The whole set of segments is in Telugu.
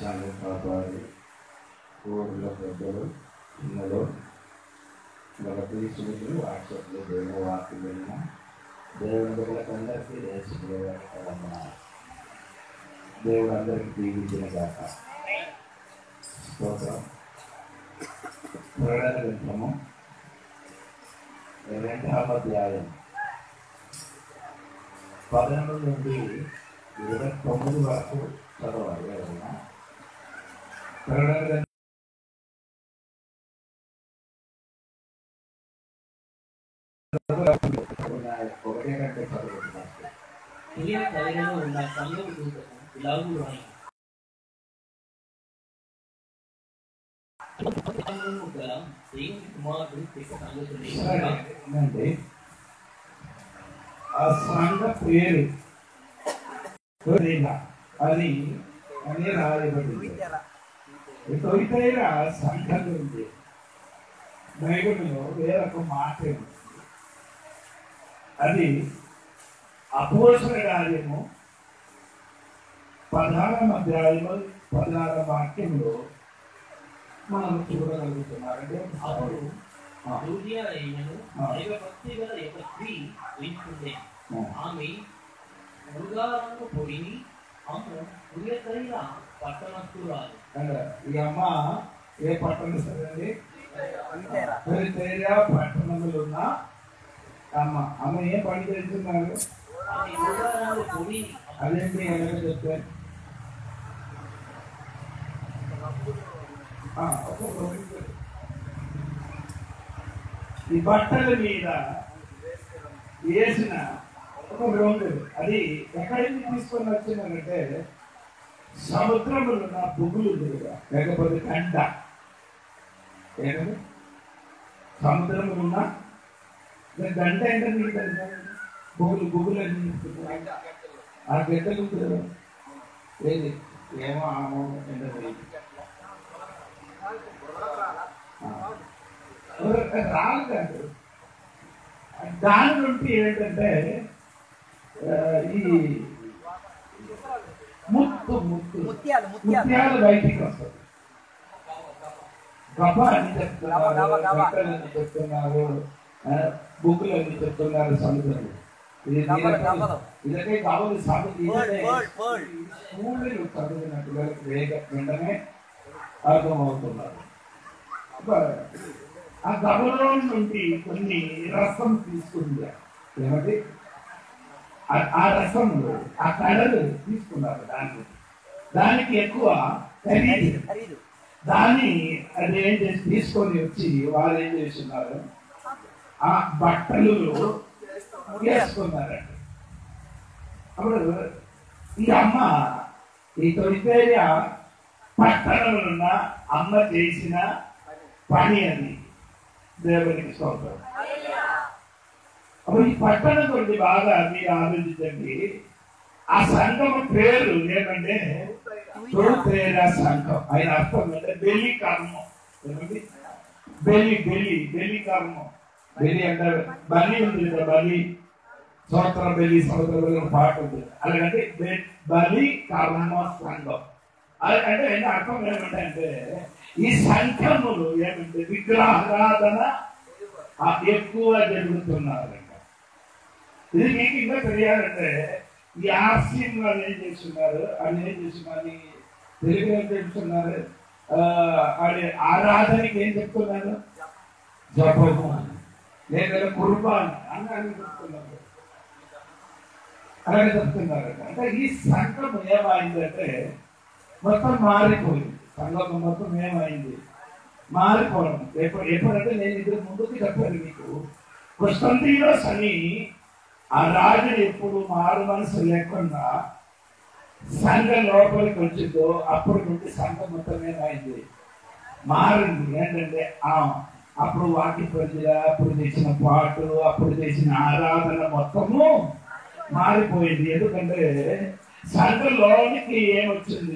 సంఘ కాపాడి ఊరిలో పెద్దలు చిన్నలు మన క్రీస్తులు వాట్సాప్లో దేవుని వాక్యం వెళ్ళిన దేవుని బిడ్డలకందరికీ దేశంలో దేవుడు అందరికీ దీవించిన కాక స్తోత్రం ప్రకటన గ్రంథము రెండవ అధ్యాయం పదకొండు నుండి ఇరవై తొమ్మిది వరకు చదవాలి ఎవరైనా ప్రకటన గ్రంథం ఒకటే కంటే చదవదు తెలియని కలిగిన ఉన్న సంఘం దూతను ఇలాగూ రాయి సంఘము గల దేవుని కుమారుడు యొక్క సంగతులు ఏంటంటే ఆ సంఘ పేరు తొలిగా అది అని రాయబడింది తొలితైన సంఘం ఉంది బైబిల్లో వేరొక మాట ఉంది అది అపోసర కార్యము పదహారం అధ్యాయము పదహార వాక్యంలో మనం చూడగలుగుతున్నారంటే అప్పుడు ఆ. యూదియా అయినను ఆ. దైవ భక్తి గల యొక్క స్త్రీ వింటుండే ఆ. ఆమె మృగాలను పొడిని అమ్ము ప్రియతైన పట్టణస్తురాలు అంటే ఈ అమ్మ ఏ పట్టణం సరే తేజ పట్టణంలో ఉన్న అమ్మ అమ్మ ఏ పని చేస్తున్నారు ఆమె మృగాలను పొడిని అదేంటి ఎలాగ చెప్తే ఆ, ఒక్కొక్క రోజు. ఈ బట్టల మీద వేసిన ఒక రంగు అది ఎక్కడి నుంచి తీసుకొని వచ్చిందంటే సముద్రంలో ఉన్న బుగులు దిగుగా లేకపోతే కండ ఏంటంటే సముద్రంలో ఉన్న దాని గంట అంటే మీకు తెలుసా? బుగులు బుగులు అని చెప్తున్నారు. ఆ గంటలు కూడా ఏది ఏమో ఆమో ఏంటది? ఆ. రాళ్ళు కాదు దాని నుండి ఏంటంటే ఆ, ఈ ముత్తు ముత్తు ముత్యాలు ముత్యాలు ముత్యాలు బయటికి వస్తుంది గబ అని చెప్తున్నారు గబ, గబ, గబ. గంటలు అని చెప్తున్నారు ఆ, బుక్కులు అని చెప్తున్నారు సముద్రం ఇది గబలు, దీనికే- గబలు. ఇదకే కావాలి సాగు వర్డ్ వర్డ్ వర్డ్ స్కూళ్ళు చదివినట్టుగా వేగ వెంటనే అర్థమవుతున్నారు బ- ఆ గబలో నుండి కొన్ని రసం తీసుకుంది ఏమంటే ఆ- ఆ రసంలో ఆ కళలు తీసుకున్నారు దాన్ని దానికి ఎక్కువ ఖరీదు ఖరీదు దాన్ని అది ఏం చేసి తీసుకొని వచ్చి వాళ్ళు ఏం చేస్తున్నారు ఆ బట్టలు వేసుకున్నారండి అప్పుడు ఈ అమ్మ ఈ తొలిపేర పట్టణంలో ఉన్న అమ్మ చేసిన పని అది దేవునికి స్తోత్రం అప్పుడు ఈ పట్టణం గురించి బాగా మీరు ఆలోచించండి ఆ సంఘం పేరు ఏమంటే తొలిపేర సంఘం ఆయన అర్థం అంటే బెల్లి కర్మం ఏమండి బెల్లి బెల్లి బెల్లి కర్మం బెల్లి అంటే బలి ఉంది కదా బలి సోత్ర బలి సముద్ర బలి అని పాట ఉంది అలాగంటే బె- బలి కర్మ సంఘం అది అంటే ఏంటి అర్థం ఏమిటంటే ఈ సంఘములు ఏమంటే విగ్రహారాధన ఆ ఎక్కువ జరుగుతున్నారంట ఇది మీకు ఇంకా తెలియాలంటే ఈ ఆర్సీన్ వాళ్ళు ఏం చేస్తున్నారు వాళ్ళు ఏం చేస్తున్నారు తెలుగు ఏం చెప్తున్నారు ఆ, అది ఆరాధనకి ఏం చెప్తున్నారు జపము లేదా కుర్బాన్ అని అని చెప్తున్నారు అలాగే చెప్తున్నారు అంటే ఈ సంఘం ఏమైందంటే మొత్తం మారిపోయింది సంఘం మొత్తం ఏమైంది మారిపోవడం ఎప్పుడు ఎప్పుడంటే నేను ఇది ముందుకు చెప్పాను మీకు కృష్ణంతీరోస్ అని ఆ రాజు ఎప్పుడు మారు మనసు లేకుండా సంఘం లోపలికి వచ్చిందో అప్పుడు నుండి సంఘం మొత్తం ఏమైంది మారింది ఏంటంటే ఆ అప్పుడు వాకి ప్రజల అప్పుడు చేసిన పాటు అప్పుడు చేసిన ఆరాధన మొత్తము మారిపోయింది ఎందుకంటే సంఘంలోనికి ఏమొచ్చింది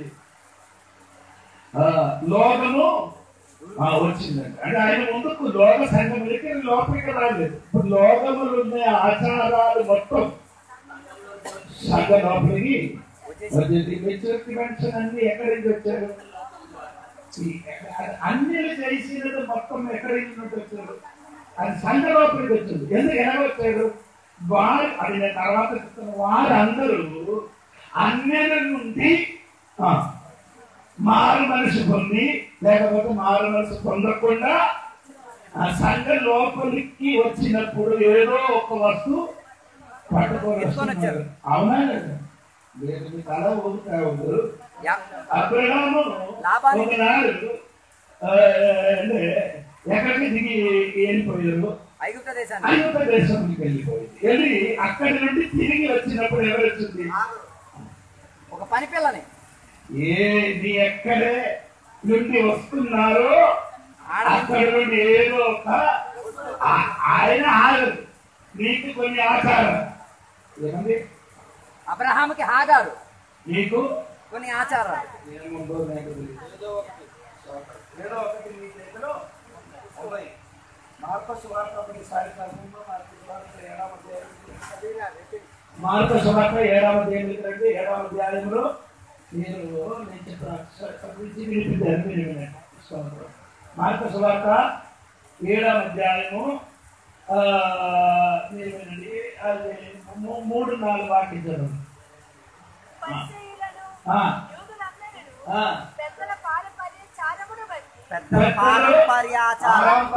ఆ, లోకము ఆ, వచ్చిందండి అంటే ఆయన ముందుకు లోక సంఘం వెళ్ళి లోపలికి రాలేదు ఇప్పుడు లోకములు ఉన్న ఆచారాలు మొత్తం సంఘ లోపలికి వచ్చేసి మెచ్యూరిటీ పెన్షన్ అన్ని ఎక్కడి నుంచి వచ్చారు ఈ అన్ని చేసినది మొత్తం ఎక్కడి నుంచి వచ్చారు అది సంఘ లోపలికి వచ్చింది ఎందుకు ఎలా వచ్చారు వారు అది నేను తర్వాత చెప్తాను వారందరూ అన్యుల నుండి ఆ, మారు మనసు పొంది లేకపోతే మారు మనసు పొందకుండా ఆ సంఘ లోపలికి వచ్చినప్పుడు ఏదో ఒక వస్తువు పట్టుకొని వస్తున్నారు. అవునా లేదా? లేదు, మీ తల ఊగుతావు అబ్రహాము లాభాన్ని- ఒకనాడు ఆ, అంటే ఎక్కడికి దిగి వెళ్ళిపోయారు ఐగుప్త దేశాన్ని ఐగుప్త దేశానికి వెళ్ళిపోయింది వెళ్ళి అక్కడి నుండి తిరిగి వచ్చినప్పుడు ఎవరు వచ్చింది ఒక పని పిల్లని ఏది ఎక్కడే నుండి వస్తున్నారో అక్కడ నుండి ఏదో ఒక ఆ- ఆయన ఆగదు నీకు కొన్ని ఆచారం ఏమండి అబ్రహాముకి హాగారు నీకు కొన్ని ఆచారాలు ఏముందో నాకు తెలియదు. ఏదో ఒకటి నీ చేతిలో ఉన్నాయి. మార్కస్ సువార్త ఒకటిసారి చదువుకుంటూ మార్కస్ సువార్త ఏడవ అధ్యాయం. మార్కస్ సువార్త ఏడవ అధ్యాయం రండి ఏడవ అధ్యాయంలో మీరు నేను చెప్పిన చదివించి వినిపించారు మీరు వినండి. స్తోత్రం. మార్కస్ సువార్త ఏడవ అధ్యాయము ఆ, మీరు వినండి అది మూ- మూడు నాలుగు వాక్యం చదవండి పరిసయ్యులను, ఆ. యూదులందరినూ ఆ. పెద్దల పారంపర్య చారమును బట్టి పెద్దల పారంపర్య ఆచారం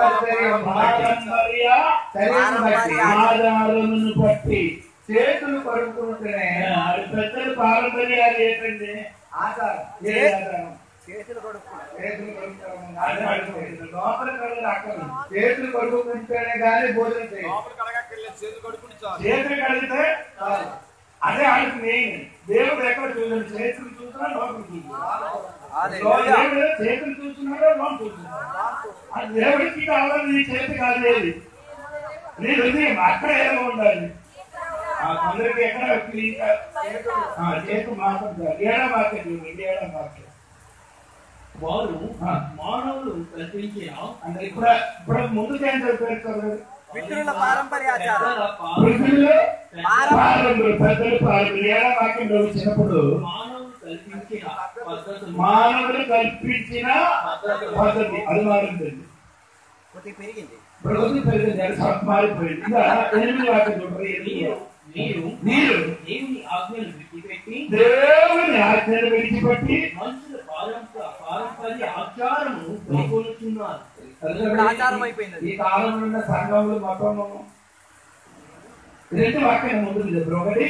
ఆధారమును బట్టి చేతులు కడుక్కుంటేనే అది పెద్దలు పారంపర్యాలు ఏంటండి ఆధారం ఏ ఆధారం చేతులు కొడుకు చేతులు కడుక్కోవడం ఆధారం లోపల కడుగు అక్కడ చేతులు కడుక్కుంటేనే కానీ భోజనం చేయాలి చేతులు కడిగితే చాలు. అదే ఆయనకు మెయిన్ దేవుడు ఎక్కడ చూడండి చేతులు చూసినా లోపల చూస్తున్నాడు దేవుడు చేతులు చూస్తున్నాడో లోపల చూస్తున్నాడు ఆ దేవుడికి కావాలి నీ చేతి కాదు ఏది నీ హృదయం అక్కడ ఏదో ఉండాలి ఆ కొందరికి ఎక్కడ క్లీన్ ఆ చేతి మాత్రం చాలు. ఏడా మార్కెట్ చూడండి ఏడా మార్కెట్ వారు ఆ. మానవులు కల్పించిన అంటే ఇప్పుడు ఇప్పుడు ముందు ఏం చెప్పారు కదా పితృల పారంపర్య ఆచారం పెద్దల పా- పృథ్వీలో పారం- పారంపర్య పెద్దలు పారంపర్య ఏడా వాక్యంలో వచ్చినప్పుడు మానవులు కల్పించిన పద్ధతులు మానవుడు కల్పించిన పద్ధతి అది మారింది కొద్దిగా పెరిగింది ఇప్పుడు వచ్చి పెరిగింది అది సగం మారిపోయింది ఇంకా ఎనిమిది వాక్యం చూడండి ఎనిమిది మీరు మీరు దేవుని ఆజ్ఞలు విడిచిపెట్టి దేవుని ఆజ్ఞలు విడిచిపెట్టి మనుషుల పారంప పారంపర్య ఆచారము కొనుక్కొనుచున్నారు ఇప్పుడు ఆచారం అయిపోయింది అది. ఈ కాలంలో ఉన్న సంఘంలో మొత్తం రెండు వాక్యం ముందు చెప్పారు ఒకటి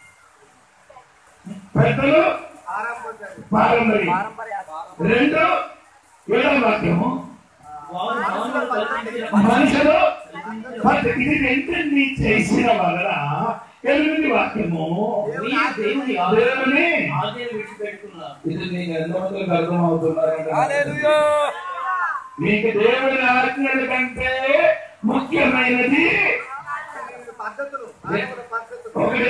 పెద్దలు పారంపర్యం పారంపర్య ఆచారం రెండు ఏడవ వాక్యము వారు మానవులు కల్పించిన మనుషులు మరి ఇది రెండింటిని చేసిన వలన ఎనిమిది వాక్యము మీరు దేవుని దేవుని ఆజ్ఞలు విడిచిపెట్టుకున్నారు ఇది మీకు ఎంతమందికి అర్థం అవుతున్నారంటే హల్లెలూయా. మీకు దేవుని ఆజ్ఞల కంటే ముఖ్యమైనది ఒకటి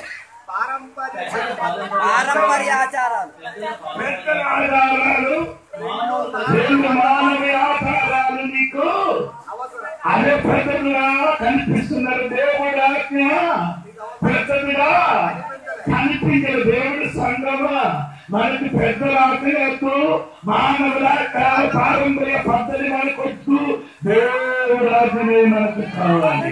పారంపర్య ఆచారాలు పెద్దల ఆధారాలు రెండు మానవ ఆధారాలు నీకు అదే పెద్దలుగా కనిపిస్తున్నారు దేవుడి ఆజ్ఞ పెద్దలుగా కనిపించదు దేవుడి సంగమా మనకి పెద్దల ఆజ్ఞలు మానవుల పారంపర్య పద్ధతి మనకు వచ్చు దేవుడి ఆజ్ఞనే మనకు కావాలి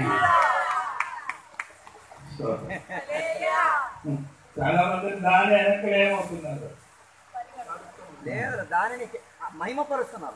చాలా మంది దాని వెనక ఏమవుతున్నారు లేదు దానిని మహిమపరుస్తున్నారు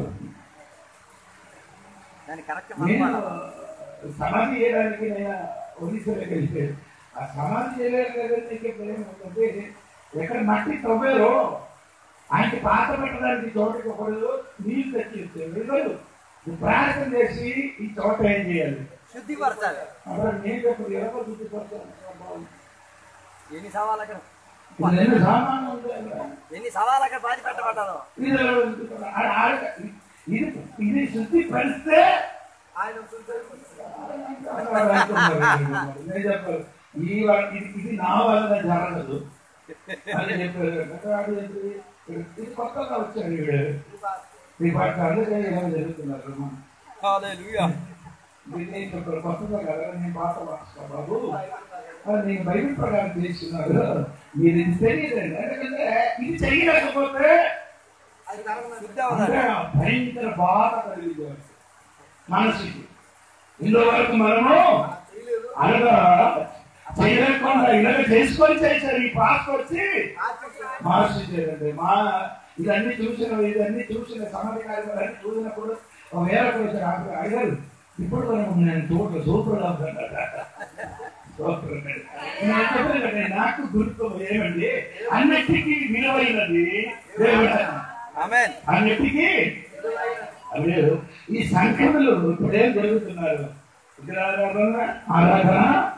దాని కరెక్ట్ నేను సమాధి చేయడానికి నేను ఒడిశాలోకి వెళ్ళిపోయాను ఆ సమాధి చేయడానికి ఏమవుతుందంటే ఎక్కడ మట్టి తవ్వారో ఆయనకి పాత పెట్టడానికి చోటకి ఒకడు నీళ్ళు తెచ్చి ఇచ్చారు ఇవ్వరు నువ్వు ప్రార్థన చేసి ఈ చోట ఏం చేయాలి శుద్ధిపరచాలి అప్పుడు నేను ఇప్పుడు ఎవరు గుర్తుపడతాను ఎన్ని సవాళ్ళు అక్కడ ఇప్పుడు ఎన్ని సామాన్లు ఉంటాయి ఎన్ని సవాళ్ళు అక్కడ బాధ పెట్టబడ్డారో ఇది ఎవరు గుర్తుపడతారు? ఆ- ఆ- ఇది ఇది శుద్ధి పరిస్తే నేను చెప్పాను ఈ వా- ఇది ఇది నా వల్ల జరగదు అని చెప్పారు వాడు ఏంటి? ఇది కొత్తగా వచ్చాడు వీడు మీ పాట అందుకే ఏమో జరుగుతున్నారు దీన్ని ఇప్పుడు కొత్తగా కదా నేను పాత మాస్టర్ బాబు అది నేను బైబిల్ ప్రకారం చేస్తున్నారు మీరు ఇది తెలియదండి ఎందుకంటే ఇది చేయలేకపోతే శుద్ధి అవుతాడు అంటే భయంకర బాధ కలిగింది మనసుకి ఇందువరకు మనము అనగా చేయలేకుండా ఇలాగ చేసుకొని చేశారు ఈ పాస్ వచ్చి మార్చేసారండి మా ఇదన్నీ చూసిన ఇదన్నీ చూసిన సమాధి కార్యక్రమాలు చూసినప్పుడు ఒక వేరే వచ్చారు అప్పుడు అడిగారు ఇప్పుడు మనం నేను చూడ సూపర్ సూపర్ నేను చెప్పాను కదా, నాకు గుర్తు ఏమండి అన్నిటికీ విలువైనది దేవుడు ఆమెన్ అన్నిటికీ అదే ఈ సంఖ్యలు ఇప్పుడేం జరుగుతున్నారు విగ్రహారాధన ఆరాధన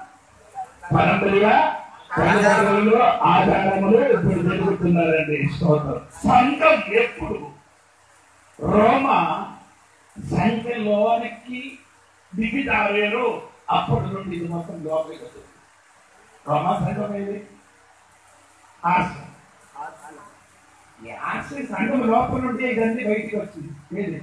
పరంపరగా తల్లిదండ్రులు ఆచారములు ఇప్పుడు జరుగుతున్నారండి స్తోత్రం సంఘం ఎప్పుడు రోమ సంఖ్యలోనికి దిగిదారేరు అప్పటి నుండి ఇది మొత్తం లోపలికి వస్తుంది రోమా సంఘం ఏది ఆశ్రమం ఈ ఆశ్రయ సంఘం లోపల నుండి ఇదన్నీ బయటికి వచ్చింది ఏది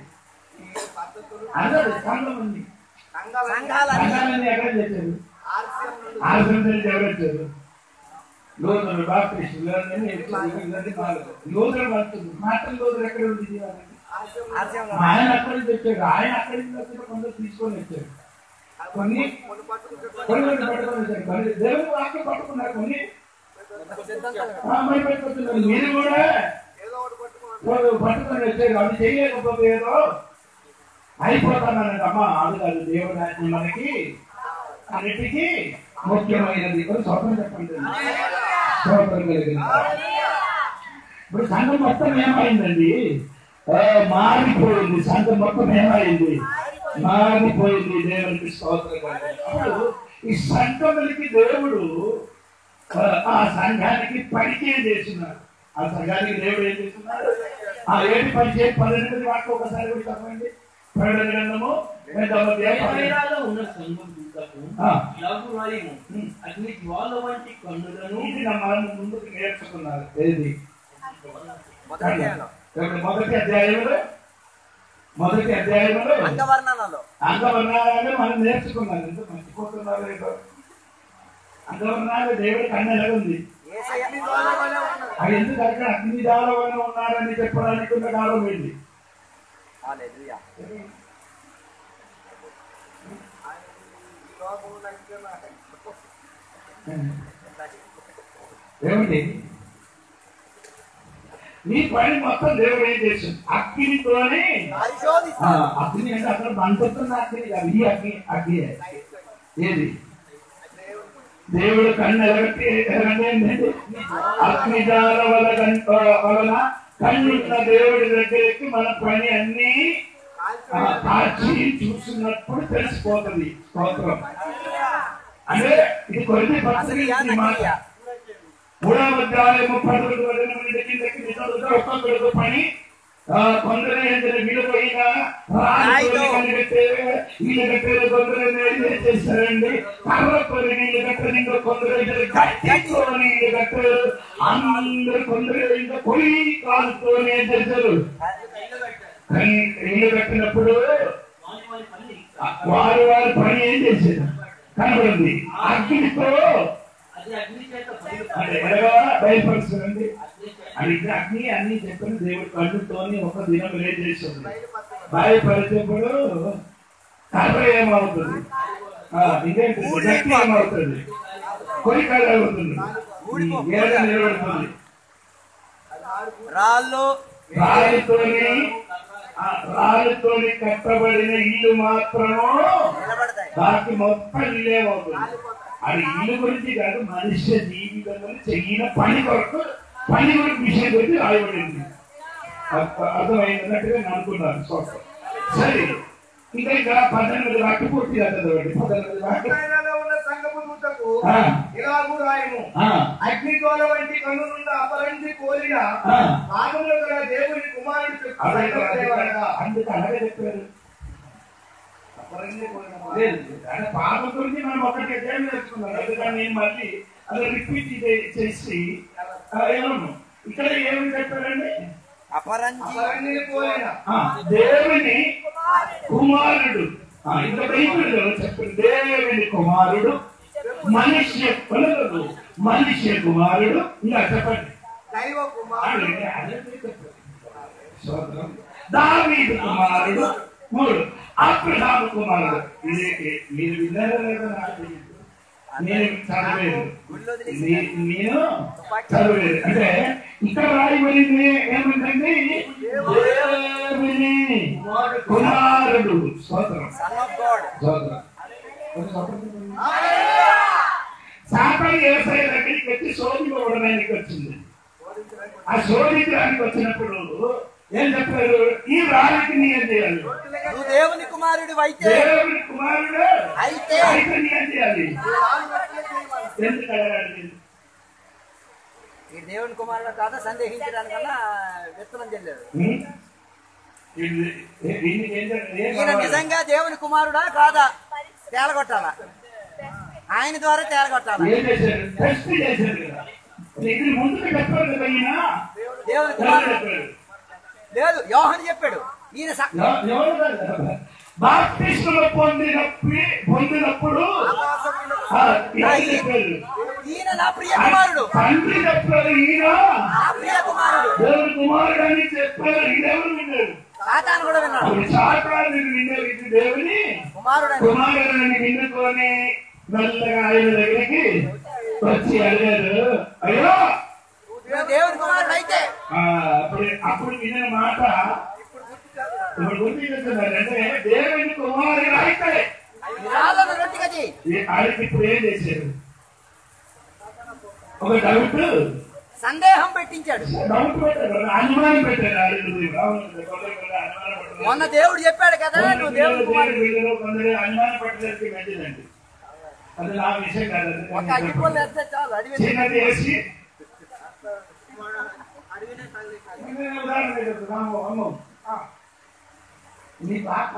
అందరూ సంఘం ఉంది సంఘాలన్నీ సంఘాలన్నీ ఎక్కడ చేశారు ఆశ్రమం నుంచి ఎవరు వచ్చారు లోతులు బాప్టిస్టులు ఇవన్నీ వచ్చారు. ఇవన్నీ కాదు. లోతులు పడుతుంది మాటలు లోతులు ఎక్కడ ఉంది జీవానికి? ఆశయంలో ఆయన అక్కడి నుంచి వచ్చాడు ఆయన అక్కడి నుంచి వచ్చిన కొందరు తీసుకొని వచ్చాడు కొన్ని కొన్ని కొన్ని పట్టుకొని వచ్చాడు కొన్ని దేవుని వాక్యం పట్టుకున్నారు కొన్ని ఆ, మరి పట్టుకుంటున్నారు మీరు కూడా వాళ్ళు పట్టుకొని వచ్చారు అది చేయలేకపోతే ఏదో అయిపోతానన్నది అమ్మ అది కాదు దేవుడు ఆయన మనకి అన్నిటికీ ముఖ్యమైనది కొన్ని స్వప్నం చెప్పండి స్వప్నం కలిగింది ఇప్పుడు సంఘం మొత్తం ఏమైందండి ఆ, మారిపోయింది సంఘం మొత్తం ఏమైంది మారిపోయింది దేవునికి స్తోత్రం కలుగును. అప్పుడు ఈ సంఘములకి దేవుడు ఆ, ఆ సంఘానికి పరిచయం చేస్తున్నారు ఆ సంఘానికి దేవుడు ఏం చేస్తున్నారు ఆ ఏటి పరిచయం పన్నెండు వాటికి ఒకసారి కూడా చెప్పండి ప్రకటన గ్రంథము రెండవ అధ్యాయం పన్నెండు. ఎఫ్రాయిములో ఉన్న సంఘం దూతకు ఆ. లఘు రాయము అగ్ని జ్వాల వంటి కన్నులను ఇది నా మనం ముందుకు నేర్చుకున్నారు ఏది మొదటి అధ్యాయంలో. ఇక్కడ మొదటి అధ్యాయంలో మొదటి అధ్యాయంలో అంగవర్ణనలో అంగవర్ణాలు మనం నేర్చుకున్నాం ఎంత మర్చిపోతున్నారు ఏదో అంగవర్ణాలు దేవుడికి అన్న ఎలాగ ఉంది ఏసయ్య అది ఎందుకు అక్కడ అగ్ని దారవన ఉన్నారని చెప్పడానికి ఉన్న కాలం ఏంటి హల్లెలూయా. ఏమిటి నీ పని మొత్తం దేవుడు ఏం చేస్తుంది అగ్నితోనే పరిశోధిస్తా. ఆ, అగ్ని అంటే అక్కడ మంటుతున్న అగ్ని కాదు ఈ అగ్ని అగ్ని ఏది దేవుడు కన్ను ఎలగట్టి ఎలాగంటే ఏంటంటే అగ్నిదార వల వలన కన్నున్న దేవుడి దగ్గరికి మన పని అన్ని ఆ, కాల్చి చూస్తున్నప్పుడు తెలిసిపోతుంది స్తోత్రం అంటే ఇది కొన్ని అసలు పత్రిక మాట మూడవ అధ్యాయము పదకొండు వచనం నుండి కిందకి నిజంగా ఒక్కొక్కరికి పని ఆ, కొందరు ఎందరు విలువైన రాయితో కట్టేరు వీళ్ళు కట్టేరు కొందరు ఏం చేశారండి కర్రతో నీళ్ళు కట్టరు ఇంకా కొందరు ఇద్దరు గట్టితో నీళ్ళు కట్టారు అందరు కొందరు ఇంకా పొయ్యి కాలుతో ఏం చేశారు కానీ ఇల్లు కట్టినప్పుడు వారి వారి పని వారు వారి పని ఏం చేశారు కనబడింది అగ్నితో అది అగ్ని చేత బయలు అంటే ఎలాగా బయలుపరుస్తుందండి అగ్ని చేత అది అగ్ని అన్ని చెప్పిన దేవుడు కళ్ళుతోని ఒక దినం ఏం చేస్తుంది బయలుపరిచేప్పుడు కర్ర ఏమవుతుంది ఆ, ఇదేంటి గట్టి ఏమవుతుంది కొన్ని కళ్ళ అవుతుంది ఏడ నిలబడుతుంది రాళ్ళు రాళ్ళతోని ఆ రాళ్ళతోని కట్టబడిన ఇల్లు మాత్రము నిలబడతాయి దానికి మొత్తం ఇల్లే అవుతుంది అది ఇల్లు గురించి కాదు మనిషి జీవితంలో చెయ్యిన పని కొరకు పని గురించి విషయం గురించి రాయబడింది అర్థ- అర్థమైందన్నట్టుగా నేను అనుకున్నాను సోసం సరే ఇంకా ఇక్కడ పద్దెనిమిది వాటి పూర్తి చదవండి పద్దెనిమిది వాటి ఉక్రెయినాలో ఉన్న సంఘపు దూతకు ఆ, ఇలాగూ రాయము ఆ, అగ్నిగోళ వంటి కన్ను నుండి అపరించి కోరిన ఆ. భాగంలో గల దేవుని కుమారుడు చెప్పు అదే సంగతి దేవనగా. అందుకు అలాగే చెప్పారు అపరించి కోరిన లేదు, అంటే పాపం గురించి మనం ఒకటి అధ్యాయం నేర్చుకున్నాం అందుకని నేను మళ్ళీ అది రిపీట్ చేసి ఆ, ఏమను ఇక్కడ ఏమని చెప్పారండి అపరంజి అపరించి కోరిన ఆ, దేవుని కుమారుడు ఆ, ఇంకా బైబిల్లో చెప్పండి దేవుని కుమారుడు మనుష్య కులగదు మనుష్య కుమారుడు ఇలా చెప్పండి దైవ కుమారుడు అదే, అదే చెప్పండి. స్తోత్రం. దావీదు కుమారుడు మూడు అబ్రహాము కుమారుడు ఇది మీరు విన్నారా లేదా నాకు తెలియదు. నేను చదవలేదు గుళ్ళో నే- నేను చదవలేదు అంటే ఇక్కడ రాయబడింది ఏమిటండి దేవుని కుమారుడు స్తోత్రం సన్ ఆఫ్ గాడ్ స్తోత్రం సాతాను వ్యవసాయ దగ్గరికి వచ్చి శోధింపబడడానికి వచ్చింది ఆ శోధించడానికి వచ్చినప్పుడు ఏం చెప్పారు ఈ రాళ్ళకి నీ ఏం చేయాలి నువ్వు దేవుని కుమారుడు అయితే దేవుని కుమారుడు అయితే అయితే నీ ఏం చేయాలి ఎందుకు అడగాలి ఈ దేవుని కుమారుడు కాదా సందేహించడానికన్నా విత్తనం చెల్లాడు హ్మ్? ఇది- ఏ- దీనికి ఏం చేయాలి? ఏం ఈయన కావాలి? నిజంగా దేవుని కుమారుడా కాదా తేలగొట్టాలా ఆయన ద్వారా తేలగొట్టాలా ఏం చేశారు టెస్ట్ చేశారు కదా ఇది ముందుకు చెప్పారు కదా ఈయన దేవుని ఎవరు కుమారుడు చెప్పారు లేదు యోహన్ చెప్పాడు ఈయన స- ఎవ- ఎవరు కాదు. బాప్తిస్మలు పొందినప్పుడు పొందినప్పుడు ఆ, ఏం చెప్పారు ఈయన నా ప్రియ కుమారుడు తండ్రి చెప్పారు ఈయన నా ప్రియ కుమారుడు దేవుని కుమారుడు అని చెప్పారు ఈయనెవరు విన్నారు సాతాను కూడా విన్నాడు అప్పుడు సాతాను విన్నారు ఇది దేవుని కుమారుడు అని కుమారుడిని విన్నుకొని మెల్లగా ఆయన దగ్గరికి వచ్చి అడిగారు అయ్యో నువ్వు దేవుని కుమారుడు అయితే ఆ, అప్పుడు అప్పుడు వినే మాట ఇప్పుడు గుర్తు చేస్తున్నారు అంటే దేవుని కుమారుడు అయితే ఈ రాళ్ళను రొట్టిగా చెయ్యి ఈ ఆయనకి ఇప్పుడు ఏం చేశారు ఒక డౌట్ సందేహం పెట్టించాడు డౌట్ పెట్టారు అనుమానం పెట్టారు ఆయన అవును, కొందరు కొందరు అనుమానం పడ్డారు. మొన్న దేవుడు చెప్పాడు కదా కొందరు నువ్వు దేవుని పిల్లలు కుమారుడు దేవుని పిల్లలు కొందరు అనుమానం పట్టడానికి మంచిదండి అది నా విషయం కాదు అది ఒక నేను అగ్గిపొల్లు చెప్పను. వేస్తే చాలు అడిగి చిన్నది వేసి నేను ఉదాహరణ చెప్తున్నాను అమ్మ ఆ. నీ పాప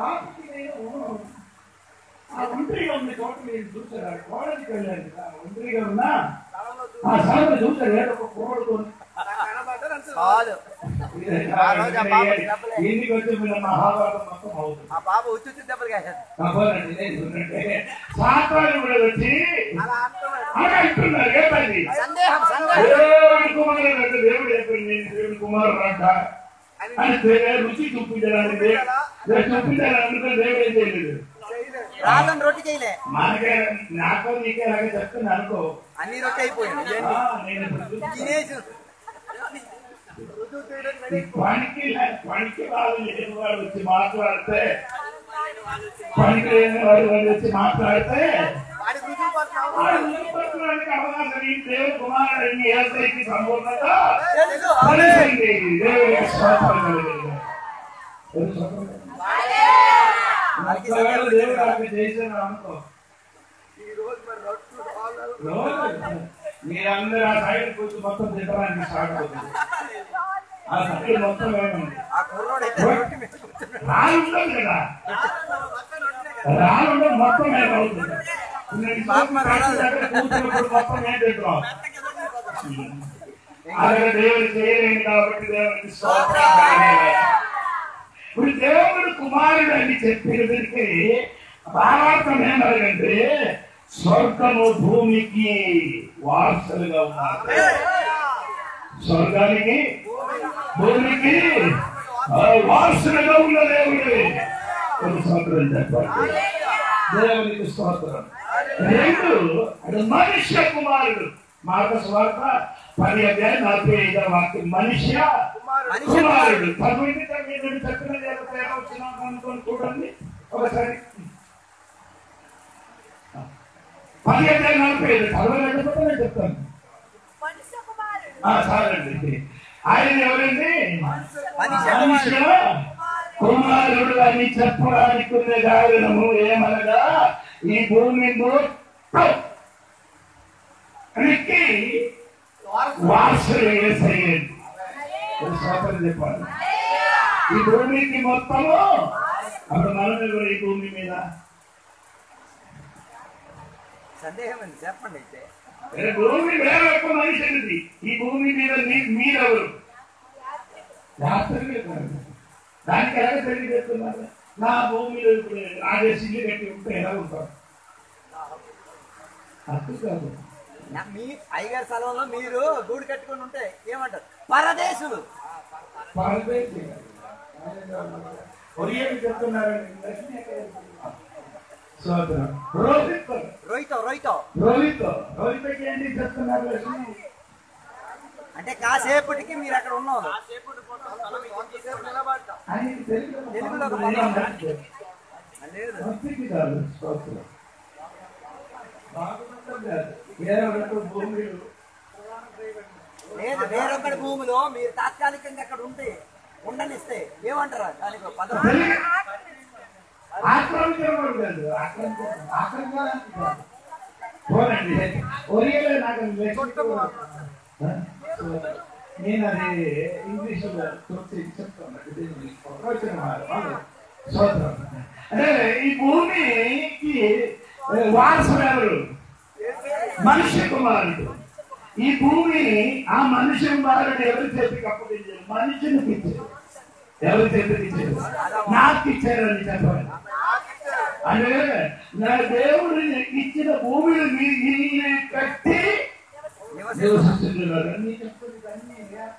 ఆ ఒంటరిగా ఉన్న చోట మీరు చూసారు ఆ కోడలికి వెళ్ళారు కదా, ఒంటరిగా ఉన్నా ఆ స్థలంలో చూసారు ఏదో ఒక కోడలు చాలు ఆ రోజు ఆ పాప దెబ్బలే. ఇంటికి వచ్చి మీరు మహాభారతం మొత్తం అవుతుంది ఆ బాబు ఉచ్చు ఉచ్చు దెబ్బలు కాశాడు తప్పదండి నేను చూడండి. సాతాను కూడా వచ్చి అలా అంటున్నారు ఏమండి సందేహం సందేహం దేవుడి కుమారుడు అంటే దేవుడు చెప్పండి నేను దేవుడి కుమారుడు అంట అని దేవుడు రుచి చూపించడానికి దేవుడు చూపించాలని అనుకున్న దేవుడు ఏం చేయలేదు రాళ్ళను రొట్టి చేయలే మనకే నాకో నీకే అలాగే చెప్తుంది అనుకో అన్ని రొట్టి అయిపోయింది ఆ, నేను ఇప్పుడు చూస్తాను. తినేసి ఈ పనికి లే- పనికి వాళ్ళు లేని వాడు వచ్చి మాట్లాడితే పనికి లేని వాడు వాడు వచ్చి మాట్లాడితే వాడు నిలబడడానికి అవకాశం ఈ దేవుడు కుమారుడిని ఏసైకి సంపూర్ణత తెలుసు తెలిసింది. దేవునికి స్తోత్రం కలుగును. దేవునికి స్తోత్రం కలుగును. ఒకవేళ దేవుడు అక్కడ చేశాను అనుకో రోజు మీరందరూ ఆ సైడ్ కూర్చొని మొత్తం తిట్టడానికి స్టార్ట్ అవుతుంది ఆ సైడ్ మొత్తం ఏమైంది ఆ కుర్రోడు అయితే రొట్టి మీద కూర్చున్నాడు. రాళ్ళు ఉండదు కదా రాళ్ళు ఉండదు మొత్తం ఏమవుతుంది నేను కూర్చున్నప్పుడు మొత్తం ఏం తింటున్నాం అక్కడ దేవుడు చేయలేను కాబట్టి దేవుడికి స్తోత్రం కలుగును. ఇప్పుడు దేవుడు కుమారుడు అని చెప్పినప్పటికీ భావార్థం ఏమనగంటే స్వర్గము భూమికి వారసులుగా ఉన్నారు స్వర్గానికి భూమికి ఆ, వారసులుగా ఉన్న దేవుడు ఒక స్తోత్రం చెప్పండి దేవునికి స్తోత్రం రెండు అది మనుష్య కుమారుడు మాట స్వార్థ పది అధ్యాయం నలభై ఐదవ వాక్యం మనుష్య మనిషి కుమారుడు తమిళ తమిళ చెప్పిన తేడా వచ్చినా అనుకొని చూడండి ఒకసారి పది అధ్యాయం నలభై ఐదు చదవలేకపోతే నేను చెప్తాను మనుష్య కుమారుడు ఆ, చాలండి ఆయన ఎవరండి మనిషి మనుష్య కుమారుడు అని చెప్పడానికి ఉన్న కారణము ఏమనగా ఈ భూమి మొత్తం అనికి వారసులు వేసేయండి ఒక స్తోత్రం చెప్పాలి ఈ భూమికి మొత్తము అప్పుడు మనం ఎవరు ఈ భూమి మీద సందేహం ఉంది చెప్పండి అయితే ఏ భూమి వేరే ఒక్క మనిషిది ఈ భూమి మీద మీ- మీరెవరు యాత్రికులు కాదు. దానికి ఎలా తెలియజేస్తున్నారు నా భూమిలో ఇప్పుడు రాజేష్ ఇల్లు కట్టి ఉంటే ఎలా ఉంటారు హక్కు కాదు నా- మీ అయ్యగారి స్థలంలో మీరు గూడు కట్టుకొని ఉంటే ఏమంటారు పరదేశులు పరదేశీ ఒరియలు చెప్తున్నారండి సోదరం రోహిత్ రోహితో రోహితో రోహిత్ రోహిత్కి ఏంటి చెప్తున్నారు లక్ష్మి అంటే కాసేపటికి మీరు అక్కడ ఉన్నారు ఆయన తెలుగులో తెలుగులో ఒక మాట్లాడారు. లేదు భక్తికి కాదు స్తోత్రం బాగుండటం కాదు వేరే వాళ్ళకు భూమిలు లేదు వేరొకటి భూమిలో మీరు తాత్కాలికంగా అక్కడ ఉంటే ఉండనిస్తే ఏమంటారు దానికి ఒక పదం తెలుగు ఆక్రమించడం కూడా కాదు ఆక్రమించడం ఆక్రమించడానికి కాదు పోనండి ఒరియలే నాకు లెక్క నేను అది ఇంగ్లీష్ లో తోచి చెప్తాను ఇది ప్రవచనం వారు, వాళ్ళు స్తోత్రం. అంటే ఈ భూమికి వారసుడు ఎవరు మనుష్య కుమారుడు ఈ భూమి ఆ మనుష్య కుమారుడు ఎవరి చేతికి అప్పగించారు మనుషునికి ఇచ్చారు ఎవరి చేతికి ఇచ్చారు నాకు ఇచ్చారని చెప్పాలి అంటే నా దేవుడు ఇచ్చిన భూమిని మీ- మీ కట్టి నివసిస్తున్నారు నీ చెప్తుంది ఇవన్నీ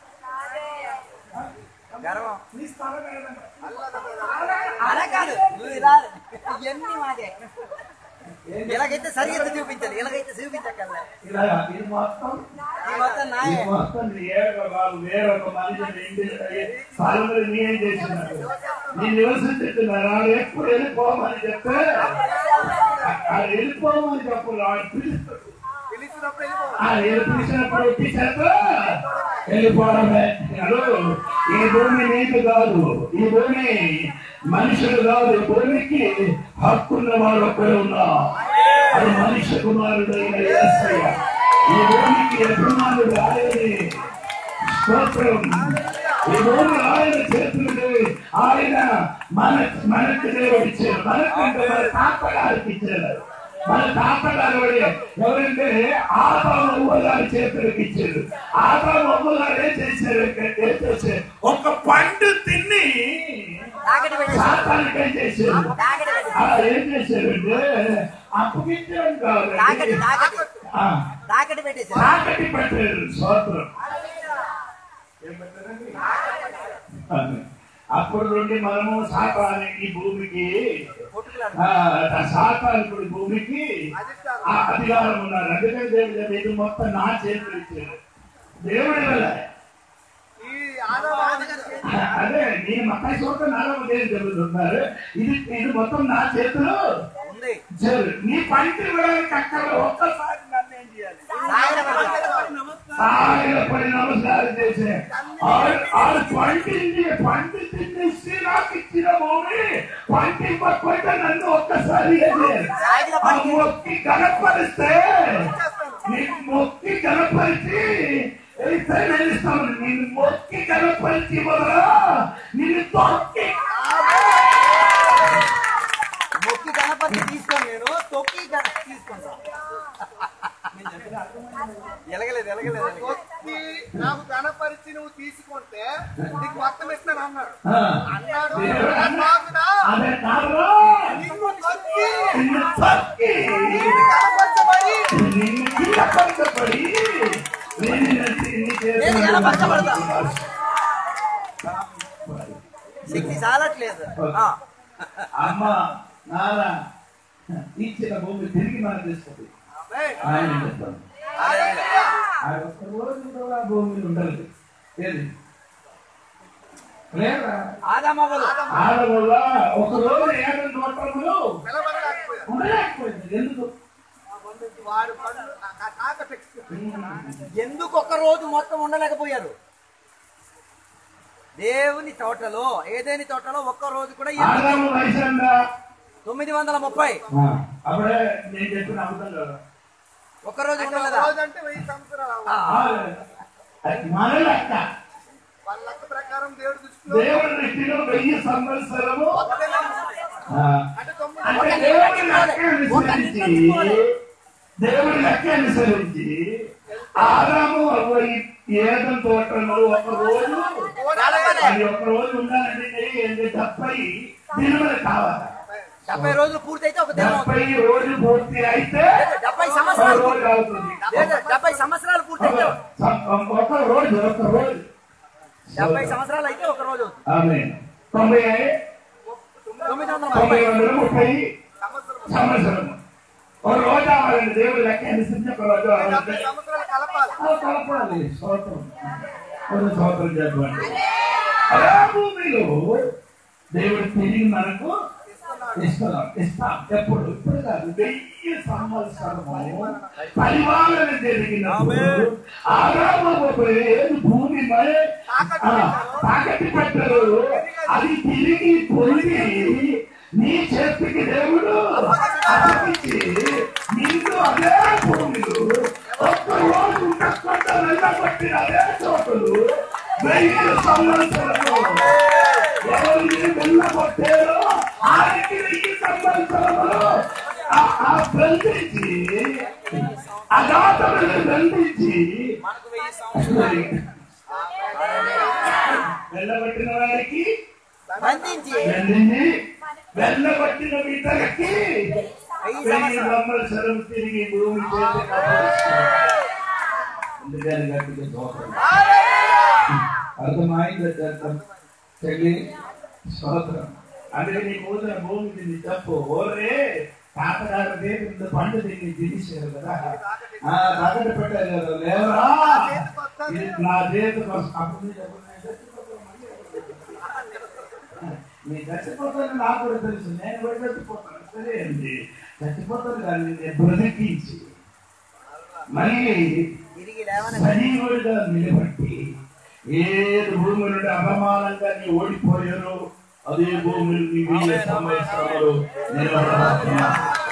గర్వం నీ స్థలం ఏదన్నా? అలా కాదు నువ్వు ఇలా ఇవన్నీ మాదే ఇలాగైతే సరిగ్గా చూపించాలి ఇలాగైతే చూపించక్కర్లే ఇలా ఇది మొత్తం ఈ మొత్తం ఈ నాయే మొత్తం ఏక బాబు వేరొక మనిషిని ఇంటి స్థలంలో నేనేం చేసినారు నీ నివసించుతున్నారు ఆడు ఎప్పుడు వెళ్ళిపోమని చెప్తే ఆడు వెళ్ళిపోమని చెప్పు ఆడు పిలుస్తాడు పిలిచినప్పుడు వెళ్ళిపో. ఆ ఏడు పిలిచినప్పుడు పిలిచాక వెళ్ళిపోవడమే హలో ఈ భూమి నీకు కాదు ఈ భూమి మనుషులు కాదు ఈ భూమికి హక్కున్న వాడు ఒక్కడే ఉన్నా అది మనుష్య కుమారుడు అయిన యేసయ్య ఈ భూమికి యజమానుడు ఆయనే స్తోత్రం ఈ భూమి ఆయన చేతులకి ఆయన మన మనకి దేవుడు ఇచ్చారు మనకంటే మన తాతగారికి ఇచ్చారు మన తాతగారు ఎవరంటే ఆదాము అవ్వ గారి చేతులకు ఇచ్చారు ఆదాము అవ్వ గారు ఏం చేశారు ఏం చేశారు ఒక పండు తిని తాకటి పెట్టేసి సాతానికి ఏం చేశారు తాకటి పెట్టేసి ఆ, ఏం చేశారంటే అప్పగించడం తాకటి కాదు తాకటి ఆ, తాకటి పెట్టేసి తాకటి పెట్టారు స్తోత్రం ఆమె. అప్పుడు నుండి మనము సాతాని ఈ భూమికి కొట్టుకులాడు ఆ, సాతానుకుడి భూమికి ఆ అధికారం ఉన్నారు అందుకని దేవుడు ఇది మొత్తం నా చేతులు ఇచ్చారు దేవుడి వల్ల ఈ ఆడవాళ్ళకి అదే నేను మక్కాయి చోట నాలుగు దేవుడు జరుగుతున్నారు ఇది ఇది మొత్తం నా చేతులు ఉంది ఇచ్చారు నీ పంటి ఇవ్వడానికి అక్కడ ఒక్కసారి నన్ను ఏం చేయాలి ఆయన పడి నమస్కారం చేసే ఆడు ఆడు పండింది పండి తినేసి నాకు ఇచ్చిన భూమి పంటి పక్కన నన్ను ఒక్కసారి సాగిల ఆ మొక్కి కనపరిస్తే నీకు మొక్కి కనపరిచి అయితే నేను ఇస్తాను నేను మొక్కి కనపరిచి వదలా నిన్ను తొక్కి మొక్కి గణపతి తీసుకోను నేను తొక్కి గణ- తీసుకుంటా ఎలగలేదు ఎలగలేదు ఎలగలేదు. వచ్చి నాకు గణపరిచి నువ్వు తీసుకుంటే నీకు మొత్తం ఇస్తాను అన్నాడు ఆ. అన్నాడు దేవుడు అన్నా- కాదురా, అదే కాదురా నిన్ను తొక్కి నిన్ను తొక్కి నిన్ను గణపరచబడి నిన్ను కిందపరచబడి నేను నీ చేతుల్లో నేను గణపరచబడతా. శక్తి చాలట్లేదు ఆ. అమ్మ నాన్న ఇచ్చిన భూమి తిరిగి మనం తీసుకుంది ఏయ్, ఆయన చెప్తాను హల్లెలూయా. ఆయన ఒక్క రోజు కూడా ఆ భూమి ఉండదు ఏది లేదా ఆదామవ్వలు ఆడవల్ల ఒక రోజు ఏడు నోటములు నిలబడలేకపోయాడు. ఉండలేకపోయింది ఎందుకు వాడు పనులు కాక పెట్టి ఎందుకు ఒక్క రోజు మొత్తం ఉండలేకపోయారు దేవుని తోటలో ఏదేని తోటలో ఒక్క రోజు కూడా ఎందుకు? ఆదాము వయసు ఎంత? తొమ్మిది వందల ముప్పై ఆ, అప్పుడే నేను చెప్పిన అబద్ధం కదా ఒక్క రోజు ఉండలేదా రోజు అంటే వెయ్యి సంవత్సరాలు ఆ, ఆ, అది మన లెక్క వాళ్ళ లెక్క ప్రకారం దేవుడి దృష్టిలో దేవుడి దృష్టిలో వెయ్యి సంవత్సరము ఒకటే నెల. ఆ, అంటే తొమ్మిది అంటే ఒక దేవుడి నిమిషం లెక్క ఒక అనుసరించి నిమిషం పోలే. దేవుడి లెక్క అనుసరించి ఆదాము అవ్వ ఈ ఏదం తోటలో ఒక రోజు గడపలే. అది ఒక రోజు ఉండాలంటే ఏంటి డెబ్బై దినములు కావాలి డెబ్బై రోజులు పూర్తయితే ఒక దినం అవుతుంది డెబ్బై రోజులు పూర్తి అయితే డెబ్బై ఒక సంవత్సరాలు రోజు అవుతుంది లేదా డెబ్బై సంవత్సరాలు పూర్తయితే ఒక రోజు ఒక రోజు డెబ్బై సంవత్సరాలు అయితే ఒక రోజు అవుతుంది ఆమె తొంభై తొమ్మిది వందల తొంభై ముప్పై వందల ముప్పై సంవత్సరం ఒక రోజు అవ్వాలండి దేవుడు లెక్క అనుసరించి ఒక రోజు డెబ్బై అవ్వాలి సంవత్సరాలు కలపాలి ఆ కలపాలి స్తోత్రం కొన్ని స్తోత్రం చెప్పండి అలా భూమిలో దేవుడు తిరిగి మనకు ఇస్తున్నాం ఇస్తాం ఎప్పుడు ఇప్పుడు కాదు వెయ్యి సంవత్సరము పరిపాలన జరిగినప్పుడు ఆరామపు ఏది భూమి మరి తాకట్టి పెట్టరు అది తిరిగి పొంది నీ చేతికి దేవుడు అప్పగించి నీకు అదే భూమిలో ఒక్క రోజు ఉండకుండా వెళ్ళబట్టిన అదే చోటులు వెయ్యి సంవత్సరము ఎవరిని వెళ్ళగొట్టారో ఆయనకి వెయ్యి సంవత్సరములు ఆ- ఆ బంధించి అగాధములను బంధించి వెళ్ళబట్టిన వారికి బంధించి బంధించి వెళ్ళబట్టిన ఇతరకి వెయ్యి వెయ్యి సంవత్సరాలు సంవత్సరం తిరిగి భూమి చేతి కాపాడుతాడు. అందుకని గట్టిగా స్తోత్రం. అర్థమైంది అర్థం చెల్లి స్తోత్రం అందుకే నీ కూతుర భూమికి నీ తప్పు ఓరే తాతగారు రేపు ఇంత పండు తిని తినేసారు కదా ఆ తాకట్టు పెట్టారు కదా లేవరా ఇది నా చేతికి వస్తా అప్పుడు నీ డబ్బులు నేను చచ్చిపోతాను మళ్ళీ ఎవరు? నీ చచ్చిపోతాను నాకు కూడా తెలుసు నేను కూడా చచ్చిపోతాను సరే అండి చచ్చిపోతాను కానీ నేను బ్రతికించి మళ్ళీ తిరిగి లేవని సజీవుడిగా నిలబట్టి ఏది భూమి నుండి అవమానంగా నీ ఓడిపోయారో అదే భూమి నీ వెయ్యి సంవత్సరాలు నిలబడబోతున్నా.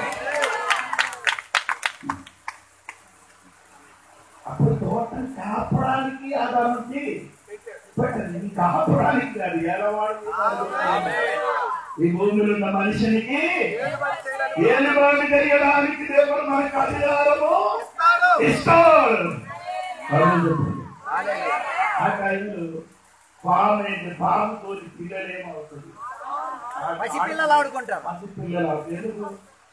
అప్పుడు తోటను కాపడానికి ఆదానికి పెట్టండి ఈ కాపడానికి కాదు ఎలవాడు ఈ భూమిలో ఉన్న మనిషినికి ఏలుబాటు చేయడానికి దేవుడు మనకు అధికారము ఇస్తాడు అవును చెప్పండి. ఆ టైంలో పాము అయితే పాము తోటి పిల్లలేమవుతుంది పసి పిల్లలు ఆడుకుంటారు పసి పిల్లలు అవుతారు. ఎందుకు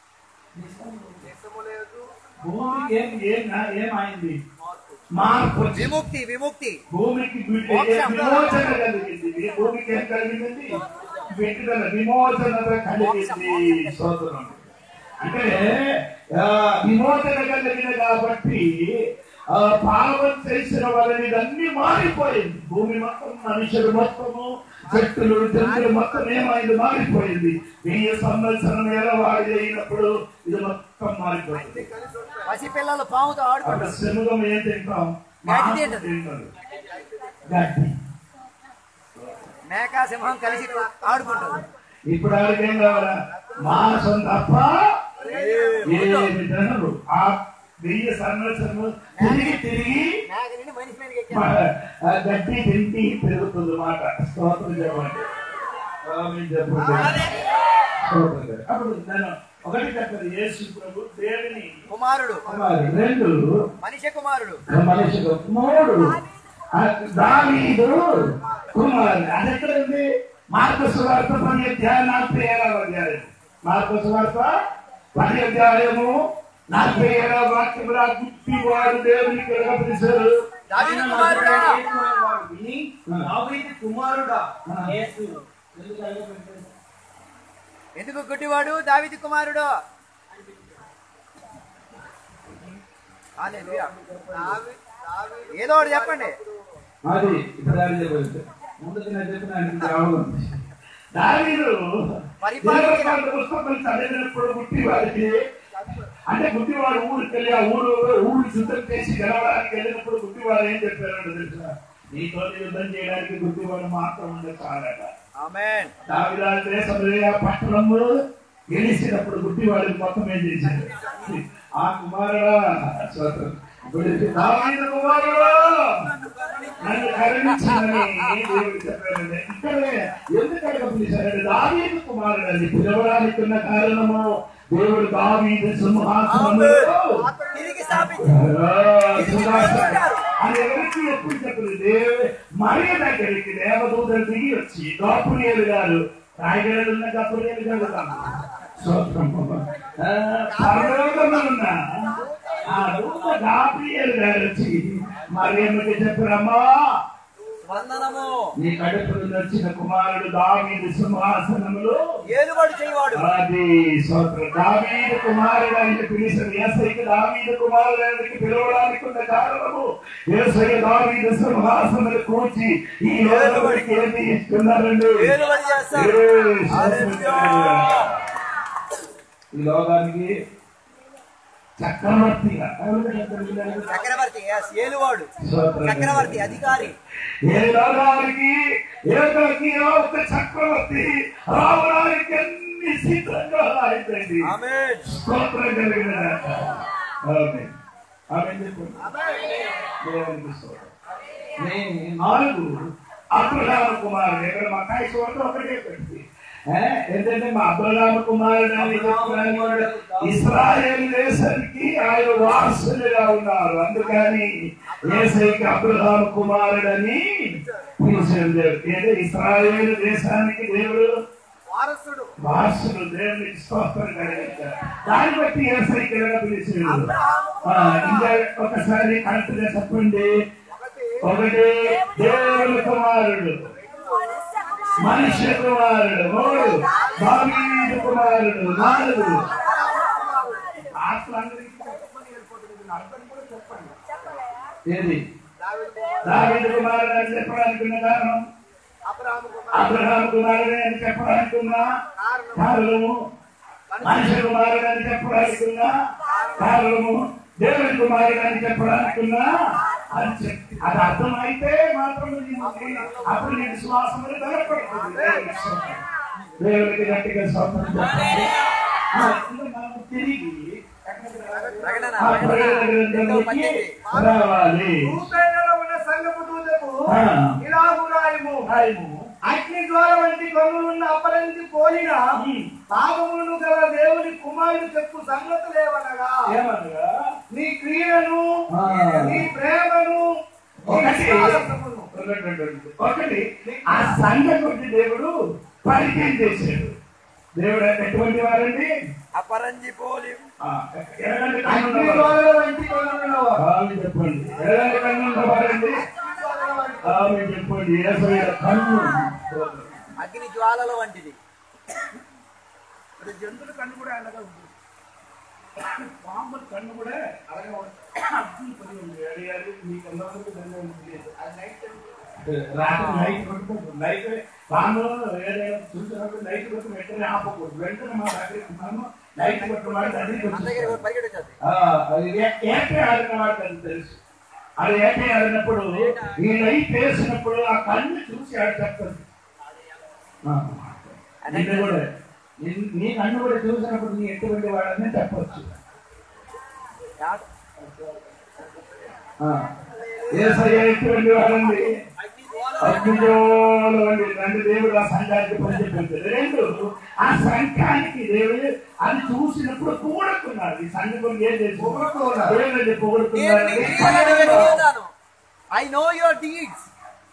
భూమికి ఏం ఏం ఏమైంది మార్పు వచ్చింది. విముక్తి విముక్తి భూమికి వి- ఏ విమోచన కలిగింది ఈ భూమికి ఏం కలిగింది విడుదల విమోచన కలిగింది స్తోత్రం అంటే ఆ, విమోచన కలిగిన కాబట్టి ఆ, పాపం చేసిన వాళ్ళని ఇదన్నీ మారిపోయింది భూమి మొత్తం మనుషులు మొత్తము చెట్టులు జంతువులు మొత్తం ఏమైంది మారిపోయింది వెయ్యి సంవత్సరం ఎలవాడి అయినప్పుడు ఇది మొత్తం మారిపోయింది పసి పిల్లలు పాముతో అక్కడ ఆడుకుంటారు శనుగం ఏం తింటాం గడ్డి మాంసం తింటారు. తింటారు గడ్డి మేక సింహం కలిసి ఆడుకుంటారు ఇప్పుడు ఆడికి ఏం కావాలా మాంసం తప్ప ఏమి తినరు ఆ వెయ్యి సంవత్సరము తిరిగి తిరిగి మేక నుండి మనిషి మీదకి మ- ఎక్కారు ఆ గడ్డి తింటి పెరుగుతుంది మాట స్తోత్రం చెప్పండి ఆమేన్ చెప్పండి స్తోత్రం చెప్పండి. అప్పుడు నేను ఒకటి చెప్పారు యేసు ప్రభు దేవుని కుమారుడు కుమారుడు. రెండు మనిషి కుమారుడు మనిషిగా మూడు ఆ దావీదు కుమారుడు అది ఎక్కడ ఉంది మార్పు సువార్త పది అధ్యాయం నలభై ఏడవ అధ్యాయం మార్పు సువార్త పది అధ్యాయము నలభై ఏడవ వాక్యముల గుట్టి వాడు దేవునికి కలగపరిచారు దావీదు కుమారుడా దావీదు కుమారుడా యేసు ఎందుకు అలాగ పెట్టారు? ఎందుకు గుడ్డివాడు దావిది కుమారుడు హల్లెలూయా. ఏదో ఒకటి చెప్పండి అది ఇప్పుడు దాని చెప్పలేదు ముందుకు నేను చెప్పిన ఆయనకి రావడం దావీదు పరిపాలన- ఇరవై పుస్తకం చదివినప్పుడు గుట్టి వాడికి అంటే గుడ్డివాడు ఊరికి వెళ్ళి ఆ ఊరు ఊరు యుద్ధం చేసి గెలవడానికి వెళ్ళినప్పుడు గుడ్డివాడు ఏం చెప్పారంటే తెలుసా నీతో యుద్ధం చేయడానికి గుడ్డివాడు మాత్రం ఉండే చాలట ఆమేన్ దావిదా దేశంలో పట్టణము గెలిచినప్పుడు గుడ్డివాడికి మొత్తం ఏం చేశాడు ఆ కుమారుడా స్తోత్రం. ఇప్పుడు దావీదు కుమారుడా నన్ను కరుణించమని దేవుడు చెప్పాడండి ఇక్కడే ఎందుకు అడగ పిలిచారంటే దావీదు కుమారుడు అని పిలవడానికి ఉన్న కారణము దేవుడు దావీదు సింహాసనములో తిరిగి స్థాపించారు అది ఎవరికి ఎప్పుడు చెప్పలేదు దేవు మరియ దగ్గరికి దేవదూతలు దిగి వచ్చి గోపురియలు గారు రాయగడలు ఉన్న గోపురియలు గారు కాదు స్తోత్రము. ఆ, పరలోకములున్న ఆ దూత గాబ్రియల్ గారు వచ్చి మరియమ్మకి చెప్పరమ్మా వందనము నీ కడుపులు నచ్చిన కుమారుడు దావీదు సింహాసనములో ఏలుబడి చేయవాడు అది స్తోత్రం దావీదు కుమారుడు అని పిలిచిన ఏసైకి దావీదు కుమారుడు అని పిలవడానికి ఉన్న కారణము ఏసై దావీదు సింహాసనములు కూర్చి ఈ లోకముడికి ఏమి ఇస్తున్నారండి ఏలుబడి చేస్తారు ఏ, హల్లెలూయా. ఈ లోకానికి చక్రవర్తిగా ఎవరు చక్రవర్తి? చక్రవర్తి yes, ఏలువాడు స్తోత్రం. చక్రవర్తి అధికారి ఏ లోకానికి ఏకకి ఒక చక్రవర్తి రావడానికి అన్ని సిద్ధంగా అయిపోయింది ఆమేన్ స్తోత్రం కలిగిన గాక. ఆమేన్. ఆమేన్ చెప్పండి. దేవునికి స్తోత్రం. నే- నాలుగు అబ్రహామ కుమారుడు ఇక్కడ మా కాయ చూడండి ఒకటే పెట్టి ఏంటంటే మా అబ్రహామ కుమారుడు అని చెప్తున్నాను ఇస్రాయేల్ దేశానికి ఆయన వారసులుగా ఉన్నారు అందుకని ఏసైకి అబ్రహామ కుమారుడని పిలిచారు దేవుడు ఏదో ఇస్రాయేల్ దేశానికి దేవుడు వారసుడు వారసులు దేవునికి స్తోత్రం కలిగించారు దాన్ని బట్టి ఏసైకి ఎలా పిలిచాడు ఆ, ఇంకా ఒకసారి కరెక్ట్ గా చెప్పండి ఒకటి దేవుని కుమారుడు మనుష్య కుమారుడు మూడు దావీదు కుమారుడు నాలుగు ఆత్మలందరికీ చెప్పమని వెళ్ళిపోతుంది. అర్థం కూడా చెప్పండి ఏది దావీదు కుమారుడు అని చెప్పడానికి ఉన్న కారణం అబ్రహాము కుమారుడు అబ్రహాం కుమారుడు అని చెప్పడానికి ఉన్న కారణము మనుష్య కుమారుడు అని చెప్పడానికి ఉన్న కారణము దేవుని కుమారుడు అని చెప్పడానికి ఉన్న అని చెప్పి అది అర్థమైతే మాత్రం నీకు అప్పుడు నీ విశ్వాసం బలపడుతుంది దేవునికి స్తోత్రం. దేవునికి గట్టిగా స్తోత్రం చెప్పండి. ఆ, ఇంకా మనం తిరిగి ప్రకటన ఆ ప్రకటన గ్రంథంలోకి రావాలి భూపేటలో ఉన్న సంగపు దూతకు ఆ. ఇలాగు రాయము రాయము. అగ్ని ద్వార వంటి కన్నులున్న అపరించి పోలిన ఉమ్. పాపములను గల దేవుని కుమారుడు చెప్పు సంగతులేవనగా ఏమనగా నీ క్రియలను ఆ. నీ ప్రేమను నీ ఒకటి విశ్వాసమును. ఒకటి ఆ సంఘటి దేవుడు పరిచయం చేశాడు దేవుడు ఎటువంటి వారండి అపరంజి పోలి ఆ, ఎలాంటి కన్ను అగ్ని ఉన్నవారు? ద్వారాల వంటి కన్నులున్నవారు. ఆమె చెప్పండి ఎలాంటి కన్ను ఉన్నవారండి ఆమె చెప్పండి ఏసయ్య కన్ను అగ్ని జ్వాలల వంటిది ఇప్పుడు జంతువుల కన్ను కూడా అలాగా ఉంది పాముల కన్ను కూడా అలాగే ఉంటుంది అగ్ని పడి ఉంది అది అది మీకు ఎంతవరకు తెలియదు లేదు. అది నైట్ టైం రాత్రి లైట్ కొట్టుకోకూడదు లైట్ పాము ఏదైనా చూసినప్పుడు లైట్ కొట్టి వెంటనే ఆపకూడదు వెంటనే మా దగ్గరికి మనము లైట్ కొట్టమాట దగ్గరికి మన దగ్గర వచ్చేస్తాం. పరిగెట్టొచ్చేది ఆ, అది ఏ- ఏటే ఆడిన వాడికి అది తెలుసు అది ఏటే ఆడినప్పుడు ఈ లైట్ వేసినప్పుడు ఆ కన్ను చూసి ఆడ చెప్తుంది ఆ, నిన్ను కూడా నీ- నీ కన్ను కూడా చూసినప్పుడు నీ ఎటువంటి వాడని చెప్పొచ్చు ఆ, యేసయ్య ఎటువంటి వాడండి అగ్నిజోలు వంటి రెండు దేవుడు ఆ సంఘానికి పనిచెప్పింది రెండు ఆ సంఘానికి దేవుడు అది చూసినప్పుడు కూడుకున్నారు ఈ సంఘం ఏం చేసి పొగడుతున్నారు. దేవుడు నేను నీ పొగుడుతున్నారు క్రియలను ఎరుగుతాను ఐ నో యువర్ డీడ్స్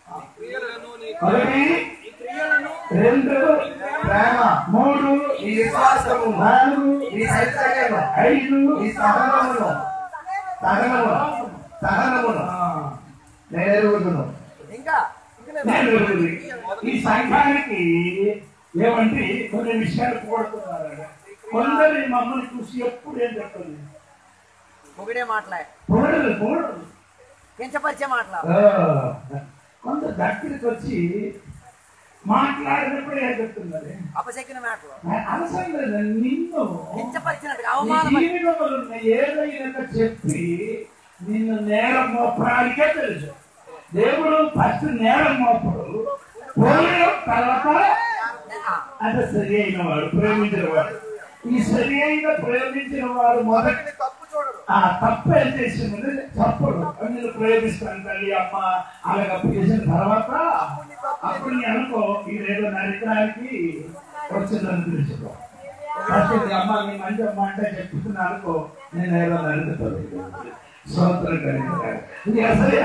ఒకటి రెండు ప్రేమ మూడు ఈ విశ్వాసము నాలుగు ఈ సత్యము ఐదు ఈ సహనమును సహనమును సహనమును నేను ఎరుగుతున్నాను ఇంకా ఇంకా లేదు. నేను ఎరుగుది. ఈ సంఘానికి ఏమంటే కొన్ని విషయాలు కూడుతున్నారు కొందరు మమ్మల్ని చూసి ఎప్పుడు ఏం చెప్తుంది ఒకటే మాటలే పొగడదు పొగడదు కించపరిచే మాటల ఆ, కొంత దగ్గరికి వచ్చి మాట్లాడినప్పుడు ఏం చెప్తున్నది అపశకిన మాటలు అవసరం లేదు నిన్ను కించపరిచినట్టుగా నీ అవమానం జీవితంలో ఉన్న ఏదైనా చెప్పి నిన్ను నేరం మోపడానికే తెలుసు దేవుడు ఫస్ట్ నేరం మోపడు పోలిన తర్వాత అది సరి అయిన వాడు ప్రేమించిన వాడు ఈ సరి అయిన ప్రేమించిన వాడు మొదటి మొదటిని తప్పు చూడరు ఆ తప్పు ఏం చేసింది తప్పుడు నేను ప్రేమిస్తాను తల్లి అమ్మ అలాగ చేసిన తర్వాత అప్పుడు నీ అనుకో ఇదేదో నరకడానికి వచ్చిందని తెలుసుకో ఫస్ట్ ఇది అమ్మ నీ మంచి అమ్మ అంటే చెప్తున్నా అనుకో నేను ఏదో నరుకుతాను స్తోత్రం కలిగిన ఇది అసలు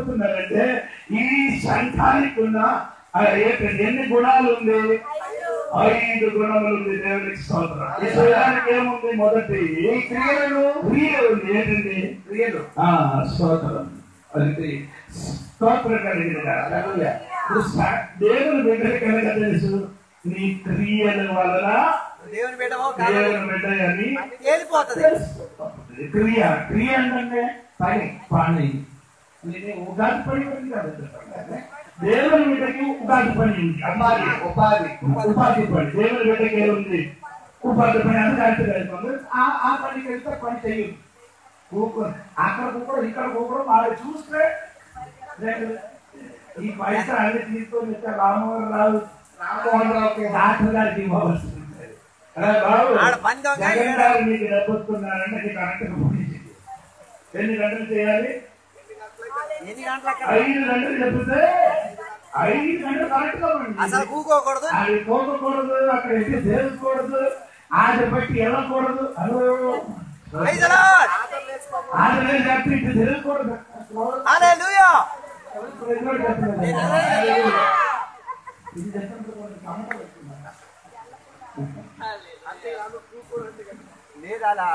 చెప్పుతున్నారంటే ఈ సంఘానికి ఉన్న ఆ ఏంటి, ఎన్ని గుణాలు ఉంది ఐదు గుణములు ఉంది దేవునికి స్తోత్రం ఈ శరీరానికి ఏముంది మొదటి ఈ క్రియలను క్రియలు ఉంది ఏంటండి క్రియలు ఆ స్తోత్రం అది స్తోత్రం కలిగిన ఇప్పుడు స- దేవుని బిడ్డలు కనుక తెలుసు నీ క్రియల వలన దేవుని బిడ్డమో కాదు దేవుని బిడ్డ అని తేలిపోతుంది తెలుస్తుంది. క్రియ క్రియ అంటే పని పని ఇది ఉగాది పని ఉంది కదా దేవుని బిడ్డకి ఉగాది పని ఉంది ఉపాధి అమ్మాది ఉపాధి ఉపాధి పని దేవుని బిడ్డకి ఏముంది ఉపాధి పని అంటే అర్థం అయిపోతుంది ఆ ఆ పనికి వెళ్తే పని చెయ్యదు కూకో అక్కడ కూకో ఇక్కడ కూకో వాళ్ళు చూస్తే రేపు ఈ పైసా అన్ని తీసుకొని వచ్చే రామోహన్ రావు రామోహన్ రావుకి డాక్టర్ గారికి ఇవ్వవలసి ఉంటుంది అరే బాబు ఆడ పని దొంగ, జగన్ ఈడ- గారు మీకు డబ్బుతున్నారంటే నీకు కరెక్ట్గా ఫోన్ చేయండి. ఎన్ని గంటలు చేయాలి ఎన్ని గంటలకు ఐదు గంటలు చెప్తే ఐదు గంటలు కరెక్ట్ గా ఉండండి. అసలు కూకోకూడదు అది పోకూడదు అక్కడ ఎన్ని చేయకూడదు ఆశ పెట్టి వెళ్ళకూడదు అదో Praise the Lord. ఆశ లేదు చెప్పి ఇటు తిరగకూడదు హల్లెలూయా ఇప్పుడు ఎన్నో చెప్తున్నాను. ఇది చెప్పినప్పుడు కొంచెం కమ్మగా పెట్టుకున్నాను. లేదు అలా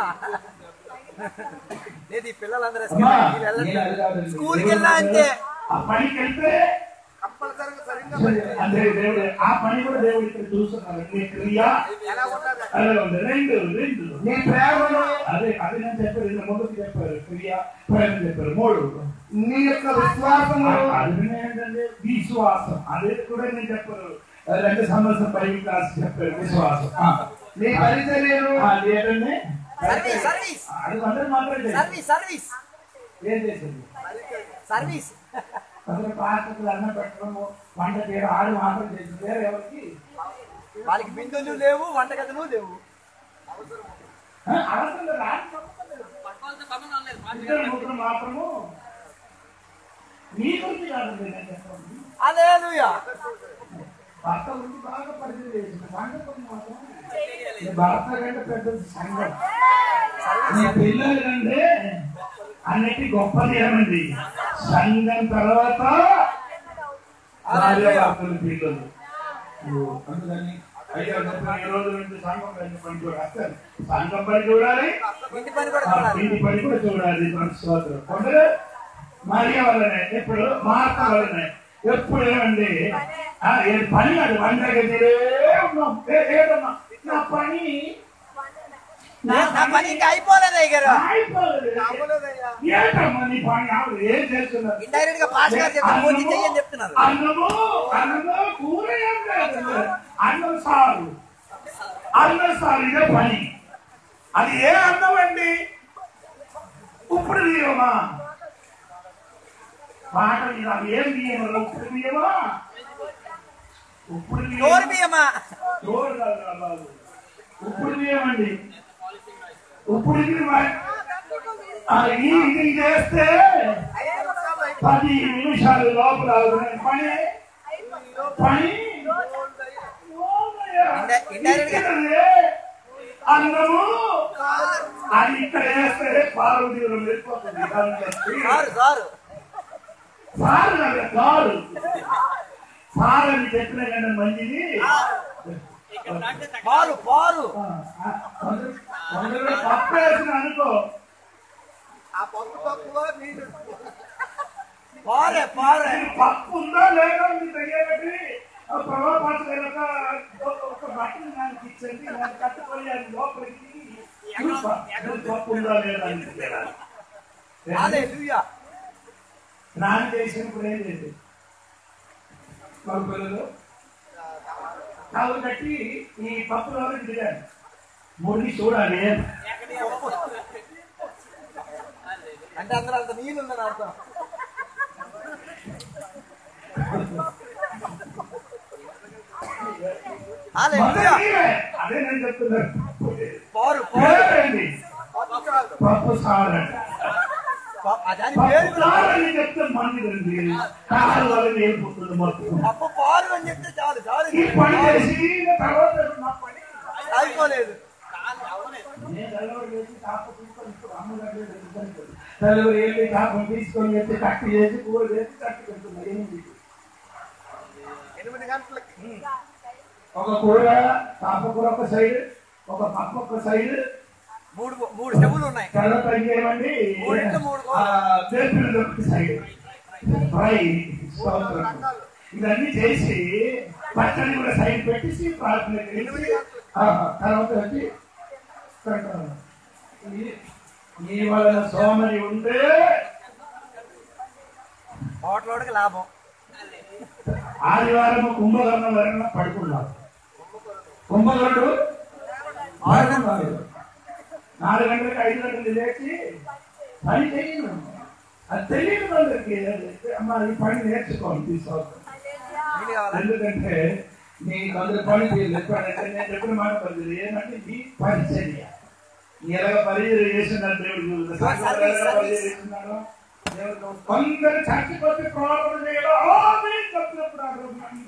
లేదు ఈ పిల్లలందరూ అమ్మా, స్కూల్కి వెళ్ళండి. నేను అది కాదండి. స్కూల్కి వెళ్ళా అంటే ఆ పనికి వెళ్తే కంపల్సరీగా సరిగ్గా అదే దేవుడు ఆ పని కూడా దేవుడు ఇక్కడ చూస్తున్నారు నీ క్రియ ఎలా ఉన్నది అదే ఉంది రెండు రెండు నీ ప్రేమను అదే అది నేను చెప్పారు ఇంత ముందుకు చెప్పారు క్రియ ప్రేమ చెప్పారు మూడు నీ యొక్క విశ్వాసము అది ఏంటంటే విశ్వాసం అదే కూడా నేను చెప్పారు రెండు సంవత్సరం పై క్లాస్ చెప్పారు విశ్వాసం ఆ. నీ పరిచర్యను అది ఏంటంటే సర్వీస్ సర్వీస్ అది అందరూ మాట్లాడే సర్వీస్ సర్వీస్ ఏం చేసింది సర్వీస్ అసలు పాత్రలు అన్నం పెట్టడము వంట చేయడం ఆడు మాత్రం చేసింది వేరే ఎవరికి వాళ్ళకి బిందులు లేవు వంటగదులు లేవు ఆ, అవసరం లేదు. రాని సంబంధం లేదు. ఇద్దరు ముగ్గురు మాత్రము మీ గురించి కాదండి నేను చెప్పండి హల్లెలూయా భర్త గురించి బాగా పరిచయం చేసింది వంట పని మాత్రం ఈ భర్త కంటే పెద్ద సంఘం నీ పిల్లలు కంటే అన్నిటి గొప్పది ఏమండి సంఘం తర్వాత భార్య భర్తలు పిల్లలు ఓ, అందుకని అయ్యో చెప్పిన ఈ రోజు నుంచి సంఘం పని పని చూడాలి సంఘం పని చూడాలి ఇంటి పని కూడా ఆ, చూడాలి ఇంటి పని కూడా చూడాలి మన స్తోత్రం కొందరు మరియ వల్లనే ఎప్పుడు మార్త వల్లనే ఎప్పుడు ఏమండి ఆ, ఏ పని అది వంటగదిలే ఉన్నాం ఏ- ఏదమ్మా నా పని నా నా పని ఇంకా అయిపోలేదు అయ్యారు అయిపోలేదు. అవ్వలేదయ్యా ఏంటమ్మా నీ పని ఆవిడ ఏం చేస్తున్నారు ఇండైరెక్ట్ గా పాస్ గారు చెప్తే పూర్తి చెయ్యని చెప్తున్నారు అన్నము అన్నము కూర ఏం లేదు అన్నం సారు అన్నం సారు ఇదే పని అది ఏ అన్నం అండి ఇప్పుడు బియ్యమా పాట మీద అది ఏం బియ్యమా ఉప్పుడు బియ్యమా ఉప్పుడు నోరు బియ్యం బియ్యమా నోరు కాదురా బాబు ఉప్పుడు బియ్యం అండి ఉప్పుడు బియ్యం ఆ, ఈ ఇది చేస్తే పది నిమిషాలు లోపల అవుతుంది. పని పని ఇండ- indirect గా- ఇక్కడే అన్నము అది ఇక్కడ వేస్తే పార్వతీయులు వెళ్ళిపోతుంది దాన్ని చెప్పి. సారు సారు సారు కాదు, కారు సారు అని చెప్పిన కంటే మంచిది పారు పారు ఆ, ఆ, కొందరు- కొందరు పప్పు వేసిన అనుకో ఆ పప్పు తక్కువ నీళ్ళు పారే పారే పప్పు ఉందా లేదా మీ దగ్గర ప్రభావం వెళ్ళక ఒక బట్టలు నాకు ఇచ్చండి నాకు కట్టుకొని అది లోపలికి చూస్తా. పప్పు ఉందా లేదా అని తెలియాలి. హల్లెలూయా స్నానం చేసినప్పుడు ఏం లేదు మగ పిల్లలు కావు కట్టి ఈ పప్పులో దిగారు ముడి చూడాలి అంటే అందులో అంత నీళ్ళు ఉందని అర్థం హల్లెలూయా మొదటివే. అదే నేను చెప్తున్నాను పారు పారు పేరేంటి? పప్పు కాదు పప్పు సారండి పా- ఆ దాని పేరు కూడా పప్పుసారని చెప్తే మంది కాలు వల్ల నేర్పుతుంది మొత్తం పప్పు పారు అని చెప్తే చాలు చాలు ఈ పని చేసి తర్వాత నా పని అయిపోలేదు నేను డెలివరీ చేసి తాప తీసుకొని ఇప్పుడు అమ్మగారు డెలివరీ వెళ్ళి తాపం తీసుకొని వచ్చి కట్టు చేసి కూర చేసి కట్టు పెడుతున్నా ఎనిమిది ఎనిమిది గంటలకి ఒక కూర కాపకూర ఒక సైడ్ ఒక పప్పు ఒక సైడ్ మూడు మూడు చెవులు ఉన్నాయి తర్వాత ఇంకేమండి మూడింటి మూడు ఆ, వేపుడు ఒక సైడ్ ఫ్రై స్తోత్రం. ఇవన్నీ చేసి పచ్చడి కూడా సైడ్ పెట్టేసి ప్రార్థన చేసి ఆ, తర్వాత వచ్చి తింటాను. ఈ- నీ వలన సోమరి ఉండే హోటలోడికి లాభం ఆదివారం కుంభకర్ణ వరణ పడుకున్నాడు కుంభకర్ణుడు ఆడుకున్నాడు నాలుగు గంటలకు ఐదు గంటలకు లేచి పని చేయను అది తెలియదు వాళ్ళకి అమ్మ ఈ పని నేర్చుకోవాలి తీసుకోవాలి ఇది కావాలా? ఎందుకంటే నీకు అందరు పని చేయలేదు ఎప్పుడంటే నేను చెప్పిన మాట పరిచయం ఏంటంటే నీ పరిచర్య నీ ఎలాగ పరిచయం చేస్తున్నాడు దేవుడు చూడు. సాక్షాత్కారం ఎలా పరిచయం చేస్తున్నాడో దేవుడు చూడు. కొందరు చచ్చిపోతే ప్రార్థన చేయడం ఆమేన్ చెప్పినప్పుడు ఆ రోజు నాకు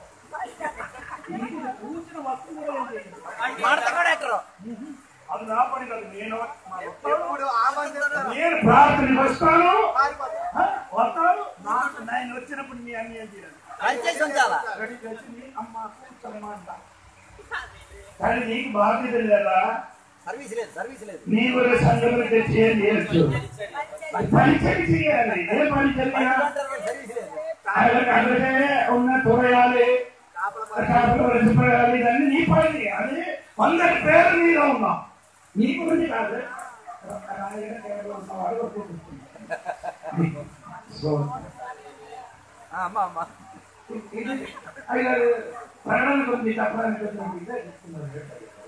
ఇది కూర్చున్న వస్తువు కూడా ఏం చేయదు. మడత కూడా ఎక్కరు అది నా పని కాదు నేను ఎప్పుడు ఆమందిస్తారు నేను ప్రార్థన వస్తాను పారిపోతారు ఆ, వస్తాను నాకు నేను వచ్చినప్పుడు మీ అన్ని ఏం చేయాలి పనిచేసి ఉంచాలా రెడీ చేసి నీ అమ్మ కూర్చోమ్మా అంట. కానీ నీకు బాధ్యత లేదా సర్వీస్ లేదు సర్వీస్ లేదు నీ కూడా సంఘంలో తెచ్చి ఏం చేయొచ్చు పని చెడి చేయాలి ఏ పని చెయ్యాలి సర్వీస్ లేదు ఆయనకు అక్కడే ఉన్న తోయాలి చేపలు రెచ్చిపోయాలి ఇవన్నీ నీ పని అది వందరి పేరు నీలో ఉన్నాం నీ గురించి కాదు రాయన కేరళలో ఉన్నవాడు ఒప్పుకుంటున్నాడు. సో ఆ, అమ్మ అమ్మ ఇది ఆయన ప్రకటన గురించి చెప్పడానికి వచ్చిన ఇదే చెప్తున్నారు.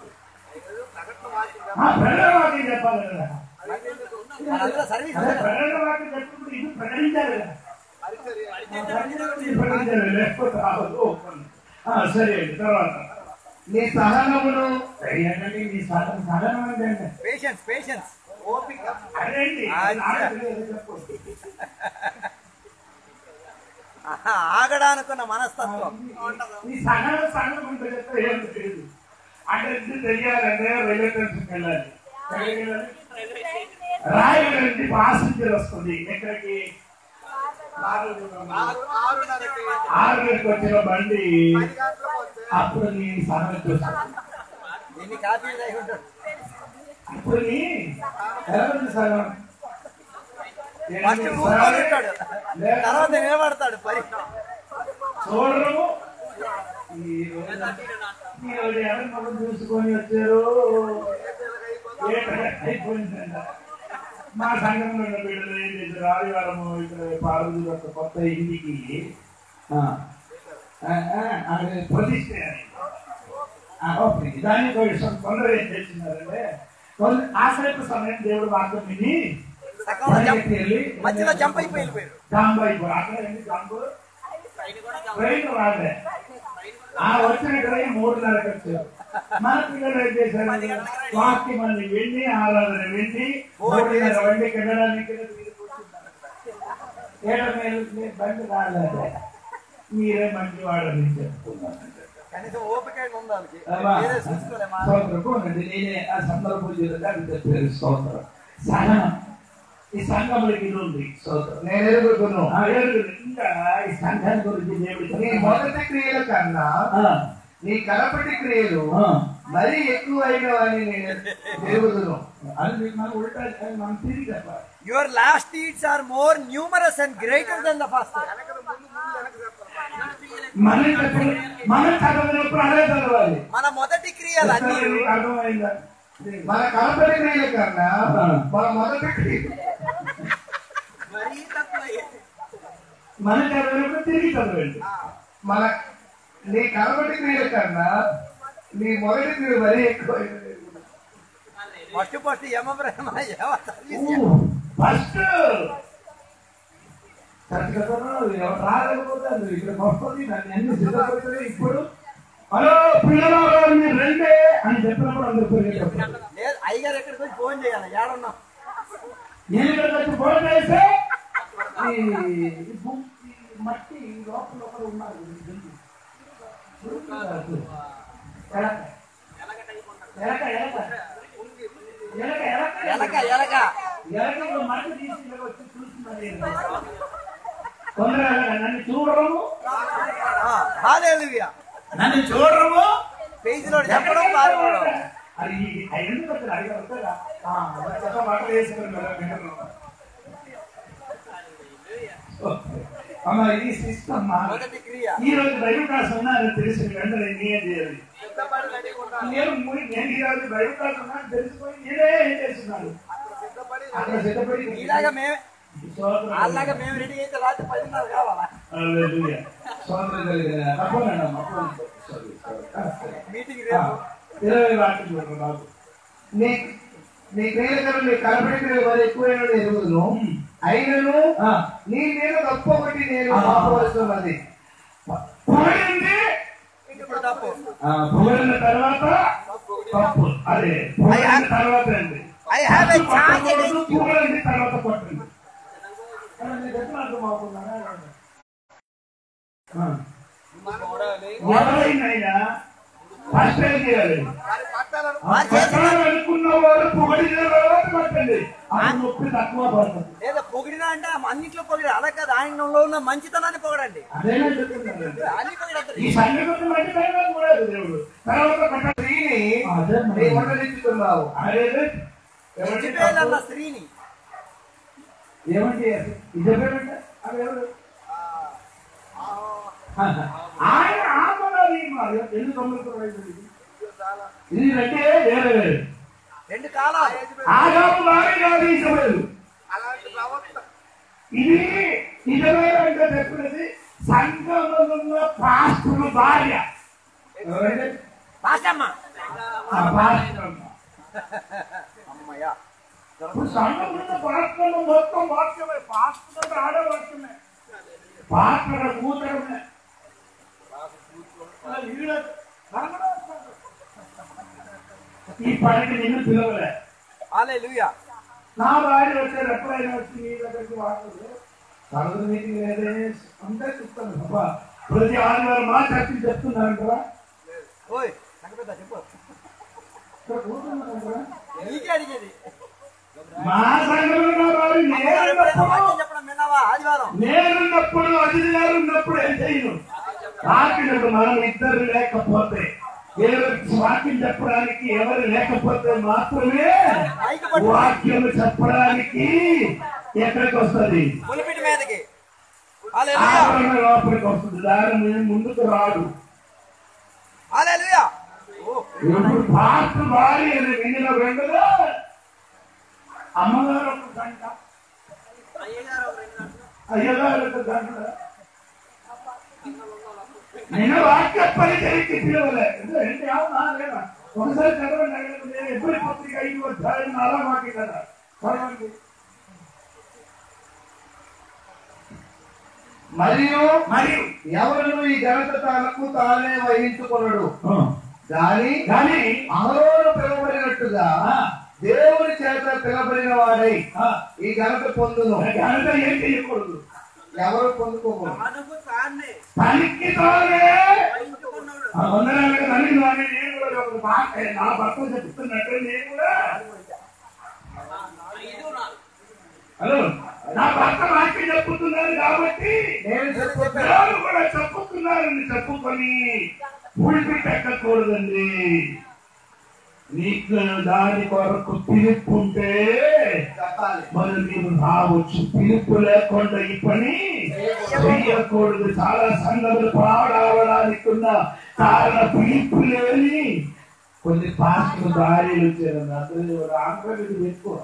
ఆ ప్రకటన వాక్యం చెప్పాలి కదా మనందరూ సర్వీస్ అదే లేదు. ప్రకటన వాక్యం చెప్పినప్పుడు ఇది ప్రకటించాలి కదా పరిచర్య ఇది ప్రకటించాలి లేకపోతే రాదు. ఆ, సరే అండి తర్వాత నీ సహనమును ఏంటంటే నీ సహనం సహనం అంటే ఏంటి? పేషెన్స్ పేషెన్స్ ఓపిక అదేంటి ఆ, నాకు తెలియదు, చెప్పు. ఆహా, ఆగడానుకున్న మనస్తత్వం నీ సహనం సహనం అంటే చెప్తే ఏం తెలియదు అంటే ఇది తెలియాలంటే రిలేటర్స్ వెళ్ళాలి ఎక్కడికి వెళ్ళాలి రాయగడ నుంచి పాసింజర్ వస్తుంది ఎక్కడికి ఆరు ఆరున్నరకి ఆరు గంటలకు వచ్చిన బండి పది గంటలకు వస్తే అప్పుడు నీ సహనం చూస్తాను ఎన్ని కాపీలు రాయి ఉంటాడు అప్పుడు నీ ఎలా ఉంది సహనం ఫస్ట్ కూర్చొని ఉంటాడు తర్వాత నిలబడతాడు పరి చూడరు ఈ రోజు- ఈ రోజు ఎవరి ముఖం చూసుకొని వచ్చారు ఏటగా అయిపోయిందంట మా సంఘంలో ఉన్న బిడ్డలు ఏం చేశారు ఆదివారం ఇక్కడ పార్వతి యొక్క కొత్త ఇంటికి ఆ, ఆ, ఆ, అది ప్రతిష్ట అని. ఆ, ఓకే. దానికి ఒక విషయం కొందరు ఏం చేస్తున్నారంటే కొందరు ఆశ్రయపు సమయం దేవుడు వాక్యం విని సగంలో జంప్ పరిగెత్తి వెళ్ళి మధ్యలో జంప్ అయిపోయి వెళ్ళిపోయారు జంప్ అయిపోయి అక్కడ ఏంటి జంప్ ట్రైన్ రాలే ఆ వచ్చిన ట్రైన్ మూడున్నరకు వచ్చారు మన పిల్లలు ఏం చేశారు వాక్యం మంది వెళ్ళి ఆరాధన వెళ్ళి మూడున్నర వండి కిందడానికి ఏడ మేలు బండి రాలేదు మీరే మంచి వాడని చెప్తున్నారు కనీసం ఓపిక ఉంది వాళ్ళకి అమ్మా, వేరే చూసుకోలేమా స్తోత్రం పోనండి. నేనే ఆ సందర్భంగా అది చెప్పారు స్తోత్రం సహనం ఈ సంఘములకి ఇది ఉంది స్తోత్రం నేను ఎరుగుతును ఆ ఏడుగురు ఇంకా ఈ సంఘాన్ని గురించి దేవుడు నీ చెప్తున్నాడు. మొదటి క్రియల కన్నా ఆ, నీ కడపటి క్రియలు ఆ. మరీ ఎక్కువైనవని నేను ఎరుగుదును అది మీకు మనం ఉల్టా అది మనం తిరిగి చెప్పాలి your last deeds are more numerous and greater than the first మనం చెప్పాలి మనం చదవనప్పుడు అదే చదవాలి మన మొదటి క్రియలు అన్ని మీకు అర్థమైందా మన కడపటి క్రియల కన్నా ఆ. మన మొదటి క్రియ మనం చదవనప్పుడు తిరిగి చదవండి మన నీ కడపటి క్రియల కన్నా నీ మొదటి క్రియ మరీ ఎక్కువైనవి ఫస్ట్ ఫస్ట్ యమ బ్రహ్మ యమ సర్వీస్ ఫస్ట్ ఎవరు రాలేకపోతే అది ఇక్కడ వస్తుంది దాన్ని అన్ని సిద్ధపడుతుంది ఇప్పుడు హలో పిల్లలు మీరు రండి అని చెప్పినప్పుడు అందరు పరిగెత్తారు లేదు అయ్యగారు ఎక్కడికి వచ్చి ఫోన్ చేయాలి ఏడున్నాం నేను ఇక్కడికి వచ్చి ఫోన్ చేస్తే ఈ ఈ భూ- ఈ మట్టి ఈ లోపల లోపల ఉన్నారు ఈ జంతువు. చూడు. ఎలక. ఎలక, ఎలక. ఎలక, ఎలక. ఎలక ఎలక ఎలకలో మట్టి తీసి ఇక్కడ వచ్చి చూస్తున్నది తొందరగా నన్ను చూడడము హాలేలుయా నన్ను చూడము పేజీలో చెప్పడం పారిపోవడం అది అది ఎందుకు వస్తుంది అది వస్తుందా ఆ, వచ్చాక మాటలు వేసుకుని కదా వినరు. అమ్మ ఇది సిస్టమ్ మొదటి క్రియ ఈ రోజు బైబిల్ క్లాస్ ఉన్నారని తెలిసిన వెంటనే నేనేం చేయాలి సిద్ధపడి రెడీగా ఉండాలి. నేను ముడి- నేను ఈ రోజు బైబిల్ క్లాస్ ఉన్నాను తెలిసిపోయి నేనే ఏం చేస్తున్నాను సిద్ధపడి అక్కడ సిద్ధపడి ఇలాగా మేము స్తోత్రం. అలాగా మేము రెడీ అయితే రాత్రి పదిన్నర కావాలా హల్లెలూయా. స్తోత్రం కలిగిన తప్పనండి అమ్మ, తప్పనండి. Sorry, sorry. ఆ, సరే. మీటింగ్ ఆ, రేపు ఇరవై వాక్యం చూడండి బాబు నీ నీ క్రియలు నీ కనబడి క్రియలు వారు ఎక్కువైన ఎరుగుదును అయినను ఆ, నీ మీద తప్పు ఒకటి నేను ఆ. ఆపవలసినది పొగడింది ఇప్పుడు తప్పు ఆ, పొగడిన తర్వాత తప్పు అదే పొగడిన తర్వాత అండి ఐ హ్యావ్ ఎ ఛాన్స్ పొగడింది తర్వాత కొట్టండి అలా నేను ఎట్లా అర్థం అవుతుందా? ఆ. మొదలైందైనా ఫస్ట్ ఏం చేయాలి వారి పట్టాలను అనుకున్న వారు పొగడిన తర్వాత కొట్టండి అప్పుడు నొప్పి తక్కువ పడుతుంది లేదా పొగిడినా అంటే అన్నింట్లో పొగిడి అలా కాదు ఆయనలో ఉన్న మంచితనాన్ని పొగడండి అదేనా చెప్తున్నాను అన్ని పొగిడతారు ఈ సంగతి మంచిదైనా కూడా లేదు తర్వాత కొట్టండి స్త్రీని అదే నీ వంటలించుతున్నావు అదేదే ఇజబేల్ స్త్రీని ఏమంటే ఇజబేలంటే అది ఎవరు ఆయన ఆత్మగారు ఈమారు ఎందుకు అమ్ముతున్నాడు ఇది అంటే వేరే వేరే రెండు కాలాలు ఆగాము వారి కాదు ఇజబేలు అలాంటి ప్రవర్తన ఇది ఇజబేలు అంటే చెప్పినది సంఘంలో పాస్టులు భార్య ఎవరంటే రాసమ్మ ఆ పాస్టర్ అమ్మ. అమ్మయ్యా ఇప్పుడు సంఘంలో పాస్టర్లు మొత్తం వాక్యమే పాస్టర్ ఆడే వాక్యమే పాస్టర్ కూతురమే వీళ్ళ ఈ పనికి నిన్ను పిలవలే హల్లెలూయా నా భార్య వచ్చారు ఎప్పుడైనా వచ్చి నీ దగ్గరికి వాడలేదు సరదా మీటింగ్ లేదే అంతే చెప్తాను తప్ప ప్రతి ఆదివారం మా చర్చలు చెప్తున్నారు కదా ఓయ్ నాకు పెద్ద చెప్పు ఇక్కడ కూర్చున్నారు కదా నీకే అడిగేది మా సంఘంలో నా భార్య అమ్మగారు ఎప్పుడైనా వాక్యం నేనున్నప్పుడు చెప్పడం విన్నావా ఆదివారం నేనున్నప్పుడు అతిథి గారు ఉన్నప్పుడు ఏం చేయను వాకినప్పుడు మనం ఇద్దరు లేకపోతే ఎవరు వాక్యం చెప్పడానికి ఎవరు లేకపోతే మాత్రమే మైకు పట్టు వాక్యం చెప్పడానికి ఎక్కడికి వస్తుంది పులిపిటి మీదకి హల్లెలూయా ఆవరణ లోపలికి వస్తుంది దాని మీద ముందుకు రాడు హల్లెలూయా ఓ ఇప్పుడు పాస్ట్ భార్య అని వినిన వెంటనే అమ్మగారు ఒక గంట అయ్యగారు ఒక గంట నేను వాక్య పరిచయకి పిలవలే ఏంటి అవునా లేదా ఒకసారి చదవండి అడగండి. నేను ఎప్పుడు పత్రిక ఐదు వచ్చాయని అలా మాకి కదా చదవండి మరియు మరియు ఎవరును ఈ ఘనత తనకు తానే వహించుకున్నాడు కానీ కానీ అహరోను పిలువబడినట్టుగా ఆ, దేవుని చేత పిలబడిన వాడై ఆ, ఈ ఘనత పొందును ఘనత ఏం చేయకూడదు ఎవరు పొందుకోకూడదు అనుకు తాన్నే తనకి తానే వహించుకున్నాడు ఆ వందనాలకు తల్లి కానీ నేను కూడా ఒక మాట నా భర్త చెప్తున్నట్టు నేను కూడా హలో నా భర్త వాక్యం చెప్పుతున్నారు కాబట్టి నేను చెప్పాను ఎవరు కూడా చెప్పుతున్నారని చెప్పుకొని పులిపి పెట్టకూడదండి నీకు దాని కొరకు పిలుపు ఉంటే చెప్పాలి మరి మీరు రావచ్చు పిలుపు లేకుండా ఈ పని చేయకూడదు చాలా సంఘములు పాడవడానికి ఉన్న కారణ పిలుపు లేని కొన్ని పాస్టర్లు దారిలు వచ్చారు అసలు ఆంధ్రప్రదేశ్ ఎక్కువ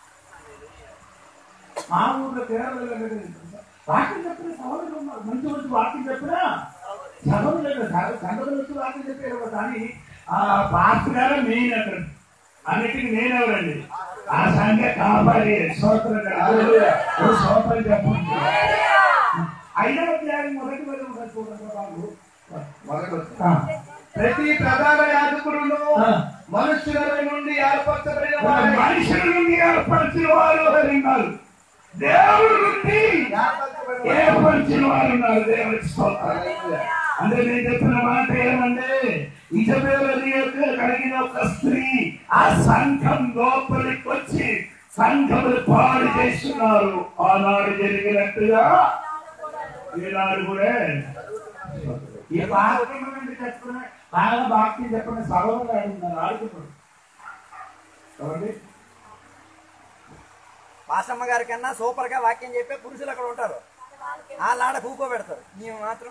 మా ఊర్లో కేరళలో వాక్యం చెప్పిన సభలు ఉన్నారు మంచి మంచి వాక్యం చెప్పినా సభలు లేదు సంఘములు వచ్చి వాక్యం చెప్పారు కానీ ఆ పాస్టర్ గారు మెయిన్ అక్కడ అన్నిటికీ నేను ఎవరండి ఆ సంఘ కాపాడి సోత్రం సోత్రం చెప్పండి ఐదవ అధ్యాయం మొదటి వరకు ఉంటుంది చూడండి బాబు మొదలు ఆ, ప్రతి ప్రధాన యాజకుడును ఆ. మనుష్యుల నుండి ఏర్పరచబడిన ఒక వాడై మనుషుల నుండి ఏర్పరిచిన వారు ఎవరు ఉన్నారు దేవుడి నుండి ఏర్పరచబడిన ఏర్పరిచిన వారు ఉన్నారు దేవుడికి స్తోత్రం అంటే నేను చెప్పిన మాట ఏమంటే ఇజబేలని యొక్క కలిగిన ఒక స్త్రీ ఆ సంఘం లోపలికి వచ్చి సంఘములు పాడు చేస్తున్నారు ఆనాడు జరిగినట్టుగా ఈనాడు కూడా ఈ వాక్యం అనేది చెప్పుకుని బాగా బాక్తి చెప్పండి సభలో ఆడుతున్నారు ఆడుతున్నారు కాబట్టి పాసమ్మ గారి కన్నా సూపర్ గా వాక్యం చెప్పే పురుషులు అక్కడ ఉంటారు వాళ్ళ ఆడ కూకోబెడతారు మేము మాత్రం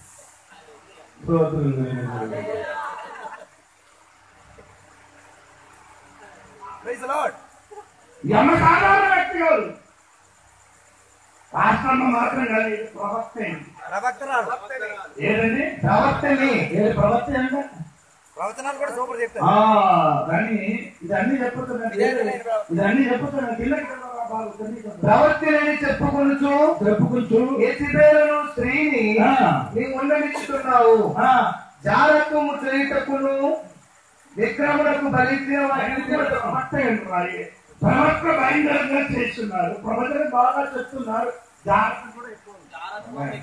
ప్రైజ్ లార్డ్ యమ సాధారణ వ్యక్తి కాదు రాష్ట్రంలో మాత్రం కాదు ఇది ప్రవక్త ఏంటి? ప్రవక్తరాలు ఏదండి ప్రవర్తని ఏది ప్రవక్త అంటే ప్రవచనాలు కూడా సూపర్ చెప్తారు ఆ, కానీ ఇదన్నీ చెప్పుతున్నది ఇదన్నీ చెప్పుతున్నది పిల్లకి బాగా తెలియదు. ప్రవర్తనని చెప్పుకొనుచు చెప్పుకుంటూ ఎసిబేలను స్త్రీని ఆ. నీవు ఉండనిచ్చుతున్నావు ఆ, జారత్వము చేయుటకును విక్రములకు బలిసిన వాటిని ప్రవక్త ఏంటి మరి? ప్రవక్త భయంకరంగా చేస్తున్నారు ప్రవచన బాగా చెప్తున్నారు జాగ్రత్త కూడా ఎక్కువ ఉంది.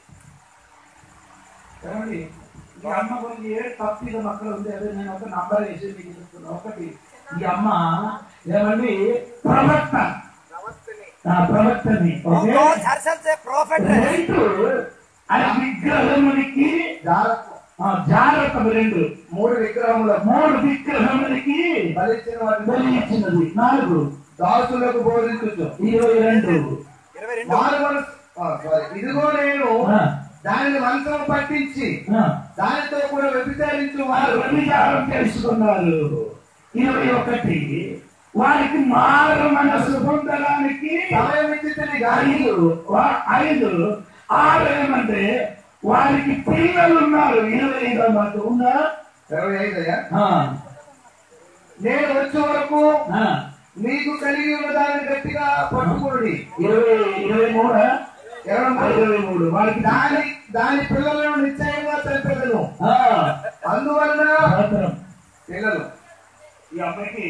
ఏమండి? ఈ అమ్మ గురించి ఏ తప్పిద మక్కలు ఉంది అదే నేను ఒక నంబర్ వేసి మీకు చెప్తున్నా ఒకటి ఈ అమ్మ ఏమండి ప్రవక్త ఆ, ప్రవక్తని ఓకే ప్రాఫిట్ రెండు ఆ విగ్రహమునికి జారత్వం ఆ, జాగ్రత్త రెండు మూడు విగ్రహముల మూడు విగ్రహములకి బలిచిన వాటిని బలి ఇచ్చినది నాలుగు దాసులకు బోధించుచు ఇరవై రెండు ఇరవై రెండు వారు మనసు ఆ, sorry. ఇదిగో నేను ఆ, దానిని మంచం పట్టించి ఆ, దానితో కూడా వ్యభిచారించు వారు వారు వ్యభిచారం చేసుకున్నారు ఇరవై ఒకటి వారికి మారు మనసు పొందడానికి సమయం ఇచ్చింది గాని ఐదు వా- ఐదు ఆరు ఏమంటే వారికి పిల్లలు ఉన్నారు ఇరవై ఐదో మాట ఉందా ఇరవై ఐదు అయ్యా ఆ, నేను వచ్చే వరకు ఆ, మీకు కలిగి ఉన్న దాన్ని గట్టిగా పట్టుకోండి ఇరవై ఇరవై మూడా ఇరవై మూడు. ఇరవై మూడు వారికి దాని దాని పిల్లలను నిశ్చయంగా చంపెదను ఆ, అందువలన అవసరం. పిల్లలు ఈ అమ్మాయికి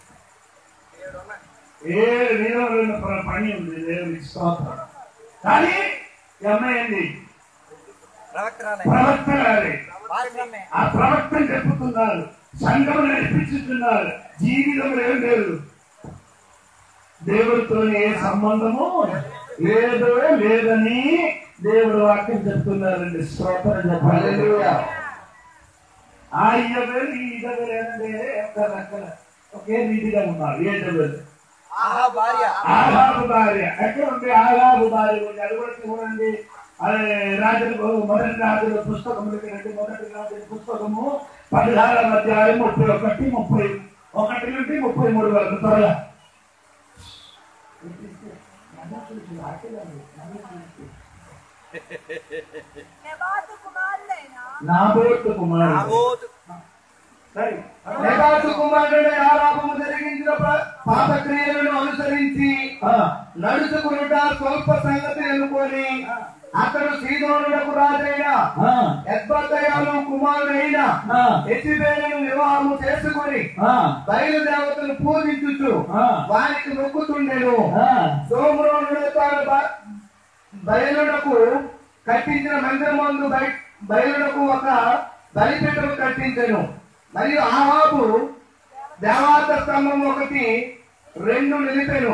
ఏ విధమైన ప- పని ఉంది దేవునికి స్తోత్రం కానీ ఈ అమ్మాయి ఏంది ప్రవక్తరాలే ప్రవక్త గారి పారిశ్రమే ఆ ప్రవక్త చెప్పుతున్నారు సంఘం నడిపించుతున్నారు జీవితంలో ఏం లేదు దేవుడితో ఏ సంబంధము లేదు లేదని దేవుడు వాక్యం చెప్తున్నారండి స్తోత్రం చెప్పాలి హల్లెలూయా. ఆ ఇజబెల్ ఈ ఇజబెల్ ఏంటంటే ఒక రకల ఒకే రీతిగా ఉన్నారు ఏ ఇజబెల్ ఆహా భార్య ఆహాబు భార్య ఎక్కడ ఉంది ఆహాబు భార్య ఉంది అది కూడా చూడండి అదే రాజులు మొదటి రాజుల పుస్తకములకి రండి మొదటి రాజుల పుస్తకము పదిహారవ అధ్యాయం ముప్పై ఒకటి ముప్పై ఒకటి నుండి ముప్పై మూడు వరకు త్వరగా నెబాతు కుమారుడైన నాబోతు కుమారుడు నాబోతు సరే. నెబాతు కుమారుడు ఆరాపము జరిగించిన ప- పాప క్రియలను అనుసరించి ఆ, నడుచుకునుట స్వల్ప సంగతి అనుకొని అతడు సీదోనులకు రాజైన ఆ, ఎద్బద్దయాలు కుమారుడైన ఆ, ఎసిబేలను వివాహము చేసుకొని ఆ, బయలుదేవతను పూజించుచు ఆ. వారికి మొక్కుతుండెను ఆ, సోమరోనుడు తాను బ- బయలునకు కట్టించిన మందిరమందు బయ బయలునకు ఒక బలిపీఠం కట్టించెను మరియు ఆహాబు దేవాత స్తంభం ఒకటి రెండు నిలిపెను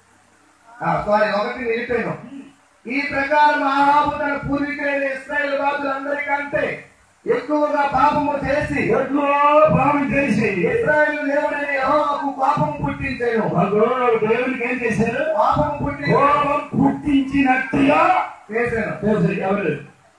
సారీ ఒకటి నిలిపెను ఈ ప్రకారం ఆహాబు తన పూర్వీకులైన ఇస్రాయేల్ రాజులందరికంటే ఎక్కువగా పాపము చేసి ఎట్లో పాపం చేసి ఇస్రాయేల్ దేవుడైన యెహోవాకు పాపము పుట్టించెను అగో దేవునికి ఏం చేశారు పాపము పుట్టి కోపం పుట్టించినట్టుగా చేశాను చేశారు ఎవరు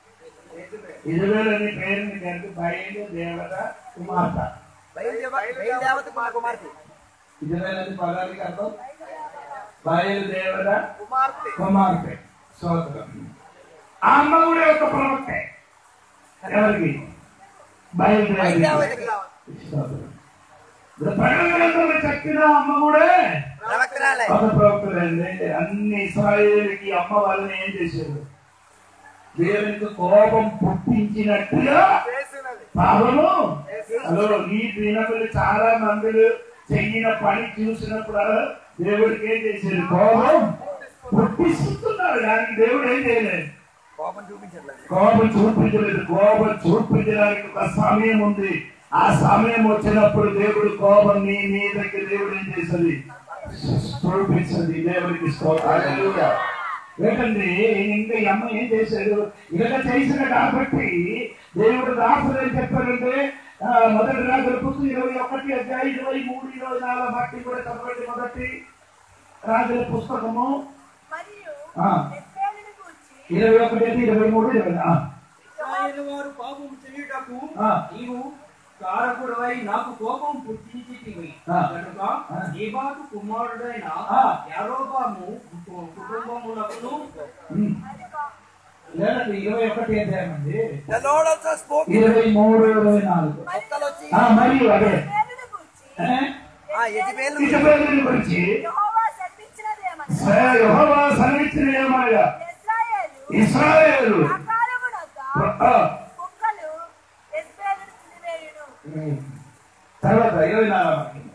ఇరవేలని పేరుని కలిపి బయలు దేవత కుమార్తె బయలుదేవ బయలుదేవత కుమార్తె ఇరవేలని పదానికి అర్థం బయలు దేవత కుమార్తె కుమార్తె స్తోత్రం ఆ అమ్మ కూడా ఒక ప్రవక్త ఎవరికి బయలుదేవత బయలుదేవతకి స్తోత్రం ఇప్పుడు ప్రకటనలో చెప్పిన అమ్మ కూడా ప్రవక్తరాలే ఒక ప్రవక్తలండి అన్ని ఇస్రాయేలుకి అమ్మ వాళ్ళని ఏం చేశారు దేవునికి కోపం పుట్టించినట్టుగా చేసినది పాపము హలో ఈ దినములు చాలా మందులు చెయ్యిన పని చూసినప్పుడు దేవుడికి ఏం చేశారు కోపం పుట్టిస్తున్నారు దానికి దేవుడు ఏం చేయలేదు కోపం చూపించట్లేదు కోపం చూపించలేదు కోపం చూపించడానికి ఒక సమయం ఉంది ఆ సమయం వచ్చినప్పుడు దేవుడు కోపం నీ మీదకి దేవుడు ఏం చేస్తుంది చూపించండి దేవుడికి స్తోత్రం హల్లెలూయా. ఏంటండి ఇంకా ఈ అమ్మ ఏం చేశాడు ఇలా చేసిన కాబట్టి దేవుడు రాసులు ఏం చెప్పారంటే ఆ, మొదటి రాజుల పుస్తకం ఇరవై ఒకటి అధ్యాయం ఇరవై మూడు ఇరవై నాలుగు బట్టి కూడా చదవండి మొదటి రాజుల పుస్తకము మరియు ఆ. ఎస్రాయేలును గూర్చి ఇరవై ఒకటి అయితే ఇరవై మూడు ఇరవై ఆ, ఇశ్రాయేలు వారు పాపం చేయుటకు ఆ. నీవు కారకుడవై నాకు కోపం పుట్టించితివి ఆ. కనుక ఆ. నీబాతు కుమారుడైన ఆ. యారోబాము కు- కుటుంబములకును ఉమ్. లేదండి ఇరవై ఒకటి అధ్యాయం అండి The Lord also spoke. ఇరవై మూడు ఇరవై నాలుగు కుక్కలు వచ్చి ఆ, మరియు అదే ఎస్రాయేలును గూర్చి ఏ? ఆ యజబేలు ఇజబేలుని గురించి యెహోవా సెలవిచ్చినదేమనగా యెహోవా సెలవిచ్చిన ఏమనగా ఇశ్రాయేలు ఇస్రాయేలు ఆకారమునొద్ద ఆ, కుక్కలు ఎస్రాయేలును తినివేయును ఉమ్. తర్వాత ఇరవై నాలుగు వాక్యం.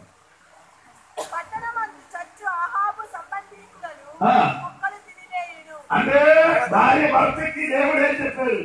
పట్టణమందు చచ్చు ఆహాబు సంబంధీకులను ఆ. కుక్కలు తినివేయును అంటే భార్య భర్తకి దేవుడు ఏం చెప్పారు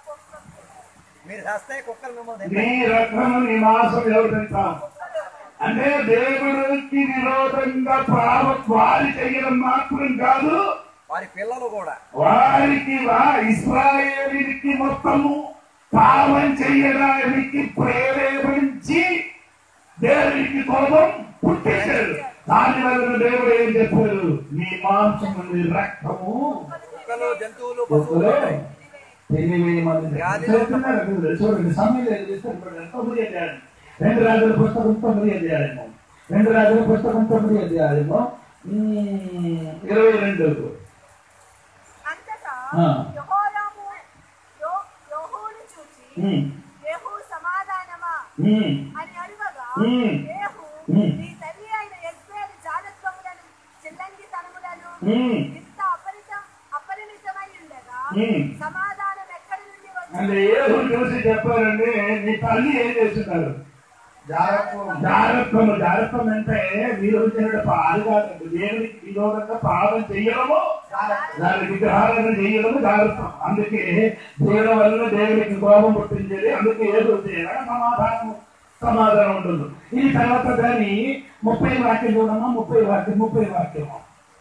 మీరు రాస్తే కుక్కలు మిమ్మల్ని నీ రక్తము నీ మాసం ఎవరు అంటే దేవుడికి విరోధంగా పాప వారి చేయడం మాత్రం కాదు వారి పిల్లలు కూడా వారికి వా ఇస్రాయేలీకి మొత్తము పాపం చేయడానికి ప్రేరేపించి దేవునికి కోపం పుట్టించాడు దాని వలన దేవుడు ఏం చెప్పారు నీ మాంసము నీ రక్తము కుక్కలు జంతువులు ఒక్కరే పశువులు తెలియవేయమని చెప్తున్నారు కదా, చూడండి సమయం లేదు ఇస్తారు తొమ్మిది అధ్యాయం రెండు రాజుల పుస్తకం తొమ్మిది అధ్యాయము రెండు రాజుల పుస్తకం తొమ్మిది అధ్యాయము ఉమ్, ఇరవై రెండు అంతటా ఆ. యెహోరాము యో- యోహూను చూచి ఉమ్, యేహూ సమాధానమా ఉమ్, అని అడుగగా ఉమ్. యేహూ ఉమ్. నీ తల్లి అయిన యెజ్బేలు జారత్వములను చిల్లంగితనములను ఉమ్. ఇంత అపరిత అపరిమితమై ఉండగా ఉమ్. సమాధానం ఎక్కడి నుండి అంటే వచ్చింది ఏదో చూసి చెప్పారంటే నీ తల్లి ఏం చేస్తున్నారు జాగ్రత్తము జాగ్రత్తం అంటే మీరు వచ్చిన పాలు కాదండి దేవునికి విరోధంగా పాపం చెయ్యడము దాని విగ్రహాలను చేయడము జాగ్రత్తం అందుకే దేవుల వల్ల దేవునికి కోపం పుట్టించేది అందుకే ఏదో చేయాలి సమాధానం సమాధానం ఉండదు ఈ తర్వాత దాని ముప్పై వాక్యం చూడమ్మా ముప్పై వాక్యం ముప్పై వాక్యము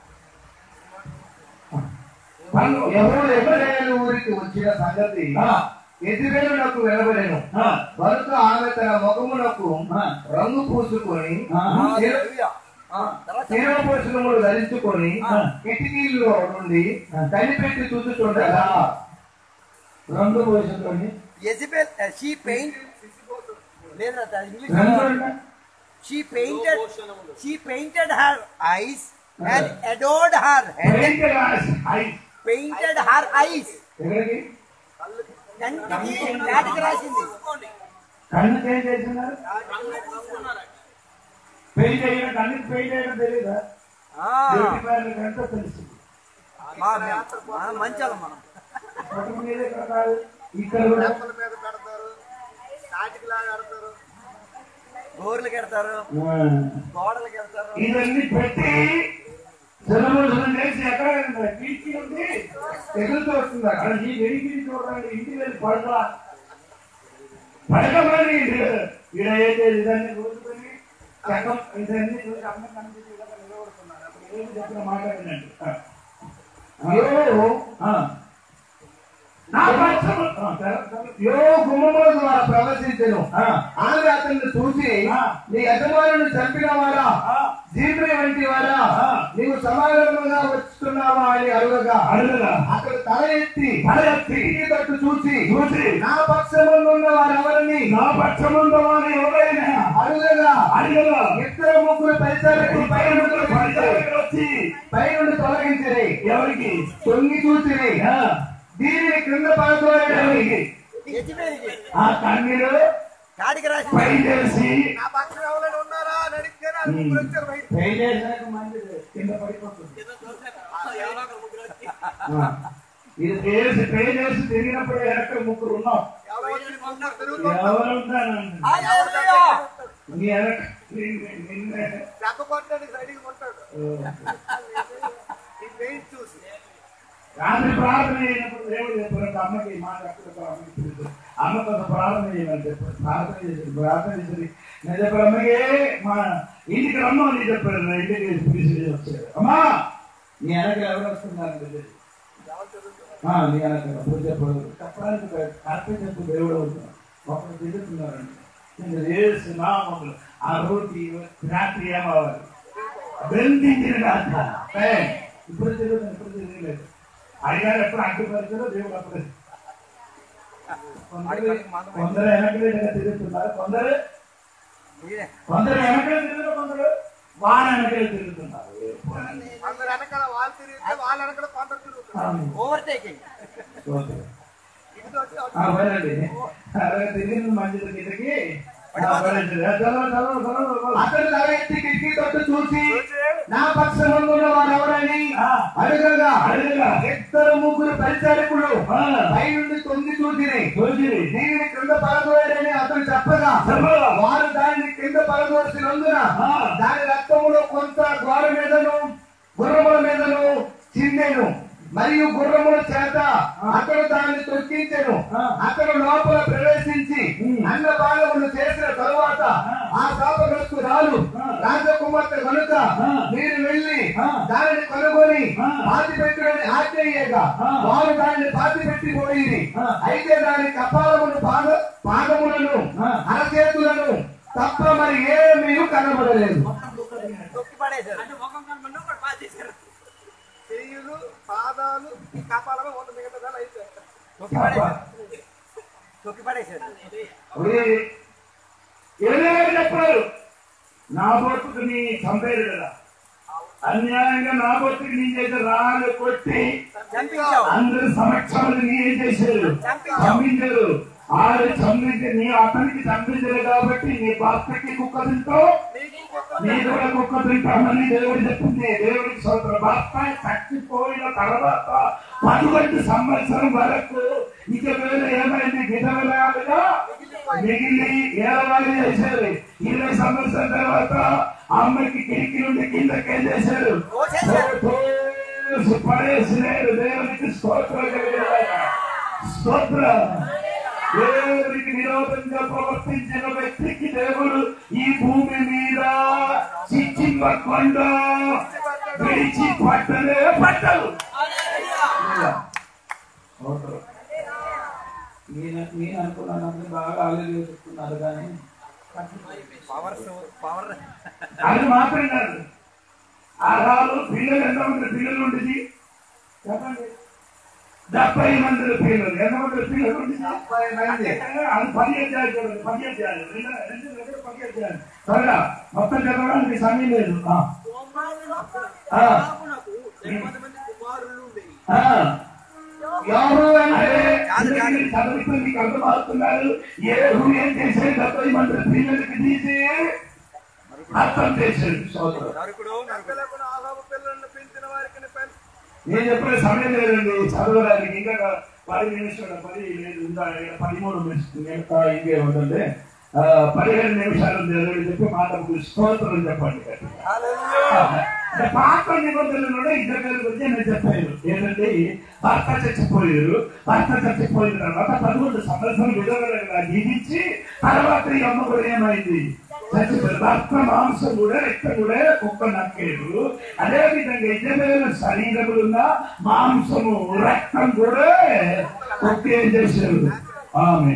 ఎవరు ఎబ్రాయేలు ఊరికి వచ్చిన సంగతి ఆ. ఎదిరేలు నాకు వెలవలేను ఆ. కనుక ఆమె తన ముఖమునకు ఆ. రంగు పూసుకొని ఆ. హల్లెలూయా. ఆ, తర్వాత శిరపోషణములు ధరించుకొని ఆ. కిటికీల్లో నుండి కనిపెట్టి చూస్తుండగా రంగు పోషకుని యెజబెల్ షీ పెయింట్ లేదా ఇంగ్లీష్ రంగు she painted she painted her eyes and adorned her head painted I painted her eyes ఎక్కడికి కంటికి నాటికి రాసింది కళ్ళకి ఏం చేస్తున్నారు పెయింట్ చేయడం కళ్ళకి పెయింట్ చేయడం తెలియదా ఆ, బ్యూటీ పార్లర్ అంతా తెలుసు మా- మనం మంచాలం మనం మొత్తం మీద ఇక్కడ కాదు ఇక్కడ కూడా చెప్పుల మీద పెడతారు నాటికి లాగా ఆడతారు గోర్లు కడతారు ఆ. గోడలు కడతారు ఇవన్నీ పెట్టి సెలవులు చేసి ఎక్కడ బీచ్ ఉంది ఎగురుతూ వస్తున్నారు అక్కడ ఈ వెలిగిరి చూడండి ఇంటికి వెళ్ళి పడరా పడకమని ఈడ అయితే ఇదన్నీ కూర్చుకొని చక్కం ఇదన్నీ చూసి అమ్మ కనిపించి ఇలా నిలబడుతున్నారు అప్పుడు ఏమి చెప్పిన మాట వినండి యో ఆ. నా పక్షము ఆ, సరే, సరే. యో గుమ్మముల ద్వారా ప్రవేశించను ఆ. ఆమె అతన్ని చూసి ఆ. నీ యజమానుని చంపిన వారా ఆ. జీవి వంటి వారా ఆ. నీవు సమాధానంగా వచ్చుతున్నావా అని అడుగగా అడుగగా అతడు తల ఎత్తి తల ఎత్తి తిరిగి తట్టు చూసి చూసి నా పక్షములో ఉన్న వారెవరిని నా పక్షముందో వారు ఎవరైనా అడుగగా అడుగగా ఇద్దరు ముగ్గురు పరిసరకు పై నుండి పరిచయం వచ్చి పై నుండి తొలగించిరి ఎవరికి తొంగి చూసిరి ఆ, దీనిని క్రింద పడతోయడానికి ఎవరికి యెజబెల్కి ఆ కన్నీరు కాడికి రాసింది పై చేసి నా పక్కన ఎవరైనా ఉన్నారా అని అడిగితే ఆ ముగ్గురు వచ్చారు బయట పై చేసాక మంచిది కింద పడిపోతుంది ఆ, ఇది చేసి పై చేసి తిరిగినప్పుడు వెనక ముగ్గురు ఉన్నాం ఎవరో వచ్చి ముగ్గురు తిరుగుతుంటారు ఎవరు ఉంటానండి హల్లెలూయా. నీ వెనక నిన్నే- నిన్నే చెక్క కొట్టడానికి సైడ్కి ఉంటాడు ఈ పెయింట్ చూసి రాత్రి ప్రార్థన చేయనప్పుడు దేవుడు చెప్పారు అమ్మకి ఈ మాట అక్కడ అమ్మకి తెలుసు అమ్మ కొంత ప్రార్థన చేయమని చెప్పారు ప్రార్థన చేసి ప్రార్థన చేసి నేను చెప్పారు అమ్మకి మా ఇంటికి రమ్మని చెప్పారు నా ఇంటికి పిలిచి వచ్చారు అమ్మా నీ వెనక ఎవరు వస్తున్నారని తెలియదు ఆ, నీ వెనకాల పూజ చెప్పడు చెప్పడానికి కరెక్ట్ చెప్పు దేవుడు అవుతున్నాడు ఒకరు తిరుగుతున్నారండి నేను రేసు నామములు ఆ రోటి రాత్రి ఏమవ్వాలి బెందించిన రాత్ర ఇప్పుడు తిరుగుతుంది ఇప్పుడు తిరగలేదు అడిగారు ఎప్పుడు అడ్డుపరిచారో దేవుడు అప్పుడు కొందరు కొందరు వెనకలేదుగా తిరుగుతున్నారు కొందరు మీరే. కొందరు వెనకలే తిరుగుతారు కొందరు వాన వెనకలే తిరుగుతున్నారు అందరు వెనకాల వాళ్ళు తిరిగితే వాళ్ళ వెనకాల కొందరు తిరుగుతారు ఆమె. ఓవర్టేకింగ్ స్తోత్రం. ఇటు వచ్చి అటు ఆ, వెళ్ళండి. అరవై తిరిగింది మంచిది కిందకి ఆ, వెళ్ళండి. చదవ, చదవ, చదవ, చదవ. అతడు తల ఎత్తి కిటికీ తట్టు చూసి నా పక్షమందున్న వారెవరని ఆ. అడగగా అడగగా. ఇద్దరు ముగ్గురు పరిచారకులు ఆ, పై నుండి తొంగి చూసిరి చూసిరి. దీనిని కింద పరదోయడని అతను చెప్పగా చెప్పగా. వారు దానిని కింద పరదోసినందున ఆ. దాని రక్తములో కొంత గోడ మీదను గుర్రముల మీదను చిందెను మరియు గుర్రముల చేత అతడు దాన్ని తొక్కించెను ఆ. అతడు లోపల ప్రవేశించి ఉమ్. అన్న భాగములు చేసిన తరువాత ఆ శాపగ్రస్తురాలు ఆ. రాజకుమార్తె కనుక ఆ. మీరు వెళ్ళి ఆ. దానిని కనుగొని ఆ. పాతి పెట్టడని ఆజ్ఞయ్యగా ఆ. వారు దానిని పాతి పెట్టి పోయింది ఆ. అయితే దాని కపాలమును పాద పాదములను ఆ. అరచేతులను తప్ప మరి ఏమీ కనబడలేదు తొక్కి పడేశారు చెయ్యులు పాదాలు కపాలమే వంద మిగతా అయితే తొక్కి పడేశారు తొక్కి పడేశారు ఏదైనా చెప్పారు నా బొట్టుకు నీ చంపేరు కదా అన్యాయంగా నా బొట్టుకు నీ చేత రాళ్ళు కొట్టి చంపించావు అందరు సమక్షంలో నీ ఏం చేశారు చంపించారు ఆరు చంపించి నీ అతనికి చంపించారు కాబట్టి నీ భర్తకి కుక్క తింటావు నీ కూడా కుక్క తింటామని దేవుడు చెప్పింది దేవుడికి సోదరు భర్త చచ్చిపోయిన తర్వాత పదకొండు సంవత్సరం వరకు ఇక వేరే ఏమైంది విధవలాలుగా మిగిలి ఏడవాలి చేశారు ఇరవై సంవత్సరం తర్వాత అమ్మకి కిటికీ నుండి కిందకి చేశారు తోసేశారు. తోసి పడేసినారు దేవునికి స్తోత్రం కలిగిన స్తోత్రం దేవునికి విరోధంగా ప్రవర్తించిన వ్యక్తికి దేవుడు ఈ భూమి మీద శిక్షింపకుండా విడిచి పట్టలే పట్టలు నేను నేను అనుకున్నాను అందరూ బాగా ఆలోచన చెప్తున్నారు కానీ పవర్ పవర్ అది మాత్రం కాదు ఆహాలు పిల్లలు ఎంతమంది పిల్లలు ఉండేది చెప్పండి డెబ్బై మంది పిల్లలు ఎంతమంది పిల్లలు ఉండేది ముప్పై మంది అది పదిహేను చేయాలి చూడండి పదిహేను చేయాలి రెండు రెండు దగ్గర పదిహేను చేయాలి త్వరగా మొత్తం చదవడానికి సమయం లేదు ఆ. ఆ. ఆ. ఎవరు అంటే అదే అందుకని చదివితే మీకు అర్థమవుతున్నారు ఏ ఏం చేసే డెబ్బై మంది పిల్లలకి తీసి అర్థం చేశాడు సోదరు నరుకుడు నరుకుడు పిల్లలకు ఆహాబు పిల్లలను పెంచిన వారికి పెంచ నేను చెప్పిన సమయం లేదండి చదవడానికి ఇంకా పది నిమిషాలు పది లేదు ఇంకా పదిమూడు నిమిషాలు ఇంకా ఇంకే ఉంటుంది ఆ, పదిహేను నిమిషాలు దేవుడు చెప్పి మాటకు స్తోత్రం చెప్పండి అంటే పాత నిబంధనలు ఇద్దరు గారి గురించి నేను చెప్పాను ఏంటంటే భర్త చచ్చిపోయారు భర్త చచ్చిపోయిన తర్వాత పదకొండు సంవత్సరం విధవలుగా జీవించి తర్వాత ఈ అమ్మ కూడా ఏమైంది చచ్చిపోయారు భర్త మాంసం కూడా రక్తం కూడా కుక్క నక్కేరు అదే విధంగా ఇద్దరు శరీరములున్న మాంసము రక్తం కూడా కుక్క ఏం చేశారు ఆమె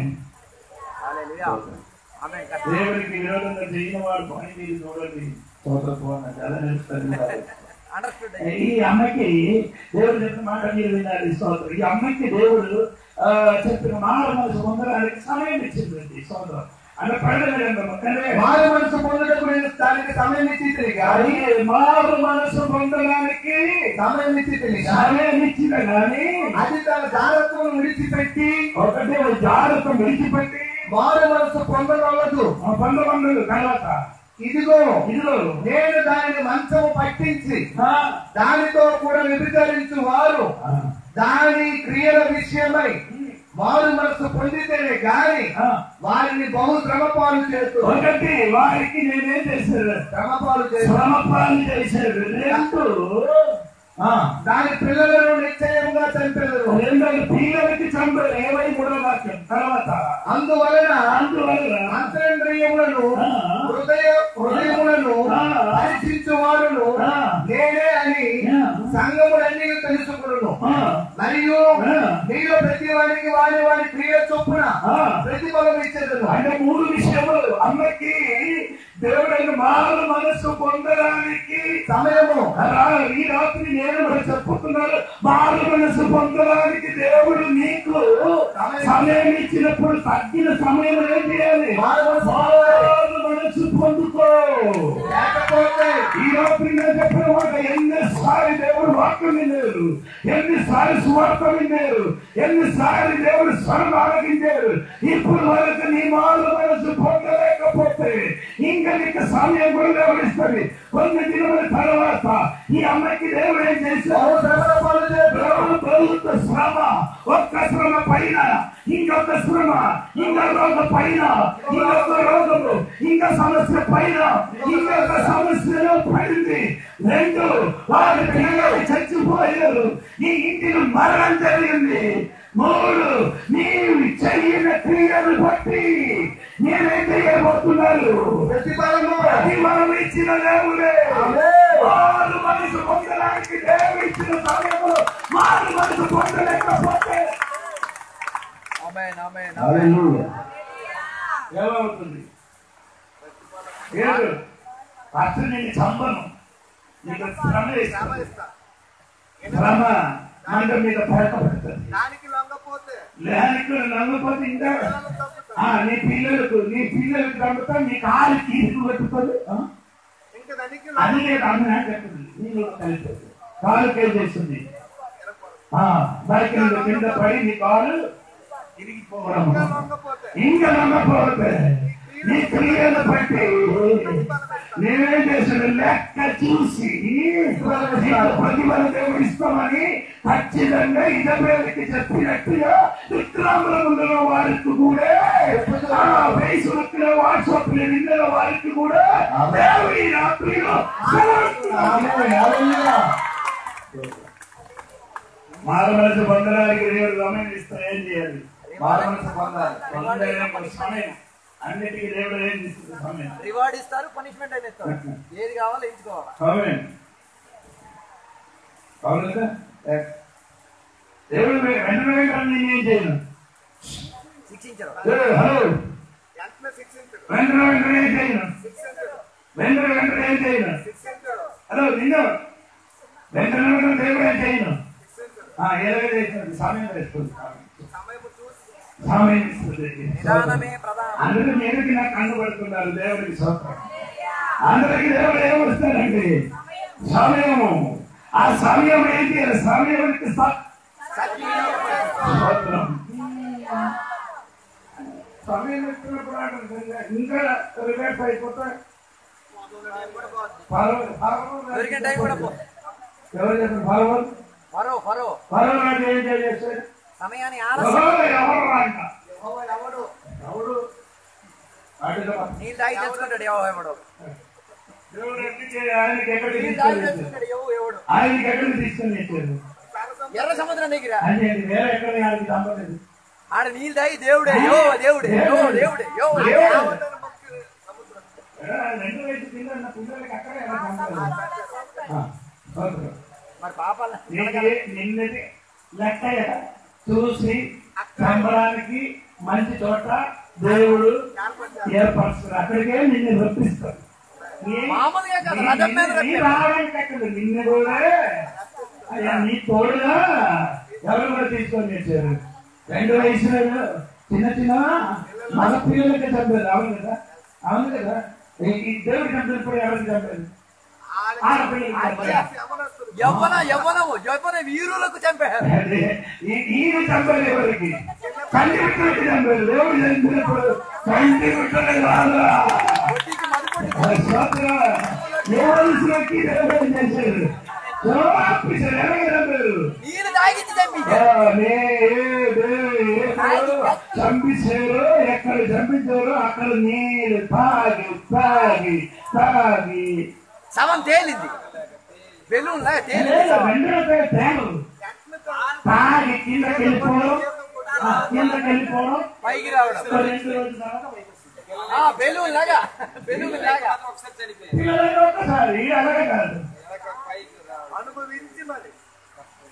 ఆమె దేవుడికి విరోధంగా చేయని వాడు పని మీరు చూడండి స్తోత్రపోవాలి చాలా నేర్చుకుంటారు అండర్స్టూడ్ ఈ అమ్మకి దేవుడు చెప్పిన మాట మీరు వినాలి స్తోత్రం ఈ అమ్మకి దేవుడు ఆ, చెప్పిన మారు మనసు పొందడానికి సమయం ఇచ్చిందండి స్తోత్రం అంటే పడలేదు మారు మనసు పొందుటకు నేను దానికి సమయం ఇచ్చి కానీ మారు మనసు పొందడానికి సమయం ఇచ్చి సమయం ఇచ్చిన కానీ అది తన జాగ్రత్తను విడిచిపెట్టి ఒకటి జాగ్రత్త విడిచిపెట్టి మారు మనసు పొందగలదు ఆ పొందబంధులు తర్వాత ఇదిగో ఇదిలో నేను దానిని మంచము పట్టించి ఆ, దానితో కూడా వ్యభిచరించు వారు ఆ, దాని క్రియల విషయమై వారు మనసు పొందితేనే గాని ఆ. వారిని బహు శ్రమపాలు చేస్తూ ఒకటి వారికి నేనేం చేశారు శ్రమపాలు చేస్తూ శ్రమపాలు చేశారు రెండు ఆ, దాని పిల్లలను నిశ్చయంగా చంపెదరు రెండోది పిల్లలకి చంపారు ఇరవై మూడో వాక్యం తర్వాత అందువలన అందువల్ల అంతరింద్రియములను ఆ. హృదయ హృదయములను ఆ. పరీక్షించు వారును ఆ. నేనే అని ఆ. సంఘములన్నీ తెలుసుకును ఆ, మరియు ఆ. నీలో ప్రతి వారికి వారి వారి క్రియ చొప్పున ఆ. ప్రతిఫలం ఇచ్చేది అంటే మూడు విషయములు అమ్మకి దేవుడైన మారు మనసు పొందడానికి సమయము రా- ఈ రాత్రి నేను కూడా చెప్పుతున్నాను మారు మనసు పొందడానికి దేవుడు నీకు సమయం ఇచ్చినప్పుడు తగ్గిన సమయం ఏం చేయాలి మారు మనసు పొందాలి. మారు మనసు పొందుకో లేకపోతే ఈ రాత్రి నేను చెప్పిన మాట ఎన్నిసారి దేవుడు వాక్యం విన్నారు ఎన్నిసారి సువార్త విన్నారు ఎన్నిసారి దేవుడు స్వరం ఆలకించారు ఇప్పుడు వరకు నీ మాలు మనసు పొందలేకపోతే ఇంకా నీకు సమయం కూడా దేవుడు ఇస్తుంది కొన్ని దినముల తర్వాత ఈ అమ్మాయికి దేవుడు ఏం చేశారు బహు శ్రమల పాలు చేసి దేవుడు ప్రభుత్వ శ్రమ ఒక్క శ్రమ పైన ఇంకొక శ్రమ ఇంకొక రోగ పైన ఇంకొక రోగము ఇంకా సమస్య పైన ఇంకొక సమస్యలో పడింది రెండు వారి పిల్లలు చచ్చిపోయారు ఈ ఇంటిని మరణం జరిగింది మూడు నీవు చెయ్యిన క్రియను బట్టి నేనేం చేయబోతున్నారు ప్రతిఫలము అది మనం ఇచ్చిన దేవుడే ఆమేన్. మారు మనసు పొందడానికి దేవుడు ఇచ్చిన సమయంలో మారు మనసు పొందలేకపోతే ఆమేన్ ఆమేన్ ఏమవుతుంది ఏడు అసలు నేను చంపను నీకు శ్రమ శ్రమ ఇస్తాను ఇస్తా శ్రమ మంట మీద పడకపడుతుంది దానికి లొంగపోతే లేనికి నమ్మకపోతే ఇంకా పిల్లలు తప్పుతారు ఆ, నీ పిల్లలకు నీ పిల్లలకు చంపుతా నీ కాలు తీసుకు పెట్టుకోదు ఇంకా దానికి అది లేదు అన్న చెప్తుంది నేను కలిసి కాలు ఏం చేస్తుంది ఆ, బైక్ మీద కింద పడి నీ కాలు ఇరిగిపోవడం ఇంకా లొంగపోతే ఇంకా నమ్మకపోతే నీ క్రియను బట్టి నేనేం చేశాను లెక్క చూసి నీకు ప్రతిఫలం దేవుడు ఇస్తామని ఖచ్చితంగా ఇదపేదకి చెప్పినట్టుగా విక్రాముల వారికి కూడా ఫేస్బుక్ లో వాట్సాప్ లో నిన్న వారికి కూడా దేవుడి రాత్రిలో మారవలసి పొందడానికి దేవుడు సమయం ఇస్తా ఏం చేయాలి మారవలసి పొందాలి పొందడానికి సమయం అన్నిటికీ దేవుడు ఏం ఇస్తుంది సమయం రివార్డ్ ఇస్తారు పనిష్మెంట్ అయినా ఇస్తారు ఏది కావాలో ఎంచుకోవాలి సమయం అవును కదా దేవుడు వెంటనే వెంటనే నేనేం చేయను శిక్షించరు దేవుడు, హలో వెంటనే శిక్షించడు వెంటనే వెంటనే ఏం చేయను శిక్షించడు వెంటనే వెంటనే ఏం చేయను శిక్షించడు హలో నిన్ను వెంటనే వెంటనే దేవుడు ఏం చేయను శిక్షించడు ఆ, ఎలాగ చేస్తుంది సమయం వేస్తుంది సమయము చూసి సమయం ఇస్తుంది నిదానమే ప్రధానం అందరూ మీదకి నాకు కనబడుతున్నారు దేవుడికి స్తోత్రం అందరికి దేవుడు ఏమొస్తారండి సమయము ఆ సమయం ఏంటి ఆ సమయానికి స- స్తోత్రం సమయం ఇచ్చినప్పుడు ఆడ ఇంకా రివర్స్ అయిపోతే ఫారో- ఫారో దొరికిన టైం కూడా పో ఎవరు చెప్పారు ఫారో ఫరో ఫరో ఫారో నాటి ఏం చేశాడు సమయాన్ని ఓహో, ఆలస్యం ఎవరు అంట యెహోవా ఎవడు ఎవడు అడుగు నీళ్ళు తాగి తెచ్చుకుంటాడు ఎవో ఎవడు దేవుడు ఎందుకు ఆయనకి ఎక్కడికి నీళ్ళు తాగి తీసుకెళ్ళి తెచ్చుకుంటాడు ఎవో ఎవడు ఆయనకి ఎక్కడికి తీసుకొని వచ్చారు ఎర్ర సముద్రం దగ్గర అంటే వేరే ఎక్కడ ఆయనకి సంబంధం ఆడ నీళ్ళు తాగి దేవుడే యో దేవుడే యో దేవుడే యో దేవుడు. రెండు వైపు కింద ఉన్న పిల్లలకి అక్కడే ఎలా సంబంధం ఆ, స్తోత్రం. మరి పాపాల నీకు నిన్నది లెక్క చూసి సంబరానికి మంచి చోట దేవుడు ఏర్పరుస్తారు అక్కడికే నిన్ను రప్పిస్తారు నీ- మామూలుగా కాదు, నీ- రథం మీద నీ రావడానికి అక్కడ నిన్ను కూడా అయ్యా నీ తోడుగా ఎవరు కూడా తీసుకొని వచ్చారు రెండు వయసులో చిన్న చిన్న మన పిల్లలకి చంపారు అవును కదా అవును కదా ఈ- ఈ దేవుడు చంపినప్పుడు ఎవరికి చంపారు ఆడపిల్లలకి చంపారు యవ్వన యవ్వనము యవ్వన వీరులకు చంపారు అదే, ఈ- ఈయన చంపారు ఎవరికి కంటి బిడ్డలకి చంపారు దేవుడు చంపినప్పుడు కంటి బిడ్డలు కాదా కొట్టికి మదుపొట్టి స్తోత్రం. ఎవరిసినకి దేవుడు ఏం చేశారు జవాబిచ్చారు ఎవరికి చంపారు నీళ్ళు తాగించి ఆ, చంపించారు నే, ఏ, దే, ఏ, దో, చంపించారు ఎక్కడ చంపించారు అక్కడ నీళ్ళు తాగి తాగి తాగి శవం తేలింది బెలూన్ లాగా తేలింది లేదు, శవం. వెంటనే తేలు తాగి కిందకి వెళ్ళిపోవడం ఆ, కిందకి వెళ్ళిపోవడం పైకి రావడం ఒక రెండు రోజుల తర్వాత పైకి వస్తుంది. ఆ బెలూన్ లాగా బెలూన్ లాగా పిల్లలకి ఒక్కసారి అలాగే కాదు అనుభవించి మరి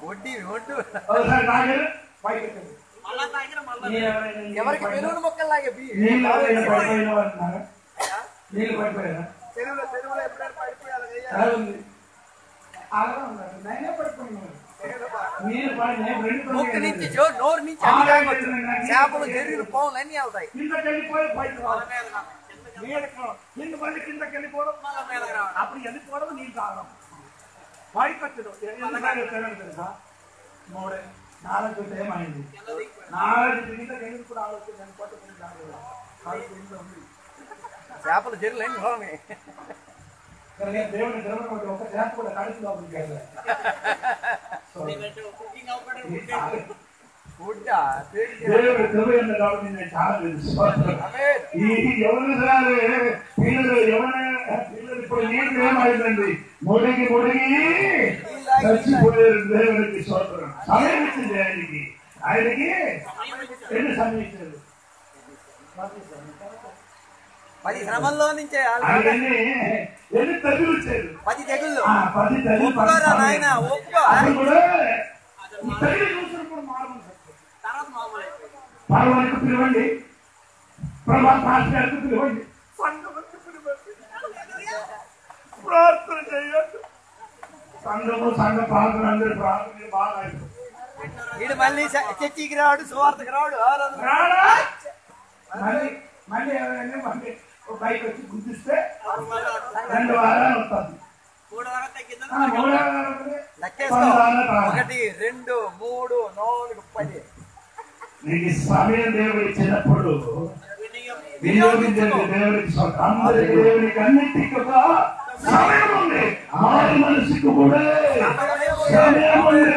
వడ్డీ ఒడ్డు ఒకసారి తాగారు పైకి ఎక్కండి. మీరు ఎవరైనా నీళ్ళు ఎవరికి పడినా- పెరుగులు మొక్కల్లాగే బి నీళ్ళు ఎవరైనా పడిపోయిన వారు ఉన్నారా? నీళ్ళు పడిపోయారా చెరువులో చెరువులో ఎప్పుడైనా పడిపోయాలి ఎలా ఉంది? అలాగే ఉన్నారు. నేనే పడిపోయినాను. మీరు పడి- నేను రెండు ముక్కు పడిపోయాను. నుంచి చో నోరు నుంచి అన్ని తాగొచ్చు చేపలు జరిగిన పావులు అన్ని అవుతాయి కిందకి వెళ్ళిపోయి పైకి రావాలి. నీళ్ళకి కింద పడి కిందకి వెళ్ళిపోవడం అప్పుడు వెళ్ళిపోవడం నీళ్ళు తాగడం పైకి వచ్చడం ఎందుకని వచ్చారని తెలుసా మూడే నాలుగు ఏమైంది నాలుగు కిందకి వెళ్ళి కూడా ఆలోచన నేను పట్టుకుని తాగలేదు. కడుపు ఇంట్లో ఉంది. చేపలు జరులు అన్ని పోవమే కానీ దేవుని దేవుని ఒక చేప కూడా కడుపు లోపలికి వెళ్ళలేదు. సో, ఫుడ్డా దేవుడు కృప కాబట్టి నేను చాలా తెలుసు ఈ ఎవరు రాలే పిల్లలు ఎవరైనా పిల్లలు ఇప్పుడు నీళ్ళు ఏమైందండి ముడిగి ముడిగి చచ్చిపోయారు దేవుడికి స్తోత్రం సమయం ఇచ్చింది ఆయనకి ఆయనకి ఎన్ని సమయం ఇచ్చారు పది శ్రమల్లో నుంచే వాళ్ళు ఆయనని ఎన్ని తల్లి వచ్చారు పది తెగుళ్ళు ఆ పది తల్లి పది ఒప్పుకోరా సమయం. నాయన ఒప్పుకో అప్పుడు కూడా ఈ తల్లి చూసినప్పుడు మారమని పర్వానికి పిలవండి ప్రభా పాస్టర్కి పిలవండి సంఘముకి పిలవండి ప్రార్థన చేయండి సంఘము సంఘ ప్రార్థన అందరూ ప్రార్థన బాగా అయిపోయింది. వీడు మళ్ళీ చ- చర్చికి రాడు సువార్తకి రాడు ఆరాధన రాడా? మళ్ళీ మళ్ళీ ఎవరైనా మళ్ళీ ఒక బైక్ వచ్చి గుర్తిస్తే రెండు వారాలు వస్తుంది ఆ, మూడు వారాలు వస్తుంది. లెక్కేసుకో పది వారాలు రావాలి. ఒకటి రెండు మూడు నాలుగు పది నీకు సమయం దేవుడు ఇచ్చినప్పుడు వినియోగించండి దేవుడికి సొంత అందరి దేవునికి అన్నిటికీ ఒక సమయం ఉంది మారు మనసుకు కూడా సమయం ఉంది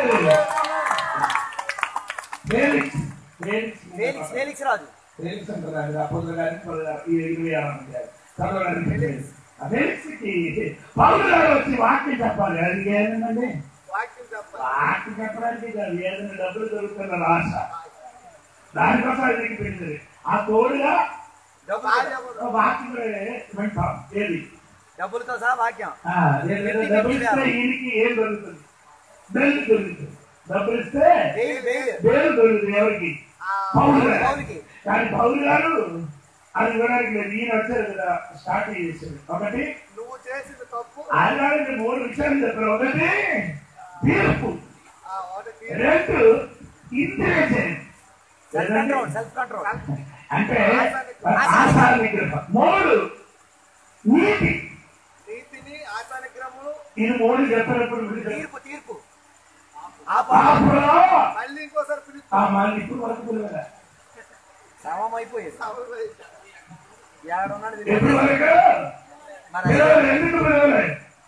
Felix, Felix Felix Felix Raju Felix అంటారు అది అపోజిట్ గారికి పౌలు గారు, ఈ ఇరవై ఆరు మంది గారు. పౌలు గారికి ఫేలిక్స్. ఆ ఫేలిక్స్కి పౌలు గారు వచ్చి వాక్యం చెప్పాలి అది ఏదండి వాక్యం చెప్పాలి వాక్యం చెప్పడానికి కాదు ఏదైనా డబ్బులు దొరుకుతున్న ఆశ దానికోసం అది పెట్టింది ఆ తోడుగా డబ్బులు ఒక వాక్యం వింటాం ఏది డబ్బులతో సహా వాక్యం ఆ, ఏదైనా డబ్బులు ఇస్తే ఈయనకి ఏం దొరుకుతుంది బెయిల్ దొరుకుతుంది డబ్బులు ఇస్తే బెయిల్ బెయిల్ బెయిల్ దొరుకుతుంది ఎవరికి పౌరు గారు. పౌలుకి. కానీ పౌరు గారు అది ఇవ్వడానికి లేదు ఈయన వచ్చారు కదా స్టార్ట్ చేశారు ఒకటి నువ్వు చేసిన తప్పు ఆయన గారు మూడు విషయాలు చెప్పారు ఒకటి తీర్పు ఆ, ఒకటి రెండు ఇంద్రియ సెల్ఫ్ కంట్రోల్ సెల్ఫ్ కంట్రోల్ అంటే ఆచార నిగ్రహం మూడు నీతి నీతిని ఆచారగ్రహములు ఇది మూడు చెప్పినప్పుడు విడుదల. తీర్పు తీర్పు ఆ పాపం అప్పుడు మళ్ళీ ఇంకోసారి పిలుపు ఆ మళ్ళీ ఇప్పుడు వరకు పిలవలే. శవం అయిపోయేది ఏడున్నాడు ఎప్పుడు వరకు మరి పిలవలే. ఎందుకు పిలవలే?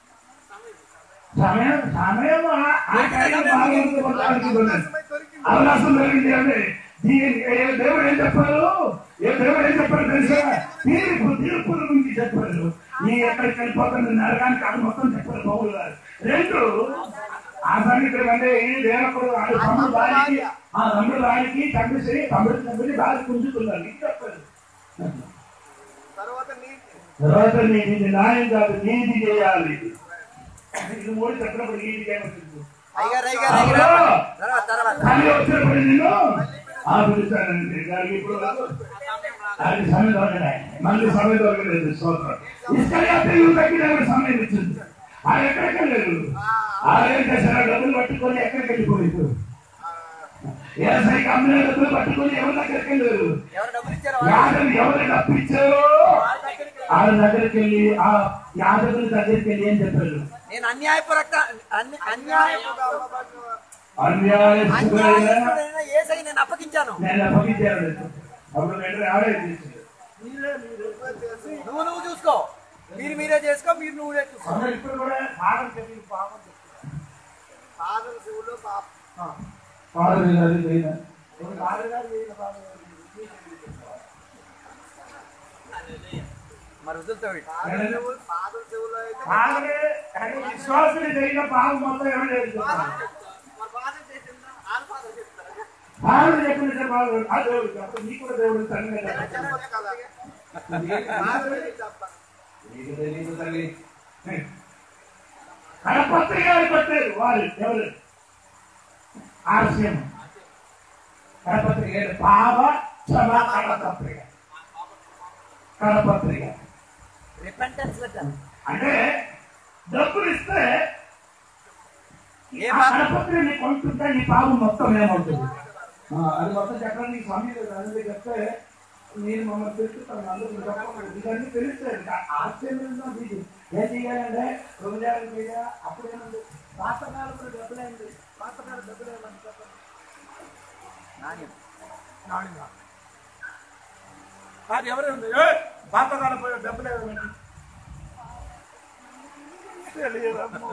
సమయం సమయం ఆ- ఆ కార్యం బాగా ఉంది, కొనసాగించుకున్నది. దొరికింది అవకాశం దొరికింది అంటే దీని ఏ- దేవుడు ఏం చెప్పారు ఏ దేవుడు ఏం చెప్పారు తెలుసా తీర్పు తీర్పుల గురించి చెప్పారు నీ ఎక్కడికి వెళ్ళిపోతుంది నరకానికి అది మొత్తం చెప్పారు పౌరులు గారు రెండు ఆ సంగీతం అంటే ఈ దేవకుడు ఆడు తమ్ముడు వారికి ఆ తమ్ముడు వారికి తండ్రి సరి తమ్ముడు తండ్రి బాగా పుంజుతున్నారు ఇది చెప్పారు తర్వాత నీతి తర్వాత నీది న్యాయం కాదు నీతి చేయాలి ఇది మూడు చెప్పినప్పుడు నీతిగా ఉంటుంది అయ్యగారు అయ్యగారు అయ్యగారు తర్వాత తర్వాత కానీ వచ్చినప్పుడు నిన్ను ఆ పిలుస్తానండి దానికి ఇప్పుడు అది సమయం దొరకలే మళ్ళీ సమయం దొరకలేదు స్తోత్రం ఇస్కరియాతు యూదకి దేవుడు సమయం ఇచ్చింది ఆయన ఎక్కడికి వెళ్ళలేదు ఆయన ఏం చేశారు డబ్బులు పట్టుకొని ఎక్కడికి వెళ్ళిపోలేదు వ్యవసాయ కంపెనీ డబ్బులు పట్టుకొని ఎవరి దగ్గరికి వెళ్ళలేదు ఎవరు డబ్బులు ఇచ్చారో యాదవ్ ఎవరు డబ్బు ఇచ్చారో వాళ్ళ దగ్గరికి వెళ్ళి ఆ యాదవుల దగ్గరికి వెళ్ళి ఏం చెప్పారు నేను అన్యాయపరక అన్ని అన్యాయ అన్యాయస్తుడైన అన్యాయస్తుడైన ఏసై నేను అప్పగించాను నేను అప్పగించాను అప్పుడు వెంటనే ఆడే చేసింది నువ్వు నువ్వు చూసుకో మీరు మీరే చేసుకో మీరు నువ్వే చూసుకో అసలు ఇప్పుడు కూడా పాఠం చెప్పి పాపం చెప్తున్నారు పాదల శివుడు పాప పాడలు గారు చేయన ఒక పాడలు గారు చేయన పాడలు గారు మరి వదులుతావు పాదల శివుడు పాదల శివుడు అయితే పాడలే కానీ విశ్వాసులు జరిగిన పాపం మొత్తం ఎవరు లేదు పాడలు చెప్పిన పాడలు ఆ దేవుడు అప్పుడు నీకు కూడా దేవుడు తండ్రి కదా. చెప్పొచ్చు కదా పాదలు చెప్పాలి నీకు తెలియదు తల్లి కడపత్రి గారు కొట్టారు వారు ఎవరు ఆర్సీఎం కరపత్రిక అంటే పాప క్షమ కరపత్రిక కరపత్రిక రిపెంటెన్స్ లెటర్ అంటే డబ్బులు ఇస్తే ఏ ఆ పాపం? కరపత్రిక నీకు కొంటుంటే నీ పాపం మొత్తం ఏమవుతుంది ఆ, అది మొత్తం చెప్పండి నీకు స్వామి అనేది చెప్తే నేను మమ్మల్ని తెలుసుతాను అందరూ చెప్పండి ఇవన్నీ తెలుస్తాయి ఆశ్చర్యంగా మీకు ఏం చేయాలంటే రోజులు చేయాలి అప్పుడేముంది పాతకాలంలో డబ్బులేండి పాతకాలం డబ్బులు ఏమని చెప్పండి నాణ్యం నాణ్యంగా. అది ఎవరు పాతకాలం పోయి డబ్బులు ఏమండి తెలియదమ్మో.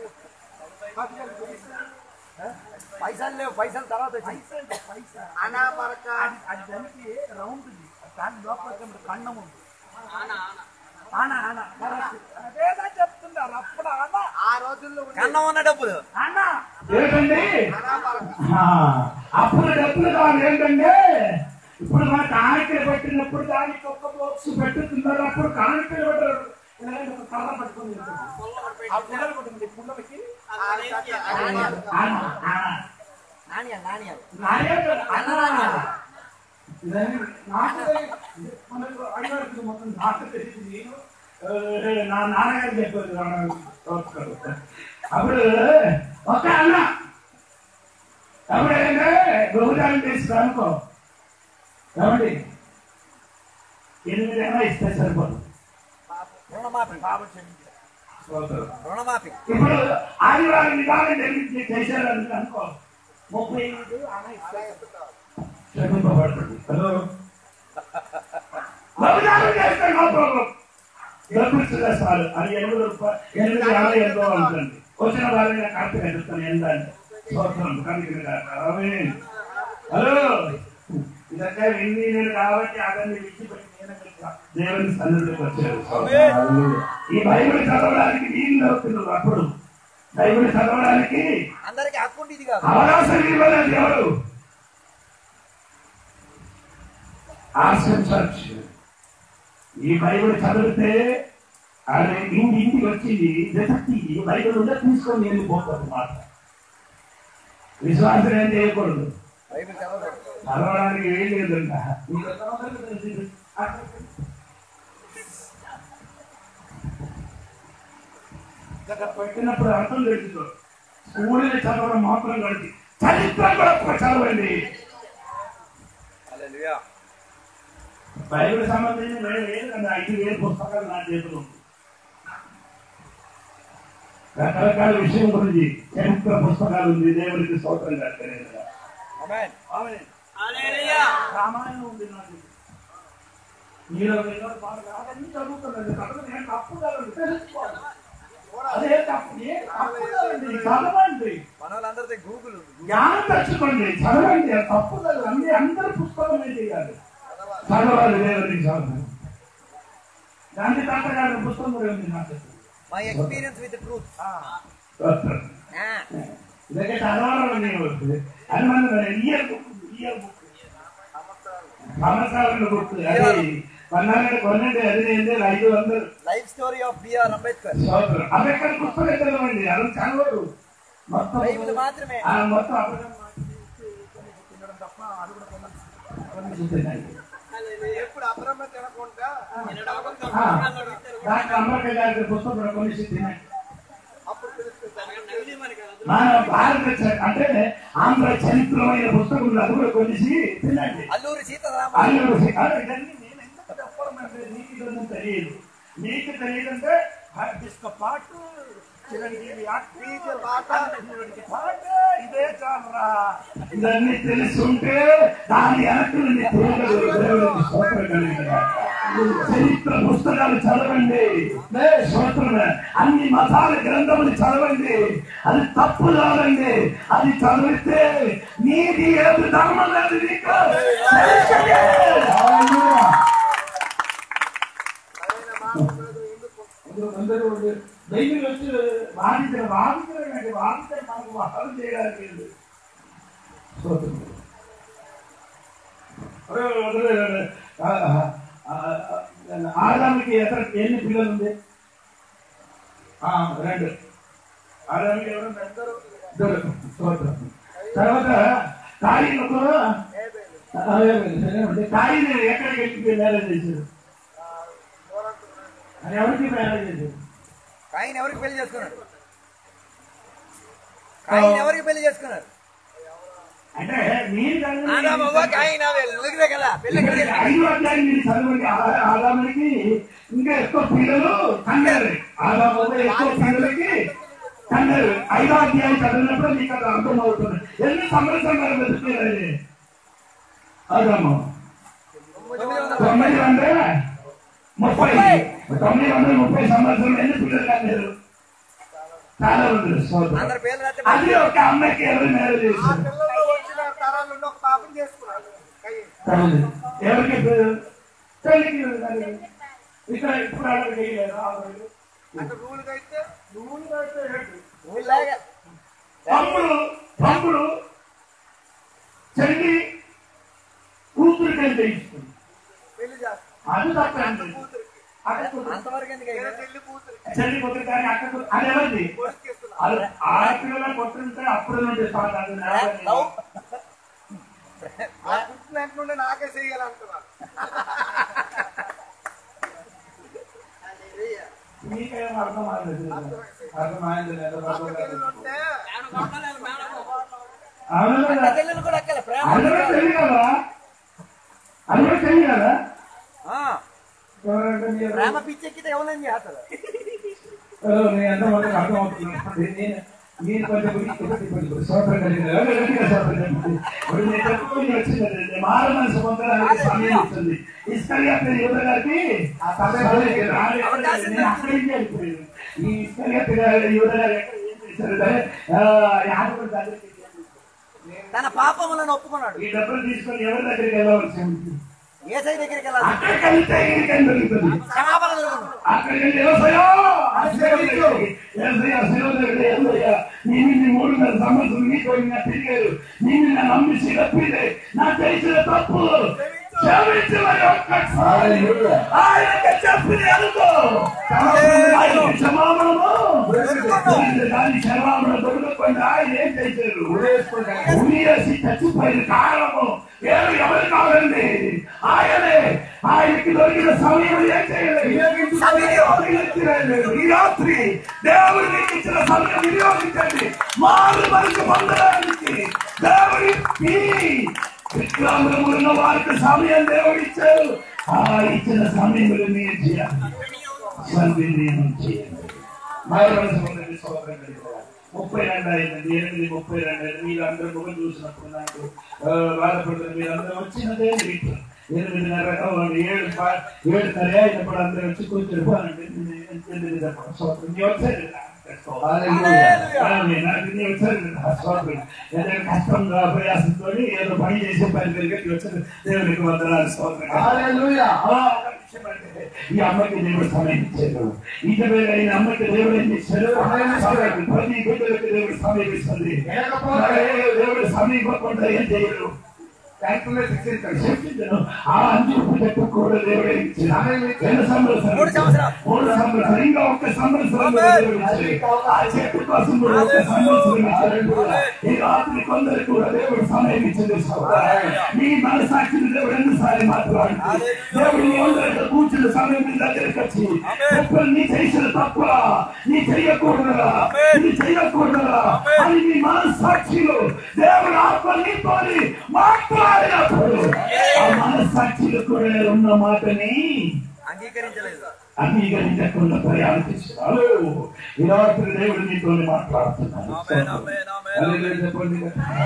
పైసలు లేవు పైసలు తర్వాత వచ్చాయి. అనా పరక అది అది దానికి రౌండ్ ఉంది దాని లోపల కన్నం ఉంది ఆన ఆన కరెక్ట్. అదేనా చెప్తున్నారు అప్పుడు ఆన ఆ రోజుల్లో ఉండే కన్నం ఉన్న డబ్బులు ఆన ఏంటండి అనా పరక ఆ, అప్పుడు డబ్బులు కాదు ఏంటంటే ఇప్పుడు మన కాணிకలు పెట్టినప్పుడు దానికి ఒక్క బాక్స్ పెట్టుతున్నారు అప్పుడు కాணிకలు పెట్టారు ఇలాంటి ఒక కర్ర పట్టుకొని వెళ్తారు. ఆ పుల్లలు కొట్టింది పుల్లలకి ఆన ఆన నాణ్యాలు నాణ్యాలు నాయకుడు అన్న అన్న నాణ్యాలు ఇదన్నీ నాకు తెలియదు. మనకు అడిగారు మొత్తం నాకు తెలియదు నేను ఆ, నా నాన్నగారు చెప్పారు నాన్న చూస్తాడు. అప్పుడు ఒక అన్న అప్పుడు ఏంటంటే బహుదానం చేసి అనుకో ఏమండి ఎనిమిదైనా ఇస్తే సరిపోదు రుణమాఫీ రుణమాఫీ ఇప్పుడు ఆదివారం విధానం జరిగించి చేశారని అనుకో ముప్పై ఐదు అన్న ఇస్తారు క్షమింపబడుతుంది హలో బహుదానం చేస్తే నో ప్రాబ్లం డబ్బులు ఇచ్చిన చాలు అది ఎనిమిది రూపాయలు ఎనిమిది వేల ఎంతో ఉంటుంది వచ్చిన వాళ్ళని కరెక్ట్ ఎదుగుతాను ఎంత అంటే స్తోత్రం కనుక ఆమేన్. హలో ఇదంతా వింది నేను కాబట్టి అతన్ని విడిచిపెట్టి నేను ఇక్కడ దేవుని సన్నిధికి వచ్చాను ఈ బైబిల్ చదవడానికి వీలు అవుతున్నారు అప్పుడు బైబిల్ చదవడానికి అందరికి హక్కు ఉండేది కాదు అవకాశం ఇవ్వలేదు ఎవరు ఆశ్రమ్ చర్చ్ ఈ బైబిల్ చదివితే అది ఇంటి ఇంటికి వచ్చింది జతకి ఈ బైబిల్ ఉంటే తీసుకొని వెళ్ళిపోతారు మాట విశ్వాసం ఏం చేయకూడదు బైబిల్ చదవదు చదవడానికి ఏం లేదంట మీకు ఎంతమందికి తెలిసింది? ఇక్కడ పెట్టినప్పుడు అర్థం తెలుసుకో స్కూల్ని చదవడం మాత్రం కలిసి చరిత్ర కూడా ఒక్క చదవండి బైబిల్ సంబంధించి వేరే లేదు కదా ఐదు వేలు పుస్తకాలు నా చేతిలో ఉంది. రకరకాల విషయం గురించి చరిత్ర పుస్తకాలు ఉంది దేవుడికి స్తోత్రం కాదు ఆమేన్ రామాయణం ఉంది నా దగ్గర. మీరు ఏదో పాట కాదని చదువుతున్నది చదవదు ఏం తప్పు కాదండి తెలుసుకోవాలి అదే తప్పు ఏ తప్పు కాదండి చదవండి మన వాళ్ళందరిది గూగుల్ ఉంది జ్ఞానం తెచ్చుకోండి చదవండి అది తప్పు కాదు అన్ని అందరి పుస్తకమే చేయాలి చదవాలి దేవుడికి చదవాలి గాంధీ తాత గారి పుస్తకం కూడా ఉంది నా దగ్గర. మై ఎక్స్పీరియన్స్ విత్ ట్రూత్ స్తోత్రం. ఇదొക്കെ చదవాలని నేను అది మన ఇయర్ బుక్ ఇయర్ బుక్ సంవత్సరాల బుక్ అది పన్నాడు కొనండి అది ఏంటి ఐదు వందలు life story of B R Ambedkar స్తోత్రం. అది ఎక్కడ పుస్తకం చదవండి అది చదవరు మొత్తం బైబిల్ మాత్రమే ఆ మొత్తం అబద్ధం మాట్లాడి తినడం తప్ప అది కూడా కొన్ని- కొన్ని తినాలి. ఎప్పుడు అబ్రహ్మ తినకుండా ఆ, డాక్టర్ అంబేద్కర్ గారి పుస్తకం కూడా కొన్ని తినాలి అప్పుడు తెలుస్తుంది మన భారత చ- అంటే ఆంధ్ర చరిత్రమైన పుస్తకం ఉంది, అది కూడా కొలిసి తినండి అల్లూరి సీతారామ అల్లూరు సి- అదే ఇవన్నీ నేను ఎందుకు చెప్పడం అంటే నీకు ఇవన్నీ తెలియదు నీకు తెలియదంటే డిస్క పాటు చిరంజీవి యాక్ట్ పాట అన్నిటికి పాట ఇదే చాలరా ఇవన్నీ తెలిసి ఉంటే దాని వెనక్కి నుండి తెలియదు దేవుడికి స్తోత్రం కలిగిన చరిత్ర పుస్తకాలు చదవండి నే స్తోత్రమే అన్ని మతాల గ్రంథములు చదవండి అది తప్పు కాదండి అది చదివితే నీది ఏది ధర్మం లేదు నీకు తెలుస్తుంది. హల్లెలూయా. సరైన మార్గంలో ఎందుకు అందరూ- అందరూ బైబిల్ వచ్చి వాదించిన వాదించడం వాదించడం మనకు వాదం చేయడానికి లేదు. స్తోత్రం. అరే, అరే, అరే, ఆ, ఆ, ఆ, ఆదాముకి ఎത്ര ఎన్ని పిల్లలు ఉంది ఆ, రెండు ఆదాముకి ఎవరు ఇద్దరు స్తోత్రం. తర్వాత కాయిలకు కాయిని ఎక్కడికి వెళ్ళి మ్యారేజ్ చేశారు అది ఎవరికి మ్యారేజ్ చేశారు ఆయన ఎవరికి పెళ్లి చేసుకున్నాడు ఆయన ఎవరికి పెళ్లి చేసుకున్నారు అంటే మీరు కాదు, ఆదామవ్వకి ఆయన వెలుగురే కదా పెళ్లి ఎక్కడికి ఇక్కడ ఐదు అధ్యాయం మీరు చదవండి ఆ- ఆదామునికి ఇంకా ఎక్కువ పిల్లలు కన్నారు ఆదాము ఎక్కువ పిల్లలకి కన్నారు ఐదో అధ్యాయం చదివినప్పుడు మీకు అది అర్థమవుతుంది ఎన్ని సంవత్సరాలు వెతుకుతారు ఆదాము తొమ్మిది వందల ముప్పై తొమ్మిది వందల ముప్పై సంవత్సరాలు ఎన్ని పిల్లలు కన్నారు చాలా ఉంది సోదరు అందరి పేర్లు రాస్తే అది ఒక అమ్మాయికి ఎవరు మ్యారేజ్ ఆ చేశారు పిల్లల్లో వచ్చిన తరాలు ఉండి ఒక పాపం చేసుకున్నాడు కయ్యి. తమిళ్. ఎవరికి పేరు? పెళ్ళికి వెళ్ళాలి. ఇక్కడ ఇప్పుడు అలా చేయలేదు. ఆవిడ. అంటే రూల్గా అయితే రూల్గా అయితే ఏంటి? ఊళ్ళాగా తమ్ముడు తమ్ముడు చెల్లి కూతురు కంటే ఇష్టం పెళ్లి చేస్తాడు అది తప్పండి కూతురికి అక్క కూతురు. అంతవరకు ఎందుకు ఈయన అయింది? చెల్లి కూతురికి చెల్లి కూతురు కానీ అక్క కూతురు అది ఎవరిది కొడుకు ఇస్తున్నాడు అది ఆడపిల్లల కొట్టుంటే అప్పుడు నుండి స్టార్ట్ అవుతుంది లవ్. ఆ పుట్టిన వెంట నుండి నాకే చెయ్యాలంటున్నాడు మీకేం అర్థం అవ్వలేదు అర్థమైంది లేదా? అక్క చెల్లెలు ఉంటే అవును అక్క కదా? చెల్లెలు కూడా అక్కలే ప్రేమ అది కూడా తెలియదు కదా అది కూడా తెలియదు కదా ఆ, ఎవరంటే మీరు ప్రేమ పిచ్చెక్కితే ఎవరైనా చేస్తారు ఓ, నేను ఎంత మాత్రం అర్థమవుతున్నాను నేను నేను కొంచెం గురించి ఒకటి కొంచెం సోదరం కలిగింది ఎవరు గట్టిగా సోదరం కలిగింది ఇప్పుడు నేను చెప్పుకొని వచ్చింది మార మనసు పొందడానికి సమయం ఇస్తుంది ఇస్కరియా పేరు యువత గారికి ఆ సమయం రాలేదు. నేను అక్కడి నుంచి వెళ్ళిపోయాను ఈ ఇస్కరియా పేరు యువత గారు ఎక్కడ ఏం చేశారంటే ఆ, యాదవుడి దగ్గరికి వెళ్ళి, తన పాపములను ఒప్పుకున్నాడు ఈ డబ్బులు తీసుకొని ఎవరి దగ్గరికి వెళ్ళవలసి ఉంటుంది ఏ సై దగ్గరికి వెళ్ళాలి అక్కడికి వెళ్తే ఈయనకేం దొరుకుతుంది క్షమాపణ దొరుకుతుంది. అక్కడికి వెళ్ళి వ్యవసాయం ఆశ్చర్యించు. వ్యవసాయ సేవకుడు ఏమయ్యా? నీ మీద మూడున్నర సంవత్సరం నీకు నా తిరిగారు నేను నా నమ్మించి తప్పిదే నా చేసిన తప్పు క్షమించమని ఒక్కసారి ఆయనకి చెప్పి అనుకో ఆయనకి క్షమాపణము దాని క్షమాపణ దొరకకుండా ఆయన ఏం చేశారు ఉరియేసి చచ్చిపోయిన కారణము ఏమి ఎవరు కావాలండి ఆయనే ఆయనకి దొరికిన సమయం ఏం చేయలేదు వినియోగించలేదు. ఈ రాత్రి దేవుడు మీకు ఇచ్చిన సమయం వినియోగించండి మారు మనసు పొందడానికి దేవుడికి విక్రాంతులు ఉన్న వారికి సమయం దేవుడు ఇచ్చారు ఆ ఇచ్చిన సమయంలో మీరు చేయాలి సద్వినియోగం చేయండి మారు మనసు పొందండి సోదరులు కలిగిన ముప్పై రెండు అయింది ఎనిమిది ముప్పై రెండు అయింది మీరందరూ ముఖం చూసినప్పుడు నాకు ఆ, బాధపడుతుంది మీరందరూ వచ్చినదే మీకు ఎనిమిదిన్నర ఓ, ఏడు పా- ఏడున్నర అయినప్పుడు అందరూ వచ్చి కూర్చొని పోనండి ఎనిమిది తప్ప సోదరు మీ వచ్చారు కదా. ఆమేన్. నాకు నీ వచ్చారు కదా, సోదరులు. ఏదైనా కష్టంగా ప్రయాసంతో ఏదో పని చేసే పని పెరిగి వచ్చారు దేవునికి వందనాలు సోదరు హల్లెలూయా. అలా ఒక విషయం అంటే, ఈ అమ్మకి దేవుడు సమయం ఇచ్చాడు ఇజబేల్ అయిన అమ్మకి దేవుడు ఏం ఇచ్చాడు సమయం. ప్రతి బిడ్డలకు దేవుడు సమయం ఇస్తుంది మరి దేవుడు సమయం ఇవ్వకుండా ఏం చేయడు ట్యాంకులో శిక్షించండి. శిక్షించను. ఆ అంజూపు చెట్టు కూడా దేవుడే ఇచ్చాడు సమయం ఇచ్చాడు. ఎన్ని సంవత్సరాలు? మూడు సంవత్సరాలు. మూడు సంవత్సరాలు ఇంకా ఒక్క సంవత్సరం దేవుడు ఇచ్చాడు. ఆ చెట్టు కోసం కూడా ఒక్క సంవత్సరం ఇచ్చాడు ఈ రాత్రి కొందరు కూడా దేవుడు సమయం ఇచ్చింది సోదరుడు. నీ మనసాక్షిని దేవుడు ఎన్నిసార్లు మాట్లాడు దేవుడు నీ అందరితో కూర్చున్న సమయం నీ దగ్గరికి వచ్చి ఎప్పుడు నీ చేసిన తప్ప నీ చెయ్యకూడదురా నీ చెయ్యకూడదురా అని నీ మనసాక్షిలో దేవుడు ఆత్మ నీతోని మాట్లాడినప్పుడు ఆ మనసాక్షిలో కూడా ఉన్న మాటని అంగీకరించలేదు అంగీకరించకుండా ప్రయాణిస్తున్నారు ఈ రాత్రి దేవుడు నీతో మాట్లాడుతున్నాడు హల్లెలూయా చెప్పండి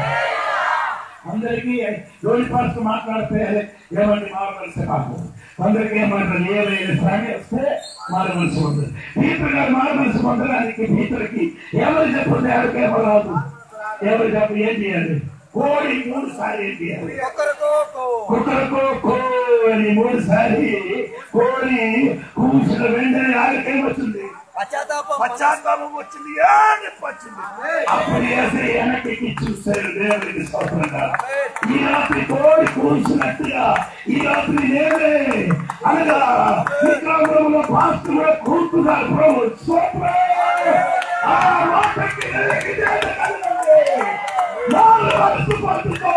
అందరికీ లోని పాస్ మాట్లాడితే ఏమండి మారవలసి కాదు అందరికీ ఏమంటారు ఏదైనా శ్రమ వస్తే మారవలసి ఉంటుంది పీతర్ గారు మారవలసి పొందడానికి పీతర్కి ఎవరు చెప్పండి ఎవరికి ఎవరు రాదు ఎవరు చెప్పు ఏం చేయాలి కోడి మూడు సార్లు ఏం చేయాలి ఒక్కరికో కుక్కలకు కో అని మూడు సారి కోడి కూర్చున్న వెంటనే ఆగకేం వచ్చింది పశ్చాత్తాపం పశ్చాత్తాపం వచ్చింది ఏడుపు వచ్చింది అప్పుడు ఏసై వెనక్కి చూశారు దేవుడికి స్తోత్రంగా ఈ రాత్రి కోడి కూర్చున్నట్టుగా ఈ రాత్రి నేనే అనగా విక్రమంలో పాస్తులో కూర్చున్నారు ప్రభు స్తోత్రం ఆ మాటకి వెనక్కి జరగగలగండి. నాలుగు మనసు పట్టుకో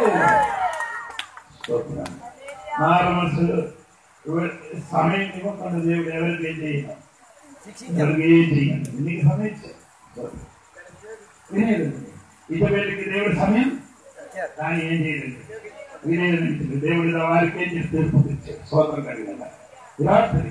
స్తోత్రం. నా మనసు సమయం ఇవ్వకుండా దేవుడు ఎవరికి ఏం చేయను ఎవరికి ఏం చేయను నీకు సమయం ఇచ్చాడు. స్తోత్రం. వినేది ఇతరులకి దేవుడు సమయం కానీ ఏం చేయలేదు వినేది దేవుడి వారికి ఏం చేసి తీర్పు ఇచ్చాడు సోదరం కలిగిన రాత్రి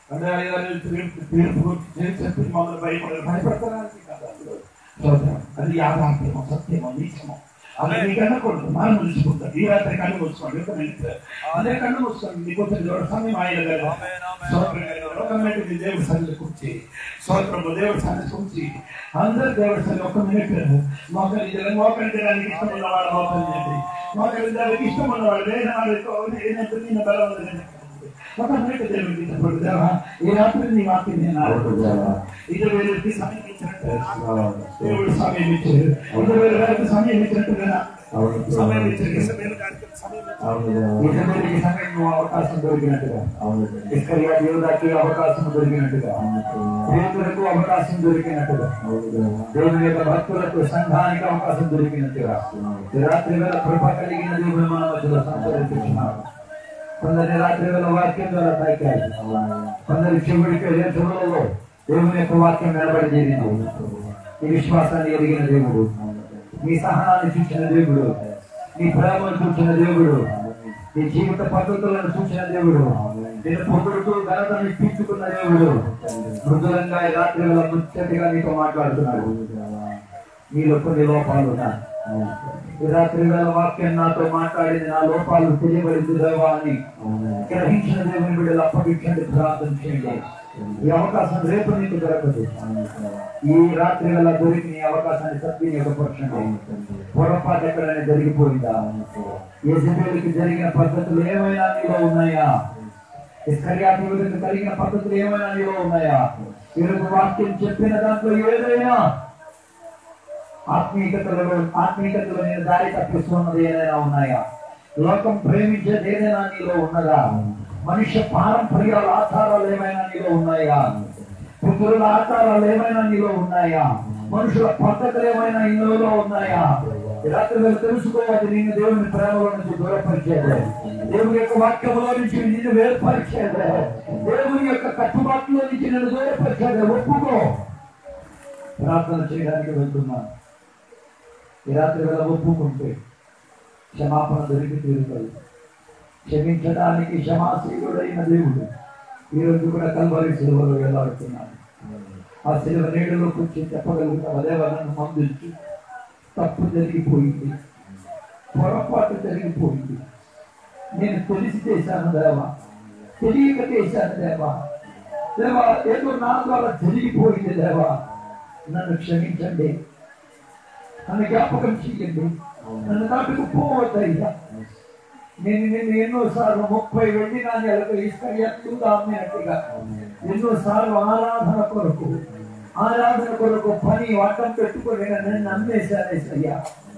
తీర్పు తీర్పు చెప్పి మొదలు భయపడ భయపడతానికి కాదు అందులో. స్తోత్రం. అది యాథార్థ్యము సత్యము నీచము అది నీకు అనకూడదు మనం తెలుసుకుంటాం ఈ రాత్రి కళ్ళు మూసుకోండి ఒక మినిట్ అందరి కళ్ళు మూసుకోండి నీకు వచ్చిన దేవుడు సమయం ఆయన కదా స్తోత్రం కలిగిన లోకమైనటువంటి దేవుడి సన్నిధి కూర్చి స్తోత్రము దేవుడి సన్నిధి కూర్చి అందరు దేవుడి సన్నిధి ఒక మినిట్ మోకరి మోకరించడానికి ఇష్టం ఉన్నవాడు మోకరించండి మోకరించడానికి ఇష్టం ఉన్నవాడు వేరే వాడు ఏదంటే నేను బలం ఉందని ఒక మినిట్ దేవుడికి ఇష్టపడు దేవా ఈ రాత్రి నీ వాక్యం నేను ఆడుకుంటావా ఇది వేరే సమయం ఇచ్చినట్టు దేవుడు సమయం ఇచ్చారు ఇది వేరే వారికి సమయం ఇచ్చినట్టుగా సమయం ఇచ్చారు ఇష్టమైన కార్యక్రమం సమయం ఇచ్చారు. ఇష్టమైన సమయం నువ్వు అవకాశం దొరికినట్టుగా ఇస్కరియా దేవుడికి అవకాశం దొరికినట్టుగా పేదలకు అవకాశం దొరికినట్టుగా దేవుని యొక్క భక్తులకు సంఘానికి అవకాశం దొరికినట్టుగా ఈ రాత్రి వేళ కృప కలిగిన దేవుడు మన మధ్యలో సంచరిస్తున్నాడు కొందరి రాత్రి వేళ వాక్యం ద్వారా తాకారు కొందరి చెవుడికి చెవులలో దేవుని యొక్క వాక్యం నిలబడి జరిగింది ఈ విశ్వాసాన్ని ఎరిగిన దేవుడు నీ సహనాన్ని చూసిన దేవుడు నీ ప్రేమను చూసిన దేవుడు నీ జీవిత పద్ధతులను చూసిన దేవుడు నేను పొగుడుతూ ఘనతను ఇప్పించుకున్న దేవుడు మృదులంగా ఈ రాత్రి వేళ ముచ్చటిగా నీతో మాట్లాడుతున్నాడు నీలో కొన్ని లోపాలు ఉన్నాయి ఈ రాత్రి వేళ వాక్యం నాతో మాట్లాడింది నా లోపాలు తెలియబడింది దేవా అని గ్రహించిన దేవుని బిడ్డలు అప్పగించండి ప్రార్థన చేయండి ఈ అవకాశం రేపు నీకు దొరకదు ఈ రాత్రి వేళ దొరికి నీ అవకాశాన్ని సద్వినియోగపరచండి పొరపాటు ఎక్కడైనా జరిగిపోయిందా ఏ సిద్ధులకి జరిగిన పద్ధతులు ఏమైనా నీలో ఉన్నాయా ఇస్కర్యాతీవులకు కలిగిన పద్ధతులు ఏమైనా నీలో ఉన్నాయా ఈరోజు వాక్యం చెప్పిన దాంట్లో ఏదైనా ఆత్మీయతలో ఆత్మీయతలో నేను దారి తప్పిస్తున్నది ఏదైనా ఉన్నాయా లోకం ప్రేమించేది ఏదైనా నీలో ఉన్నదా మనుష్య పారంపర్యాల ఆచారాలు ఏమైనా నీలో ఉన్నాయా పితృల ఆచారాలు ఏమైనా నీలో ఉన్నాయా మనుషుల పద్ధతులు ఏమైనా ఇందులో ఉన్నాయా ఈ రాత్రి వేళ తెలుసుకోవాలి నేను దేవుని ప్రేమలో నుంచి దూరపరిచేది దేవుని యొక్క వాక్యంలో నుంచి నిన్ను వేర్పరిచేది దేవుని యొక్క కట్టుబాటులో నుంచి నేను దూరపరిచేది ఒప్పుకో ప్రార్థన చేయడానికి వెళ్తున్నాను ఈ రాత్రి వేళ ఒప్పుకుంటే క్షమాపణ దొరికి తీరుతుంది క్షమించడానికి క్షమాశీలుడైన దేవుడు ఈ రోజు కూడా కల్వరి సిలువలో వేలాడుతున్నాను ఆ సిలువ నీడలో కూర్చొని చెప్పగలుగుతాం అదే నన్ను మందించు తప్పు జరిగిపోయింది పొరపాటు జరిగిపోయింది నేను తెలిసి చేశాను దేవా తెలియక చేశాను దేవా దేవా ఏదో నా ద్వారా జరిగిపోయింది దేవా నన్ను క్షమించండి నన్ను జ్ఞాపకం చేయండి నన్ను నాటుకు పోవద్దయ్యా నేను నిన్ను ఎన్నోసార్లు ముప్పై వెండి నాణ్యాలకు ఇస్కర్యత్తుగా అమ్మినట్టుగా ఎన్నోసార్లు ఆరాధన కొరకు ఆరాధన కొరకు పని వట్టం పెట్టుకొని నేను నమ్మేశానేసయ్యా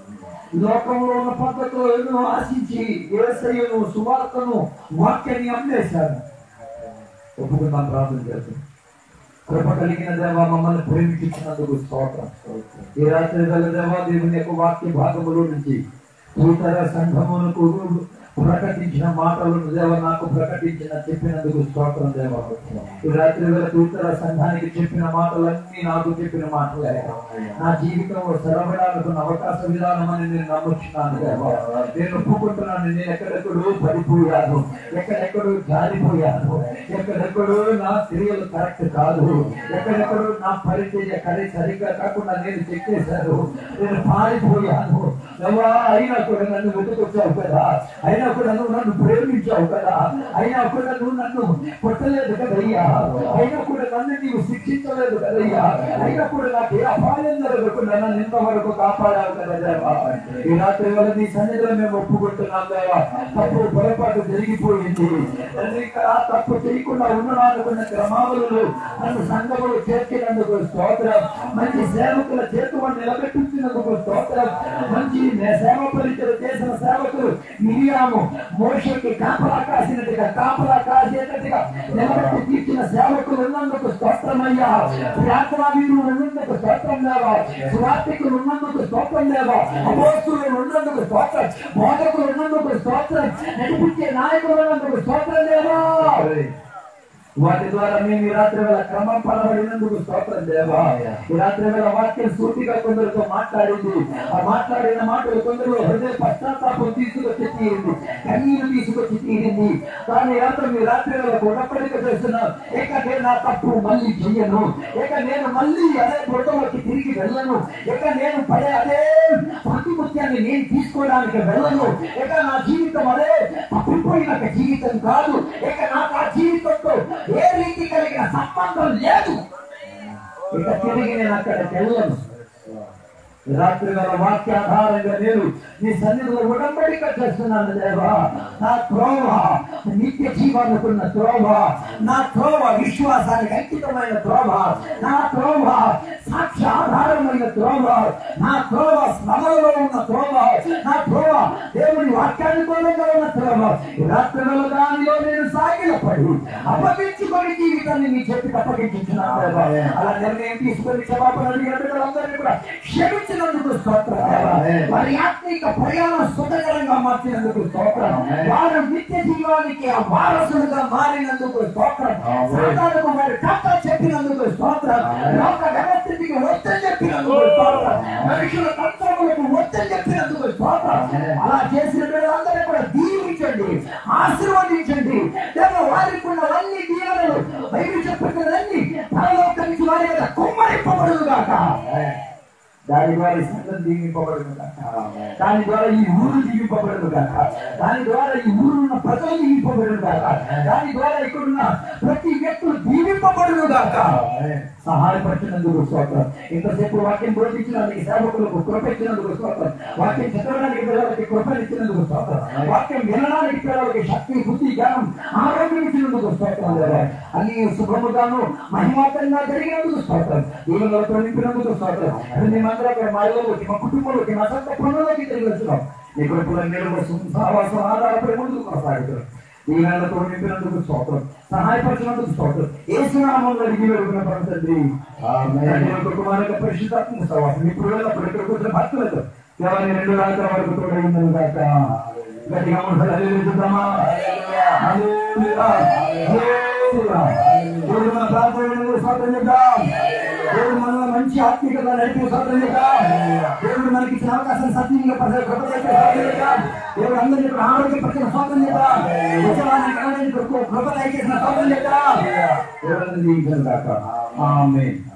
లోకంలో ఉన్న పద్ధతిలో ఎన్నో ఆశించి ఏసయ్యను సువార్తను వాక్యాన్ని అమ్మేశాను ఒప్పుకుందాం ప్రార్థన చేస్తాం కృప కలిగిన దేవ మమ్మల్ని ప్రేమించినందుకు స్తోత్రం ఈ రాత్రి వేళ దేవా దేవుని యొక్క వాక్య భాగములో నుంచి ఇతర సంఘమునకు ప్రకటించిన మాటలను దేవ నాకు ప్రకటించిన చెప్పినందుకు స్తోత్రం దేవ ఈ రాత్రి వేళ ఇతర సంఘానికి చెప్పిన మాటలన్నీ నాకు చెప్పిన మాటలే నా జీవితంలో సరబడాలకున్న అవకాశ విధానం అని నేను నమ్ముచున్నాను దేవ నేను ఒప్పుకుంటున్నాను నేను ఎక్కడెక్కడో పడిపోయాను ఎక్కడెక్కడో జారిపోయాను ఎక్కడెక్కడో నా క్రియలు కరెక్ట్ కాదు ఎక్కడెక్కడో నా పరిచర్య కరే సరిగ్గా కాకుండా నేను చెక్ చేశాను నేను పారిపోయాను దేవా అయినా కూడా నన్ను వెతుకొచ్చావు కదా అయినా కూడా నువ్వు నన్ను ప్రేమించావు కదా అయినా కూడా నువ్వు నన్ను కొట్టలేదు కదయ్యా అయినా కూడా నన్ను నీవు శిక్షించలేదు కదయ్యా అయినా కూడా నాకు ఏ అపాయం జరగకుండా నన్ను ఇంతవరకు కాపాడావు కదా దేవా ఈ రాత్రి వల్ల నీ సన్నిధిలో మేము ఒప్పుకుంటున్నాం దేవా తప్పు పొరపాటు జరిగిపోయింది నన్ను ఇంకా ఆ తప్పు చేయకుండా ఉండడానుకున్న క్రమావళులు నన్ను సంఘములు చేర్చినందుకు స్తోత్రం మంచి సేవకుల చేతులను నిలబెట్టించినందుకు స్తోత్రం మంచి నే- సేవ పరిచయం చేసిన సేవకులు మిరియాము ఉన్నాము మోషకి కాపలా కాసినట్టుగా కాపలా కాసేటట్టుగా నిలబెట్టి తీర్చిన సేవకులు ఉన్నందుకు స్తోత్రమయ్యా ప్రార్థనా వీరులు ఉన్నందుకు స్తోత్రం లేవా సువార్థికులు ఉన్నందుకు స్తోత్రం లేవా అపోస్తులు ఉన్నందుకు స్తోత్రం బోధకులు ఉన్నందుకు స్తోత్రం నడిపించే నాయకులు ఉన్నందుకు స్తోత్రం లేవా వాటి ద్వారా మేము ఈ రాత్రి వేళ క్రమం పడబడినందుకు స్తోత్రం దేవా ఈ రాత్రి వేళ వాక్యం సూటిగా కొందరితో మాట్లాడింది ఆ మాట్లాడిన మాటలు కొందరు హృదయ పశ్చాత్తాపం తీసుకొచ్చి తీరింది కన్నీరు తీసుకొచ్చి తీరింది కానీ ఈ రాత్రి మీ రాత్రి వేళ గుణపడిక చేస్తున్నాం ఇక నేను నా తప్పు మళ్ళీ చెయ్యను ఇక నేను మళ్ళీ అదే బుడతలోకి తిరిగి వెళ్ళను ఇక నేను పడే అదే ప్రతిముత్యాన్ని నేను తీసుకోవడానికి వెళ్ళను ఇక నా జీవితం అదే తప్పిపోయిన ఒక జీవితం కాదు ఇక నాకు ఆ జీవితంతో ఏ రీతి కలిగిన సంబంధం లేదు ఇక తిరిగి నేను అక్కడికి వెళ్ళను రాత్రి వేళ వాక్యాధారంగా నేను నీ సన్నిధిలో ఉడంబడిక చేస్తున్నాను దేవా నా త్రోవ నిత్య జీవానుకున్న త్రోవ నా త్రోవ విశ్వాసానికి అంకితమైన త్రోవ నా త్రోవ సాక్ష్య ఆధారమైన త్రోవ నా త్రోవ శ్రమలో ఉన్న త్రోవ నా త్రోవ దేవుని వాక్యానుకూలంగా ఉన్న త్రోవ ఈ రాత్రి వేళ దానిలో నేను సాగిలపడి అప్పగించుకొని జీవితాన్ని నీ చెప్పి అప్పగించున్నాను దేవా. అలా నిర్ణయం తీసుకొని క్షమాపణ అడిగిన బిడ్డలందరినీ కూడా క్షమించినందుకు స్తోత్రం దేవా. వారి ఆత్మిక ప్రయాణం సుఖకరంగా మార్చినందుకు స్తోత్రం వారు నిత్య జీవానికి ఆ వారసులుగా మారినందుకు స్తోత్రం సాతానుకు వారి కథ చెప్పినందుకు స్తోత్రం లోక వ్యవస్థితికి ఒత్తిడి చెప్పినందుకు స్తోత్రం మనుషుల తంత్రములకు ఒత్తిడి చెప్పినందుకు స్తోత్రం అలా చేసిన బిడ్డలందరినీ కూడా దీవించండి ఆశీర్వదించండి దేవ వారికి ఉన్నవన్నీ దీవెనలు బైబిల్ చెప్పినవన్నీ పరలోక నుంచి వారి మీద కుమ్మరింపబడును గాక దాని ద్వారా ఈ సంఘం దీవింపబడును గాక దాని ద్వారా ఈ ఊరు దీవింపబడును గాక దాని ద్వారా ఈ ఊరు ఉన్న ప్రజలు దీవింపబడును గాక దాని ద్వారా ఇక్కడున్న ప్రతి వ్యక్తులు దీవింపబడును గాక సహాయపరిచినందుకు స్తోత్రం ఇంతసేపు వాక్యం బోధించినందుకు సేవకులకు కృప ఇచ్చినందుకు స్తోత్రం వాక్యం చదవడానికి పిల్లలకి కృప ఇచ్చినందుకు స్తోత్రం వాక్యం వినడానికి పిల్లలకి శక్తి బుద్ధి జ్ఞానం ఆరోగ్యం ఇచ్చినందుకు స్తోత్రం దేవా. అన్ని శుభముగాను మహిమాతంగా జరిగినందుకు స్తోత్రం దీవులతో నింపినందుకు స్తోత్రం మేమందరం మా ఇళ్ళలోకి మా కుటుంబంలోకి మా సొంత పనులకి తిరిగి వచ్చినాం నీ కొడుకుల మీరు సహవాసం ఆధారపడి ముందుకు కొనసాగుతున్నాం దీవెనలతో నింపినందుకు స్తోత్రం సహాయపరిచినందుకు స్తోత్రం ఏ సునామంలో అడిగి వెళ్తున్న తండ్రి కుమారుల పరిశుద్ధాత్మ సహవాసం ఇప్పుడు వెళ్ళినప్పుడు ఇక్కడ కూర్చున్న భక్తులతో ఎవరిని రెండు రాత్రి వరకు తోడైందని కాక గట్టిగా మనసు హల్లెలూయా హల్లెలూయా. హల్లెలూయా. దేవుడు మన ప్రార్థనలను స్తోత్రం చేద్దాం దేవుడు మనలో మంచి ఆత్మీయత నడిపి స్తోత్రం చేద్దాం దేవుడు మనకి ఇచ్చిన అవకాశం సత్యంగా ప్రజలు కృప చేసే స్తోత్రం చేద్దాం దేవుడు అందరినీ కూడా ఆరోగ్యపరిచిన స్తోత్రం చేద్దాం ఉత్సవాన్ని కలగడానికి కృప దయచేసిన స్తోత్రం చేద్దాం దేవుడు దీవించను కాక ఆమేన్